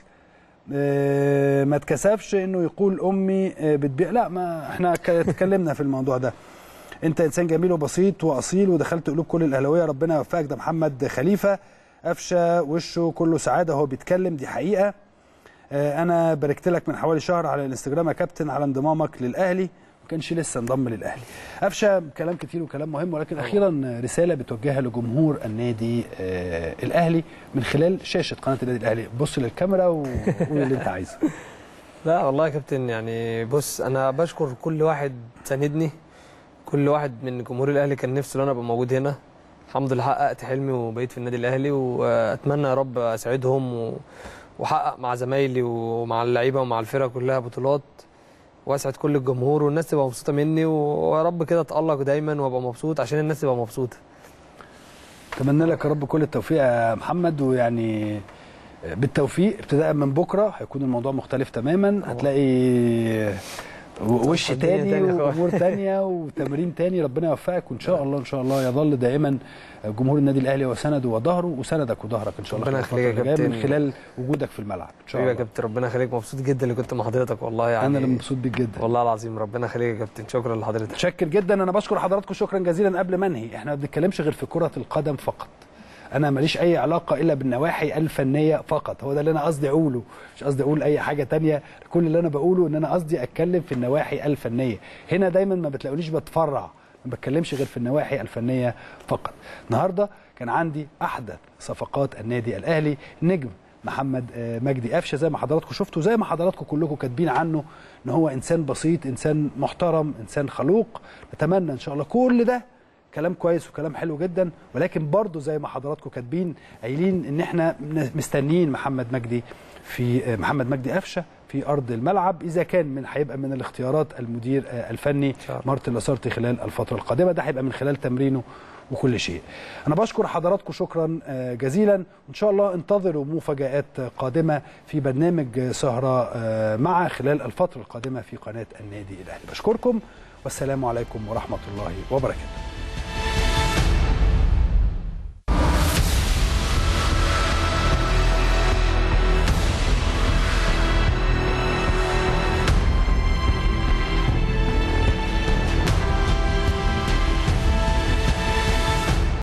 Speaker 1: آه، ما اتكسفش انه يقول امي آه، بتبيع لا ما احنا ك- اتكلمنا في الموضوع ده انت انسان جميل وبسيط واصيل ودخلت قلوب كل الاهلاويه ربنا يوفقك ده محمد خليفه قفشه وشه كله سعاده وهو بيتكلم دي حقيقه آه، انا باركت لك من حوالي شهر على الانستجرام يا كابتن على انضمامك للاهلي ما كانش لسه انضم للاهلي قفشه كلام كتير وكلام مهم ولكن اخيرا رساله بتوجهها لجمهور النادي آه، الاهلي من خلال شاشه قناه النادي الاهلي بص للكاميرا وقول اللي انت عايزه
Speaker 3: لا والله يا كابتن يعني بص انا بشكر كل واحد ساندني كل واحد من جمهور الاهلي كان نفسه ان انا ابقى موجود هنا الحمد لله حققت حلمي وبقيت في النادي الاهلي واتمنى يا رب اساعدهم و- واحقق مع زمايلي ومع اللعيبه ومع الفرقه كلها بطولات واسعد كل الجمهور والناس تبقى مبسوطه مني ويا رب كده اتالق دايما وابقى مبسوط عشان الناس تبقى مبسوطه
Speaker 1: اتمنى لك يا رب كل التوفيق يا محمد ويعني بالتوفيق ابتداء من بكره هيكون الموضوع مختلف تماما هتلاقي وش
Speaker 3: الدنيا
Speaker 1: تاني
Speaker 3: تاني خالص.
Speaker 1: وامور تانية وتمرين تاني ربنا يوفقك وان شاء الله ان شاء الله يظل دائما جمهور النادي الاهلي وسنده وظهره وسندك وظهرك ان شاء الله
Speaker 3: ربنا
Speaker 1: خلال
Speaker 3: يخليك يا
Speaker 1: الفترة الجاية من
Speaker 3: كابتن.
Speaker 1: خلال وجودك في الملعب ان شاء
Speaker 3: حبيبي يا
Speaker 1: الله
Speaker 3: كابتن ربنا يخليك مبسوط جدا اللي كنت مع حضرتك والله يعني
Speaker 1: انا اللي مبسوط بيك جدا
Speaker 3: والله العظيم ربنا يخليك يا كابتن شكرا لحضرتك
Speaker 1: متشكر جدا انا بشكر حضراتكم شكرا جزيلا قبل ما انهي احنا ما بنتكلمش غير في كره القدم فقط انا ماليش اي علاقه الا بالنواحي الفنيه فقط هو ده اللي انا قصدي اقوله مش قصدي اقول اي حاجه تانية كل اللي انا بقوله ان انا قصدي اتكلم في النواحي الفنيه هنا دايما ما بتلاقونيش بتفرع ما بتكلمش غير في النواحي الفنيه فقط النهارده كان عندي احدث صفقات النادي الاهلي نجم محمد آه، مجدي قفشه زي ما حضراتكم شفتوا زي ما حضراتكم كلكم كاتبين عنه ان هو انسان بسيط انسان محترم انسان خلوق نتمنى ان شاء الله كل ده كلام كويس وكلام حلو جدا ولكن برضه زي ما حضراتكم كاتبين قايلين ان احنا مستنيين محمد مجدي في محمد مجدي قفشه في ارض الملعب اذا كان من هيبقى من الاختيارات المدير آه، الفني مارتن لاسارتي خلال الفتره القادمه ده هيبقى من خلال تمرينه وكل شيء انا بشكر حضراتكم شكرا آه، جزيلا ان شاء الله انتظروا مفاجات قادمه في برنامج آه، سهره آه، مع خلال الفتره القادمه في قناه النادي الاهلي بشكركم والسلام عليكم ورحمه الله وبركاته